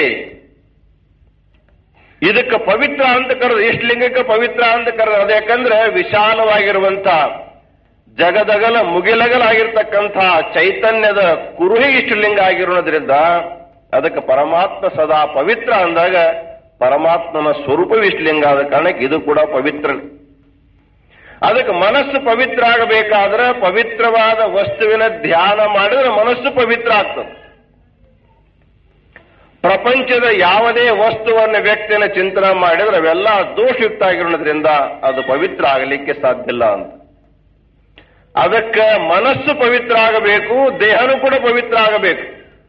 ಇದಕ್ಕೆ ಪವಿತ್ರ ಅಂತ ಕರೆದು ಇಷ್ಟಲಿಂಗಕ್ಕೆ ಪವಿತ್ರ ಅಂತ ಕರೆದು ಅದು ಯಾಕಂದ್ರೆ ವಿಶಾಲವಾಗಿರುವಂತ ಜಗದಗಲ ಮುಗಿಲಗಲಾಗಿರ್ತಕ್ಕಂಥ ಚೈತನ್ಯದ ಕುರುಹಿ ಇಷ್ಟಲಿಂಗ ಆಗಿರೋದ್ರಿಂದ ಅದಕ್ಕೆ ಪರಮಾತ್ಮ ಸದಾ ಪವಿತ್ರ ಅಂದಾಗ ಪರಮಾತ್ಮನ ಸ್ವರೂಪ ಇಷ್ಟಲಿಂಗ ಆದ ಕಾರಣಕ್ಕೆ ಇದು ಕೂಡ ಪವಿತ್ರ ಅದಕ್ಕೆ ಮನಸ್ಸು ಪವಿತ್ರ ಆಗಬೇಕಾದ್ರೆ ಪವಿತ್ರವಾದ ವಸ್ತುವಿನ ಧ್ಯಾನ ಮಾಡಿದ್ರೆ ಮನಸ್ಸು ಪವಿತ್ರ ಆಗ್ತದೆ ಪ್ರಪಂಚದ ಯಾವುದೇ ವಸ್ತುವನ್ನು ವ್ಯಕ್ತಿನ ಚಿಂತನೆ ಮಾಡಿದ್ರೆ ಅವೆಲ್ಲ ದೋಷಯುಕ್ತ ಆಗಿರೋದ್ರಿಂದ ಅದು ಪವಿತ್ರ ಆಗಲಿಕ್ಕೆ ಸಾಧ್ಯ ಇಲ್ಲ ಅಂತ ಅದಕ್ಕೆ ಮನಸ್ಸು ಪವಿತ್ರ ಆಗಬೇಕು ದೇಹನೂ ಕೂಡ ಪವಿತ್ರ ಆಗಬೇಕು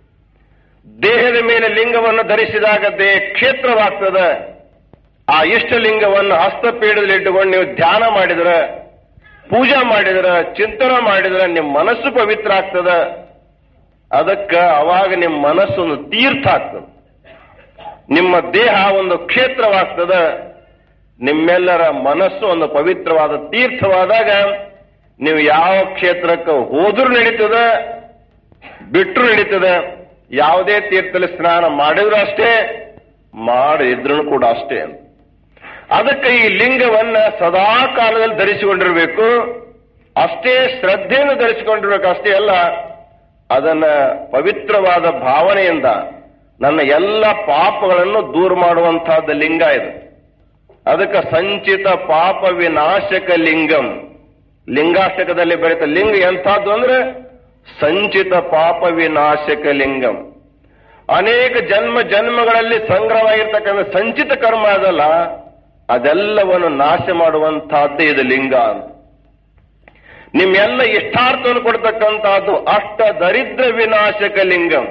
ದೇಹದ ಮೇಲೆ ಲಿಂಗವನ್ನು ಧರಿಸಿದಾಗ ದೇಹ ಕ್ಷೇತ್ರವಾಗ್ತದೆ ಆ ಇಷ್ಟಲಿಂಗವನ್ನು ಹಸ್ತಪೀಠದಲ್ಲಿ ಇಟ್ಟುಕೊಂಡು ನೀವು ಧ್ಯಾನ ಮಾಡಿದ್ರೆ ಪೂಜಾ ಮಾಡಿದ್ರೆ ಚಿಂತನೆ ಮಾಡಿದ್ರೆ ನಿಮ್ಮ ಮನಸ್ಸು ಪವಿತ್ರ ಆಗ್ತದೆ ಅದಕ್ಕೆ ಅವಾಗ ನಿಮ್ಮ ಮನಸ್ಸು ಒಂದು ತೀರ್ಥ ಆಗ್ತದೆ ನಿಮ್ಮ ದೇಹ ಒಂದು ಕ್ಷೇತ್ರವಾಗ್ತದೆ ನಿಮ್ಮೆಲ್ಲರ ಮನಸ್ಸು ಒಂದು ಪವಿತ್ರವಾದ ತೀರ್ಥವಾದಾಗ ನೀವು ಯಾವ ಕ್ಷೇತ್ರಕ್ಕೆ ಹೋದ್ರೂ ನಡೀತದೆ ಬಿಟ್ಟರು ನಡೀತದೆ ಯಾವುದೇ ತೀರ್ಥದಲ್ಲಿ ಸ್ನಾನ ಮಾಡಿದ್ರು ಅಷ್ಟೇ ಮಾಡಿದ್ರು ಕೂಡ ಅಷ್ಟೇ ಅದಕ್ಕೆ ಈ ಲಿಂಗವನ್ನ ಸದಾ ಕಾಲದಲ್ಲಿ ಧರಿಸಿಕೊಂಡಿರಬೇಕು ಅಷ್ಟೇ ಶ್ರದ್ಧೆಯನ್ನು ಧರಿಸಿಕೊಂಡಿರ್ಬೇಕು ಅಷ್ಟೇ ಅಲ್ಲ ಅದನ್ನ ಪವಿತ್ರವಾದ ಭಾವನೆಯಿಂದ ನನ್ನ ಎಲ್ಲ ಪಾಪಗಳನ್ನು ದೂರ ಮಾಡುವಂತಹದ್ದು ಲಿಂಗ ಇದು ಅದಕ್ಕೆ ಸಂಚಿತ ಪಾಪ ವಿನಾಶಕ ಲಿಂಗಂ ಲಿಂಗಾಷ್ಟಕದಲ್ಲಿ ಬರೀತ ಲಿಂಗ ಎಂಥದ್ದು ಅಂದ್ರೆ ಸಂಚಿತ ಪಾಪ ವಿನಾಶಕ ಲಿಂಗಂ ಅನೇಕ ಜನ್ಮ ಜನ್ಮಗಳಲ್ಲಿ ಸಂಗ್ರಹವಾಗಿರ್ತಕ್ಕಂಥ ಸಂಚಿತ ಕರ್ಮ ಅದಲ್ಲ ಅದೆಲ್ಲವನ್ನು ನಾಶ ಮಾಡುವಂತಹದ್ದೇ ಇದು ಲಿಂಗ ಅಂತ ನಿಮ್ಮೆಲ್ಲ ಇಷ್ಟಾರ್ಥವನ್ನು ಕೊಡ್ತಕ್ಕಂತಹದ್ದು ಅಷ್ಟ ದರಿದ್ರ ವಿನಾಶಕ ಲಿಂಗಂ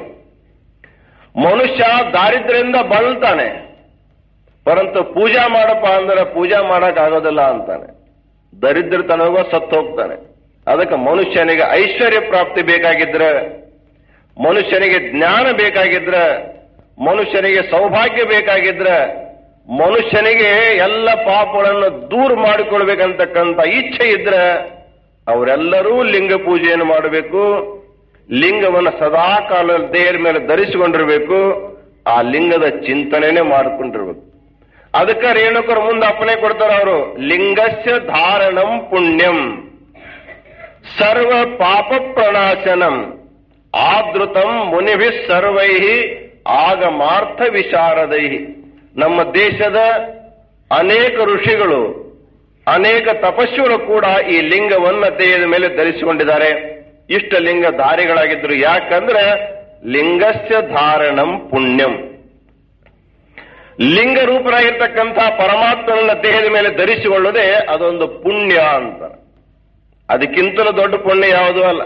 ಮನುಷ್ಯ ದಾರಿದ್ರ್ಯದಿಂದ ಬಳಲ್ತಾನೆ ಪರಂತು ಪೂಜಾ ಮಾಡಪ್ಪ ಅಂದ್ರೆ ಪೂಜಾ ಮಾಡಕ್ ಆಗೋದಿಲ್ಲ ಅಂತಾನೆ ದರಿದ್ರತನವೋ ಸತ್ತು ಹೋಗ್ತಾನೆ ಅದಕ್ಕೆ ಮನುಷ್ಯನಿಗೆ ಐಶ್ವರ್ಯ ಪ್ರಾಪ್ತಿ ಬೇಕಾಗಿದ್ರೆ ಮನುಷ್ಯನಿಗೆ ಜ್ಞಾನ ಬೇಕಾಗಿದ್ರೆ ಮನುಷ್ಯನಿಗೆ ಸೌಭಾಗ್ಯ ಬೇಕಾಗಿದ್ರೆ ಮನುಷ್ಯನಿಗೆ ಎಲ್ಲ ಪಾಪಗಳನ್ನು ದೂರ ಮಾಡಿಕೊಳ್ಬೇಕಂತಕ್ಕಂಥ ಇಚ್ಛೆ ಇದ್ರೆ ಅವರೆಲ್ಲರೂ ಲಿಂಗ ಪೂಜೆಯನ್ನು ಮಾಡಬೇಕು ಲಿಂಗವನ್ನು ಸದಾ ಕಾಲ ದೇಹದ ಮೇಲೆ ಧರಿಸಿಕೊಂಡಿರ್ಬೇಕು ಆ ಲಿಂಗದ ಚಿಂತನೆನೇ ಮಾಡಿಕೊಂಡಿರ್ಬೇಕು ಅದಕ್ಕೆ ರೇಣುಕರು ಮುಂದೆ ಅಪ್ಪನೆ ಕೊಡ್ತಾರೆ ಅವರು ಲಿಂಗಸ್ಯ ಧಾರಣಂ ಪುಣ್ಯಂ ಸರ್ವ ಪಾಪ ಪ್ರಣಾಶನಂ ಆದೃತಂ ಮುನಿಭಿ ಸರ್ವೈ ಆಗಮಾರ್ಥ ವಿಶಾರದೈ ನಮ್ಮ ದೇಶದ ಅನೇಕ ಋಷಿಗಳು ಅನೇಕ ತಪಸ್ವಿಗಳು ಕೂಡ ಈ ಲಿಂಗವನ್ನ ದೇಹದ ಮೇಲೆ ಧರಿಸಿಕೊಂಡಿದ್ದಾರೆ ಇಷ್ಟ ಲಿಂಗ ಧಾರಿಗಳಾಗಿದ್ರು ಯಾಕಂದ್ರೆ ಲಿಂಗಸ್ಯ ಧಾರಣಂ ಪುಣ್ಯಂ ಲಿಂಗ ರೂಪರಾಗಿರ್ತಕ್ಕಂಥ ಪರಮಾತ್ಮನನ್ನ ದೇಹದ ಮೇಲೆ ಧರಿಸಿಕೊಳ್ಳದೆ ಅದೊಂದು ಪುಣ್ಯ ಅಂತ ಅದಕ್ಕಿಂತಲೂ ದೊಡ್ಡ ಪುಣ್ಯ ಯಾವುದೂ ಅಲ್ಲ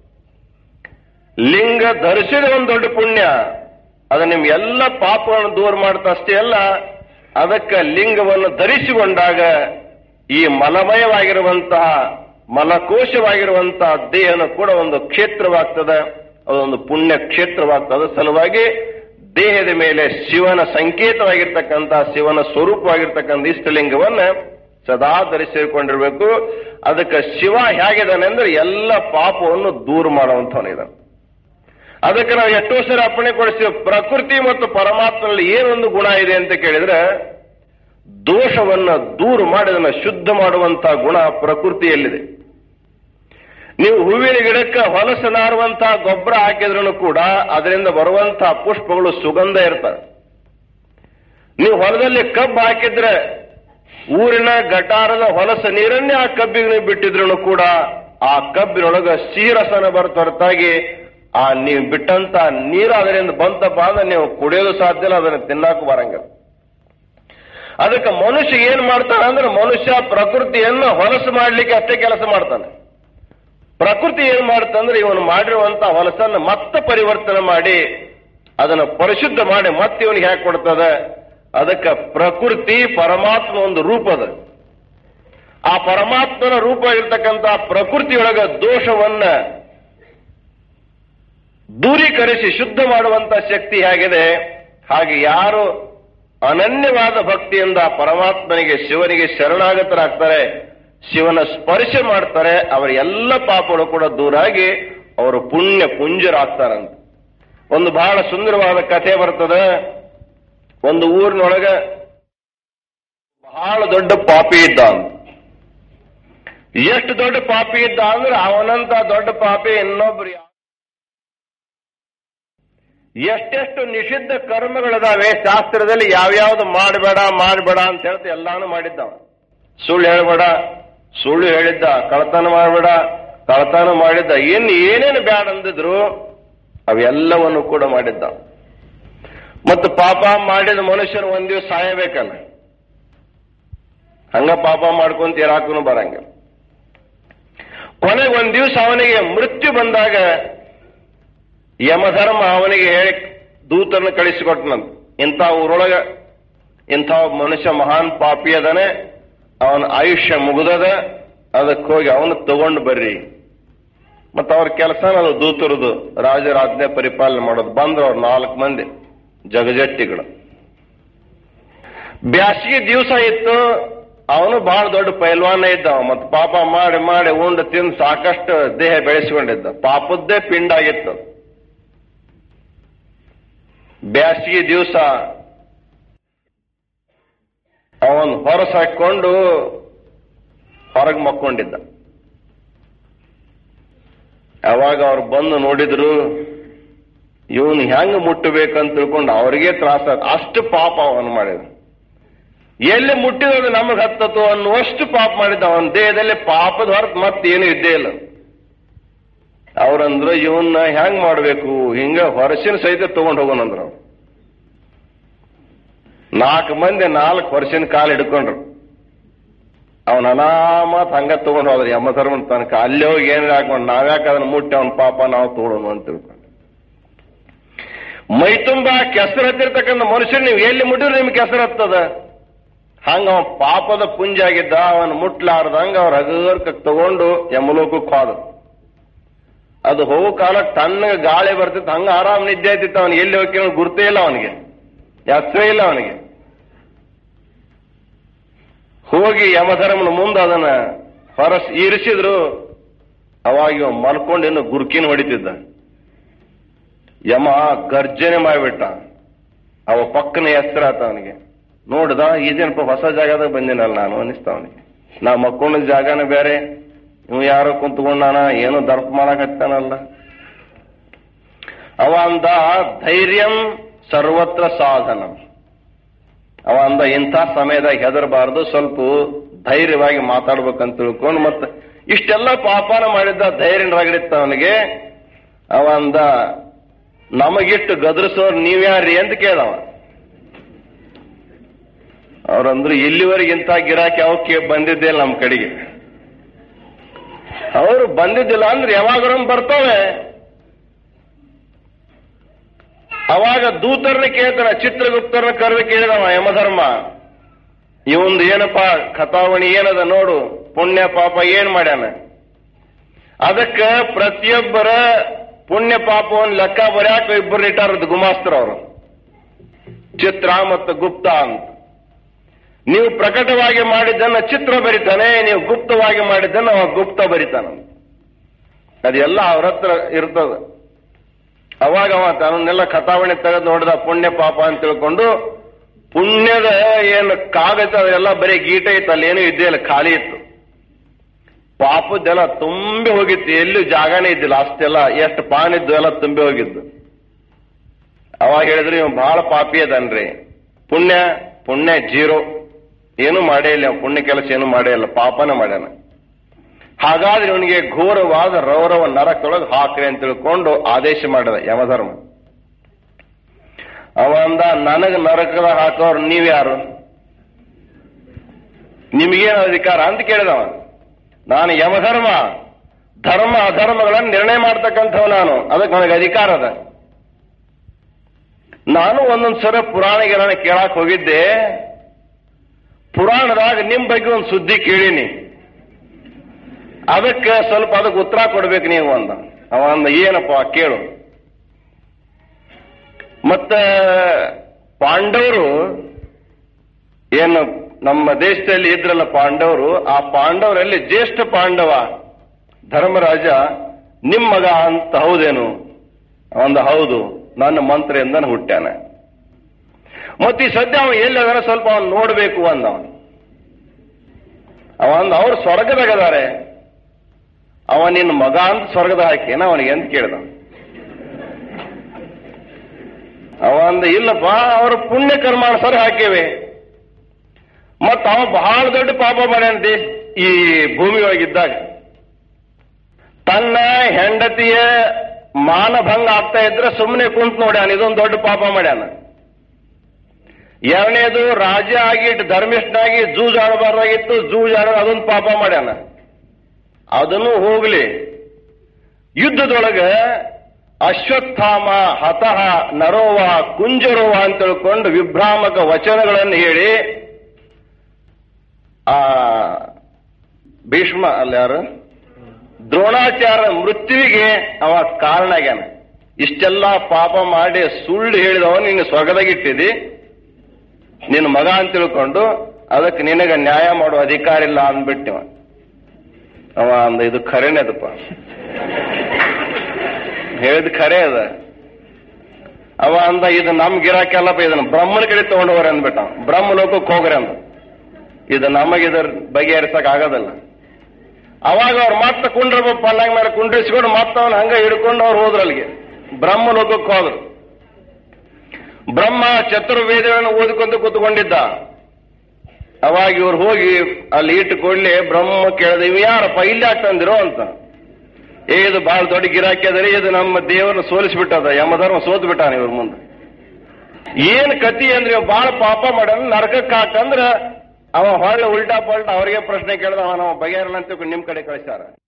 ಲಿಂಗ ಧರಿಸಿದ ಒಂದು ದೊಡ್ಡ ಪುಣ್ಯ ಅದು ನಿಮ್ ಎಲ್ಲ ಪಾಪಗಳನ್ನು ದೂರ ಮಾಡ್ತಾ ಅಷ್ಟೇ ಅಲ್ಲ ಅದಕ್ಕೆ ಲಿಂಗವನ್ನು ಧರಿಸಿಕೊಂಡಾಗ ಈ ಮಲಮಯವಾಗಿರುವಂತಹ ಮಲಕೋಶವಾಗಿರುವಂತಹ ದೇಹನ ಕೂಡ ಒಂದು ಕ್ಷೇತ್ರವಾಗ್ತದೆ ಅದೊಂದು ಪುಣ್ಯ ಕ್ಷೇತ್ರವಾಗ್ತದೆ ಸಲುವಾಗಿ ದೇಹದ ಮೇಲೆ ಶಿವನ ಸಂಕೇತವಾಗಿರ್ತಕ್ಕಂಥ ಶಿವನ ಸ್ವರೂಪವಾಗಿರ್ತಕ್ಕಂಥ ಇಷ್ಟಲಿಂಗವನ್ನ ಸದಾ ಧರಿಸಿಕೊಂಡಿರ್ಬೇಕು ಅದಕ್ಕೆ ಶಿವ ಹೇಗಿದ್ದಾನೆ ಅಂದ್ರೆ ಎಲ್ಲ ಪಾಪವನ್ನು ದೂರ ಮಾಡುವಂಥವನಿದ್ದಾನೆ ಅದಕ್ಕೆ ನಾವು ಎಷ್ಟೋ ಸರಿ ಅಪ್ಪಣೆ ಕೊಡಿಸ್ತೀವಿ ಪ್ರಕೃತಿ ಮತ್ತು ಪರಮಾತ್ಮನಲ್ಲಿ ಏನೊಂದು ಗುಣ ಇದೆ ಅಂತ ಕೇಳಿದ್ರೆ ದೋಷವನ್ನ ದೂರ ಮಾಡಿ ಅದನ್ನ ಶುದ್ಧ ಮಾಡುವಂತಹ ಗುಣ ಪ್ರಕೃತಿಯಲ್ಲಿದೆ ನೀವು ಹೂವಿನ ಗಿಡಕ್ಕೆ ಹೊಲಸು ನಾರುವಂತಹ ಗೊಬ್ಬರ ಹಾಕಿದ್ರೂ ಕೂಡ ಅದರಿಂದ ಬರುವಂತಹ ಪುಷ್ಪಗಳು ಸುಗಂಧ ಇರ್ತವೆ ನೀವು ಹೊಲದಲ್ಲಿ ಕಬ್ಬು ಹಾಕಿದ್ರೆ ಊರಿನ ಗಟಾರದ ಹೊಲಸ ನೀರನ್ನೇ ಆ ಕಬ್ಬಿಗೆ ನೀವು ಬಿಟ್ಟಿದ್ರು ಕೂಡ ಆ ಕಬ್ಬಿನೊಳಗ ಸಿಹಿರಸನ ಬರ್ತ ಹೊರತಾಗಿ ಆ ನೀವು ಬಿಟ್ಟಂತ ನೀರು ಅದರಿಂದ ಬಂತಪ್ಪ ಅಂದ್ರೆ ನೀವು ಕುಡಿಯೋದು ಸಾಧ್ಯ ಇಲ್ಲ ಅದನ್ನ ತಿನ್ನಕ್ಕೂ ಬರಂಗಿಲ್ಲ ಅದಕ್ಕೆ ಮನುಷ್ಯ ಏನ್ ಮಾಡ್ತಾನೆ ಅಂದ್ರೆ ಮನುಷ್ಯ ಪ್ರಕೃತಿಯನ್ನು ಹೊಲಸು ಮಾಡ್ಲಿಕ್ಕೆ ಅಷ್ಟೇ ಕೆಲಸ ಮಾಡ್ತಾನೆ ಪ್ರಕೃತಿ ಏನ್ ಮಾಡುತ್ತಂದ್ರೆ ಇವನು ಮಾಡಿರುವಂತ ಹೊಲಸನ್ನು ಮತ್ತೆ ಪರಿವರ್ತನೆ ಮಾಡಿ ಅದನ್ನ ಪರಿಶುದ್ಧ ಮಾಡಿ ಮತ್ತೆ ಇವನಿಗೆ ಹೇಗೆ ಕೊಡ್ತದೆ ಅದಕ್ಕೆ ಪ್ರಕೃತಿ ಪರಮಾತ್ಮ ಒಂದು ರೂಪ ಅದ ಆ ಪರಮಾತ್ಮನ ರೂಪ ಇರ್ತಕ್ಕಂಥ ಪ್ರಕೃತಿಯೊಳಗ ದೋಷವನ್ನ ದೂರೀಕರಿಸಿ ಶುದ್ಧ ಮಾಡುವಂತ ಶಕ್ತಿ ಹೇಗಿದೆ ಹಾಗೆ ಯಾರು ಅನನ್ಯವಾದ ಭಕ್ತಿಯಿಂದ ಪರಮಾತ್ಮನಿಗೆ ಶಿವನಿಗೆ ಶರಣಾಗತರಾಗ್ತಾರೆ ಶಿವನ ಸ್ಪರ್ಶ ಮಾಡ್ತಾರೆ ಅವರ ಎಲ್ಲ ಪಾಪಗಳು ಕೂಡ ದೂರಾಗಿ ಅವರು ಪುಣ್ಯ ಪುಂಜರಾಗ್ತಾರಂತ ಒಂದು ಬಹಳ ಸುಂದರವಾದ ಕಥೆ ಬರ್ತದೆ ಒಂದು ಊರಿನೊಳಗ ಬಹಳ ದೊಡ್ಡ ಪಾಪಿ ಇದ್ದ ಅಂತ ಎಷ್ಟು ದೊಡ್ಡ ಪಾಪಿ ಇದ್ದ ಅಂದ್ರೆ ಅವನಂತ ದೊಡ್ಡ ಪಾಪಿ ಇನ್ನೊಬ್ರು ಯಾ- ಎಷ್ಟೆಷ್ಟು ನಿಷಿದ್ಧ ಕರ್ಮಗಳಿದಾವೆ ಶಾಸ್ತ್ರದಲ್ಲಿ ಯಾವ್ಯಾವ್ದು ಮಾಡಬೇಡ ಮಾಡಬೇಡ ಅಂತ ಹೇಳ್ತಾ ಎಲ್ಲಾನು ಮಾಡಿದ್ದವ ಸುಳ್ಳು ಹೇಳ್ಬೇಡ ಸುಳ್ಳು ಹೇಳಿದ್ದ ಕಳತನ ಮಾಡಬೇಡ ಕಳತನ ಮಾಡಿದ್ದ ಇನ್ನು ಏನೇನು ಬ್ಯಾಡ ಅಂದಿದ್ರು ಅವೆಲ್ಲವನ್ನು ಕೂಡ ಮಾಡಿದ್ದ ಮತ್ತು ಪಾಪ ಮಾಡಿದ ಮನುಷ್ಯನು ಒಂದ್ ದಿವಸ ಸಾಯಬೇಕಲ್ಲ ಹಂಗ ಪಾಪ ಮಾಡ್ಕೊಂತ ಇರಾಕನು ಬರಂಗಿಲ್ಲ ಕೊನೆಗೆ ಒಂದ್ ದಿವಸ ಅವನಿಗೆ ಮೃತ್ಯು ಬಂದಾಗ ಯಮಧರ್ಮ ಅವನಿಗೆ ಹೇಳಿ ದೂತರನ್ನು ಕಳಿಸಿಕೊಟ್ಟನಂತ ಇಂಥ ಊರೊಳಗ ಇಂಥ ಒಬ್ಬ ಮನುಷ್ಯ ಮಹಾನ್ ಪಾಪಿ ಅದನೆ ಅವನ ಆಯುಷ್ಯ ಮುಗಿದದ ಅದಕ್ಕೆ ಹೋಗಿ ಅವನು ತಗೊಂಡು ಬರ್ರಿ ಮತ್ತ ಅವ್ರ ಕೆಲಸನ ಅದು ದೂತರದು ರಾಜರ ಆಜ್ಞೆ ಪರಿಪಾಲನೆ ಮಾಡೋದು ಬಂದ್ರು ಅವ್ರು ನಾಲ್ಕು ಮಂದಿ ಜಗಜಟ್ಟಿಗಳು ಬ್ಯಾಸಿಗೆ ದಿವಸ ಇತ್ತು ಅವನು ಬಹಳ ದೊಡ್ಡ ಪೈಲ್ವಾನ ಇದ್ದ ಮತ್ತು ಪಾಪ ಮಾಡಿ ಮಾಡಿ ಉಂಡು ತಿಂದು ಸಾಕಷ್ಟು ದೇಹ ಬೆಳೆಸಿಕೊಂಡಿದ್ದ ಪಾಪದ್ದೇ ಪಿಂಡ ಆಗಿತ್ತು ಬ್ಯಾಸಿಗೆ ದಿವಸ ಅವನ್ ಹೊರಸಾಕೊಂಡು ಹೊರಗೆ ಮಕ್ಕೊಂಡಿದ್ದ ಅವಾಗ ಅವ್ರು ಬಂದು ನೋಡಿದ್ರು ಇವನು ಹೆಂಗ್ ಮುಟ್ಟಬೇಕಂತ ತಿಳ್ಕೊಂಡು ಅವ್ರಿಗೆ ತ್ರಾಸ ಅಷ್ಟು ಪಾಪ ಅವನು ಮಾಡಿದ ಎಲ್ಲಿ ಮುಟ್ಟಿರೋದು ನಮಗೆ ಹತ್ತತು ಅನ್ನುವಷ್ಟು ಪಾಪ ಮಾಡಿದ್ದ ಅವನ ದೇಹದಲ್ಲಿ ಪಾಪದ ಹೊರತು ಮತ್ತೇನು ಇದ್ದೇ ಇಲ್ಲ ಅವ್ರಂದ್ರು ಇವನ್ನ ಹೆಂಗ್ ಮಾಡ್ಬೇಕು ಹಿಂಗ ಹೊರಸಿನ ಸಹಿತ ತಗೊಂಡ್ ಹೋಗೋಣಂದ್ರ ಅವ್ರು ನಾಲ್ಕು ಮಂದಿ ನಾಲ್ಕು ವರ್ಷಿನ ಕಾಲು ಹಿಡ್ಕೊಂಡ್ರು ಅವನ ಅನಾಮತ್ ಹಂಗ ತಗೊಂಡ್ ಹೋದ್ರಿ ಯಮ ಧರ್ಮನ ತನಕ ಅಲ್ಲಿ ಹೋಗಿ ಏನ್ ಹಾಕೊಂಡು ನಾವ್ಯಾಕೆ ಅದನ್ನ ಮುಟ್ಟಿ ಅವನ ಪಾಪ ನಾವು ತಗೊಳ್ಳೋಣ ಅಂತ ತಿಳ್ಕೊಂಡು ಮೈ ತುಂಬ ಕೆಸರು ಹತ್ತಿರ್ತಕ್ಕಂಥ ಮನುಷ್ಯರು ನೀವು ಎಲ್ಲಿ ಮುಟ್ಟಿದ್ರೆ ನಿಮ್ಗೆ ಕೆಸರು ಹತ್ತದ ಹಂಗ ಅವ ಪಾಪದ ಪುಂಜಾಗಿದ್ದ ಅವನ ಮುಟ್ಲಾರ್ದಂಗ ಅವ್ರ ಹಗರ್ಕ ತಗೊಂಡು ಯಮಲೋಕಕ್ಕೆ ಹೋದ ಅದು ಹೋಗೋ ಕಾಲಕ್ಕೆ ತಣ್ಣಗೆ ಗಾಳಿ ಬರ್ತಿತ್ತು ಹಂಗ ಆರಾಮ್ ನಿದ್ದೆ ಆಯ್ತಿತ್ತು ಅವನಿಗೆ ಎಲ್ಲಿ ಹೋಗಿ ಗುರ್ತೇ ಇಲ್ಲ ಅವನಿಗೆ ಹೆಸರೇ ಇಲ್ಲ ಅವನಿಗೆ ಹೋಗಿ ಯಮಧರ್ಮನ ಮುಂದೆ ಅದನ್ನ ಹೊರಸ್ ಇರಿಸಿದ್ರು ಅವಾಗ ಇವ ಮಲ್ಕೊಂಡು ಇನ್ನು ಗುರ್ಕಿನ ಹೊಡಿತಿದ್ದ ಯಮ ಗರ್ಜನೆ ಮಾಡಿಬಿಟ್ಟ ಅವ ಪಕ್ಕನ ಹೆಸರಾತ ಅವನಿಗೆ ನೋಡ್ದ ಇದೇನಪ್ಪ ಹೊಸ ಜಾಗದಾಗ ಬಂದಿನಲ್ಲ ನಾನು ಅನಿಸ್ತ ಅವನಿಗೆ ನಾ ಮಕ್ಕೊಂಡ ಜಾಗನ ಬೇರೆ ಇವ್ ಯಾರೋ ಕುಂತ್ಕೊಂಡಾನ ಏನೋ ದರ್ಪ ಮಾಡಕತ್ತಾನಲ್ಲ ಅವ ಅಂದ ಧೈರ್ಯಂ ಸರ್ವತ್ರ ಸಾಧನಂ ಅವ ಅಂದ ಇಂಥ ಸಮಯದಾಗ ಹೆದರಬಾರದು ಸ್ವಲ್ಪ ಧೈರ್ಯವಾಗಿ ಮಾತಾಡ್ಬೇಕಂತ ತಿಳ್ಕೊಂಡು ಮತ್ತೆ ಇಷ್ಟೆಲ್ಲ ಪಾಪಾನ ಮಾಡಿದ್ದ ಧೈರ್ಯ ರಗಡಿತ್ತ ಅವನಿಗೆ ಅವ ಅಂದ ನಮಗಿಟ್ಟು ಗದರಿಸೋರು ನೀವ್ಯಾರ್ರಿ ಅಂತ ಕೇಳವ ಅವ್ರಂದ್ರು ಇಲ್ಲಿವರೆಗೆ ಇಂಥ ಗಿರಾಕಿ ಅವಕ್ಕೆ ಬಂದಿದ್ದೇ ಇಲ್ಲ ನಮ್ಮ ಕಡೆಗೆ ಅವರು ಬಂದಿದ್ದಿಲ್ಲ ಅಂದ್ರೆ ಯಾವಾಗರೂ ಬರ್ತಾವೆ ಅವಾಗ ದೂತರನ್ನ ಕೇಳ್ತಾನ ಚಿತ್ರಗುಪ್ತರನ್ನ ಕರೆದು ಕೇಳಿದವ ಯಮಧರ್ಮ ಇವಂದು ಏನಪ್ಪ ಕಥಾವಣಿ ಏನದ ನೋಡು ಪುಣ್ಯ ಪಾಪ ಏನ್ ಮಾಡ್ಯಾನ ಅದಕ್ಕ ಪ್ರತಿಯೊಬ್ಬರ ಪುಣ್ಯ ಪಾಪವನ್ನು ಲೆಕ್ಕ ಬರ್ಯಾಕ ಇಬ್ಬರು ಇಟ್ಟಾರದು ಗುಮಾಸ್ತರ ಅವರು ಚಿತ್ರ ಮತ್ತು ಗುಪ್ತ ಅಂತ ನೀವು ಪ್ರಕಟವಾಗಿ ಮಾಡಿದ್ದನ್ನ ಚಿತ್ರ ಬರಿತಾನೆ ನೀವು ಗುಪ್ತವಾಗಿ ಮಾಡಿದ್ದನ್ನ ಅವ ಗುಪ್ತ ಬರಿತಾನ ಅದೆಲ್ಲ ಅವ್ರ ಹತ್ರ ಇರ್ತದ ಅವಾಗ ಅವ ತನ್ನೆಲ್ಲ ಕಥಾವಣೆ ತೆಗೆದು ನೋಡಿದ ಪುಣ್ಯ ಪಾಪ ಅಂತ ತಿಳ್ಕೊಂಡು ಪುಣ್ಯದ ಏನು ಕಾಗದ ಅದೆಲ್ಲ ಬರೀ ಗೀಟ ಇತ್ತು ಅಲ್ಲಿ ಏನೂ ಇದ್ದೇ ಇಲ್ಲ ಖಾಲಿ ಇತ್ತು ಪಾಪದ್ದೆಲ್ಲ ತುಂಬಿ ಹೋಗಿತ್ತು ಎಲ್ಲೂ ಜಾಗನೇ ಇದ್ದಿಲ್ಲ ಅಷ್ಟೆಲ್ಲ ಎಷ್ಟು ಪಾನ್ ಇದ್ದು ಎಲ್ಲ ತುಂಬಿ ಹೋಗಿದ್ದು ಅವಾಗ ಹೇಳಿದ್ರು ಇವ್ ಬಹಳ ಪಾಪಿ ಅದನ್ರಿ ಪುಣ್ಯ ಪುಣ್ಯ ಜೀರೋ ಏನು ಮಾಡೇ ಇಲ್ಲ ಇವ ಪುಣ್ಯ ಕೆಲಸ ಏನು ಮಾಡೇ ಇಲ್ಲ ಪಾಪನ ಮಾಡ್ಯಾನ ಹಾಗಾದ್ರೆ ಇವನಿಗೆ ಘೋರವಾದ ರೌರವ ನರಕದೊಳಗೆ ಹಾಕ್ರಿ ಅಂತ ತಿಳ್ಕೊಂಡು ಆದೇಶ ಮಾಡಿದ ಯಮಧರ್ಮ ಅವ ಅಂದ ನನಗ ನರಕದ ಹಾಕೋರು ನೀವ್ಯಾರು ನಿಮಗೇನು ಅಧಿಕಾರ ಅಂತ ಕೇಳಿದವ ನಾನು ಯಮಧರ್ಮ ಧರ್ಮ ಅಧರ್ಮಗಳನ್ನು ನಿರ್ಣಯ ಮಾಡ್ತಕ್ಕಂಥವ್ ನಾನು ಅದಕ್ಕೆ ನನಗೆ ಅಧಿಕಾರ ಅದ ನಾನು ಒಂದೊಂದ್ ಸಲ ಪುರಾಣ ಗಿರಾಣ ಕೇಳಕ್ ಹೋಗಿದ್ದೆ ಪುರಾಣದಾಗ ನಿಮ್ ಬಗ್ಗೆ ಒಂದು ಸುದ್ದಿ ಕೇಳೀನಿ ಅದಕ್ಕೆ ಸ್ವಲ್ಪ ಅದಕ್ಕೆ ಉತ್ತರ ಕೊಡ್ಬೇಕು ನೀವು ಅಂದ ಅವ ಅಂದ ಏನಪ್ಪ ಕೇಳು ಮತ್ತ ಪಾಂಡವರು ಏನು ನಮ್ಮ ದೇಶದಲ್ಲಿ ಇದ್ರಲ್ಲ ಪಾಂಡವರು ಆ ಪಾಂಡವರಲ್ಲಿ ಜ್ಯೇಷ್ಠ ಪಾಂಡವ ಧರ್ಮರಾಜ ನಿಮ್ ಮಗ ಅಂತ ಹೌದೇನು ಅಂದ ಹೌದು ನನ್ನ ಮಂತ್ರಿಯಿಂದ ಹುಟ್ಟ್ಯಾನ ಮತ್ತೆ ಈ ಸದ್ಯ ಅವ ಎಲ್ಲದಾರ ಸ್ವಲ್ಪ ಅವನ್ ನೋಡ್ಬೇಕು ಅಂದ ಅವನು ಅವ ಅಂದ ಅವ್ರು ಸ್ವರ್ಗದಾಗ ಅದಾರೆ ಅವ ನಿನ್ನ ಮಗ ಅಂತ ಸ್ವರ್ಗದ ಹಾಕೇನ ಅವನಿಗೆ ಅಂತ ಕೇಳ್ದ ಅವ ಅಂದ ಇಲ್ಲಪ್ಪ ಅವ್ರ ಪುಣ್ಯ ಕರ್ಮಾನುಸಾರ ಹಾಕೇವೆ ಮತ್ತ ಅವ ಬಹಳ ದೊಡ್ಡ ಪಾಪ ಮಾಡ್ಯಾನ ಈ ಭೂಮಿ ಒಳಗಿದ್ದಾಗ ತನ್ನ ಹೆಂಡತಿಯ ಮಾನಭಂಗ ಆಗ್ತಾ ಇದ್ರೆ ಸುಮ್ಮನೆ ಕುಂತ್ ನೋಡ್ಯಾನ ಇದೊಂದು ದೊಡ್ಡ ಪಾಪ ಮಾಡ್ಯಾನ ಎರಡನೇದು ರಾಜ ಆಗಿ ಧರ್ಮಿಷ್ಠನಾಗಿ ಜೂಜ್ ಆಡಬಾರ್ದಾಗಿತ್ತು ಜೂಜ್ ಆಡ ಅದೊಂದು ಪಾಪ ಮಾಡ್ಯಾನ ಅದನ್ನು ಹೋಗ್ಲಿ ಯುದ್ಧದೊಳಗ ಅಶ್ವತ್ಥಾಮ ಹತಃ ನರೋವ ಕುಂಜರೋವ ಅಂತ ತಿಳ್ಕೊಂಡು ವಿಭ್ರಾಮಕ ವಚನಗಳನ್ನು ಹೇಳಿ ಆ ಭೀಷ್ಮ ಅಲ್ಲ ಯಾರು ದ್ರೋಣಾಚಾರ್ಯ ಮೃತ್ಯುವಿಗೆ ಅವ ಕಾರಣ ಆಗ್ಯಾನ ಇಷ್ಟೆಲ್ಲ ಪಾಪ ಮಾಡಿ ಸುಳ್ಳು ಹೇಳಿದವ ನೀನು ಸ್ವರ್ಗದಾಗಿಟ್ಟಿದಿ ನಿನ್ನ ಮಗ ಅಂತ ತಿಳ್ಕೊಂಡು ಅದಕ್ಕೆ ನಿನಗೆ ನ್ಯಾಯ ಮಾಡುವ ಅಧಿಕಾರ ಇಲ್ಲ ಅಂದ್ಬಿಟ್ಟಿವ ಅವ ಅಂದ ಇದು ಖರೇನೆ ಅದಪ್ಪ ಹೇಳಿದ ಖರೆ ಅದ ಅವ ಅಂದ ಇದು ನಮ್ ಗಿರಾಕೆಲ್ಲಪ್ಪ ಇದನ್ನ ಬ್ರಹ್ಮನ ಕಡೆ ತಗೊಂಡವ್ರೆ ಅಂದ್ಬಿಟ್ಟ ಬ್ರಹ್ಮ ಲೋಕಕ್ಕೆ ಹೋಗ್ರಿ ಅಂದ ಇದು ನಮಗೆ ಇದರ ಬಗೆಹರಿಸಕ್ ಆಗೋದಿಲ್ಲ ಅವಾಗ ಅವ್ರು ಮತ್ತೆ ಕುಂಡ್ರ ಪಲ್ಲಂಗ ಮೇಲೆ ಕುಂಡ್ರಿಸ್ಕೊಂಡು ಮತ್ತೆ ಅವನು ಹಂಗ ಹಿಡ್ಕೊಂಡು ಅವ್ರು ಹೋದ್ರು ಅಲ್ಲಿಗೆ ಬ್ರಹ್ಮ ಲೋಕಕ್ಕೆ ಹೋದ್ರು ಬ್ರಹ್ಮ ಚತುರ್ವೇದಗಳನ್ನು ಓದಿಕೊಂಡು ಕೂತ್ಕೊಂಡಿದ್ದ ಅವಾಗ ಇವ್ರು ಹೋಗಿ ಅಲ್ಲಿ ಇಟ್ಟುಕೊಳ್ಳಿ ಬ್ರಹ್ಮ ಕೇಳಿದ ಇವ್ ಯಾರಪ್ಪ ಇಲ್ಲಿ ಆಗ್ತಂದಿರೋ ಅಂತ ಏ ಇದು ಬಹಳ ದೊಡ್ಡ ಗಿರಾಕಿ ಅದರಿ ಇದು ನಮ್ಮ ದೇವರನ್ನ ಸೋಲಿಸ್ಬಿಟ್ಟದ ಯಮಧರ್ಮ ಸೋತ್ ಬಿಟ್ಟಾನ ಇವ್ರ ಮುಂದೆ ಏನ್ ಕತಿ ಅಂದ್ರೆ ಇವ್ ಬಹಳ ಪಾಪ ಮಾಡ್ಯಾನ ನರಕಕ್ಕೆ ಹಾಕಂದ್ರ ಅವ ಹೊಳ್ಳೆ ಉಲ್ಟಾ ಪಲ್ಟಾ ಅವ್ರಿಗೆ ಪ್ರಶ್ನೆ ಕೇಳಿದ ಅವ ನಾವು ಬಗೆಹರಲ್ಲ ಅಂತ ನಿಮ್ ಕಡೆ ಕಳಿಸ್ತಾರ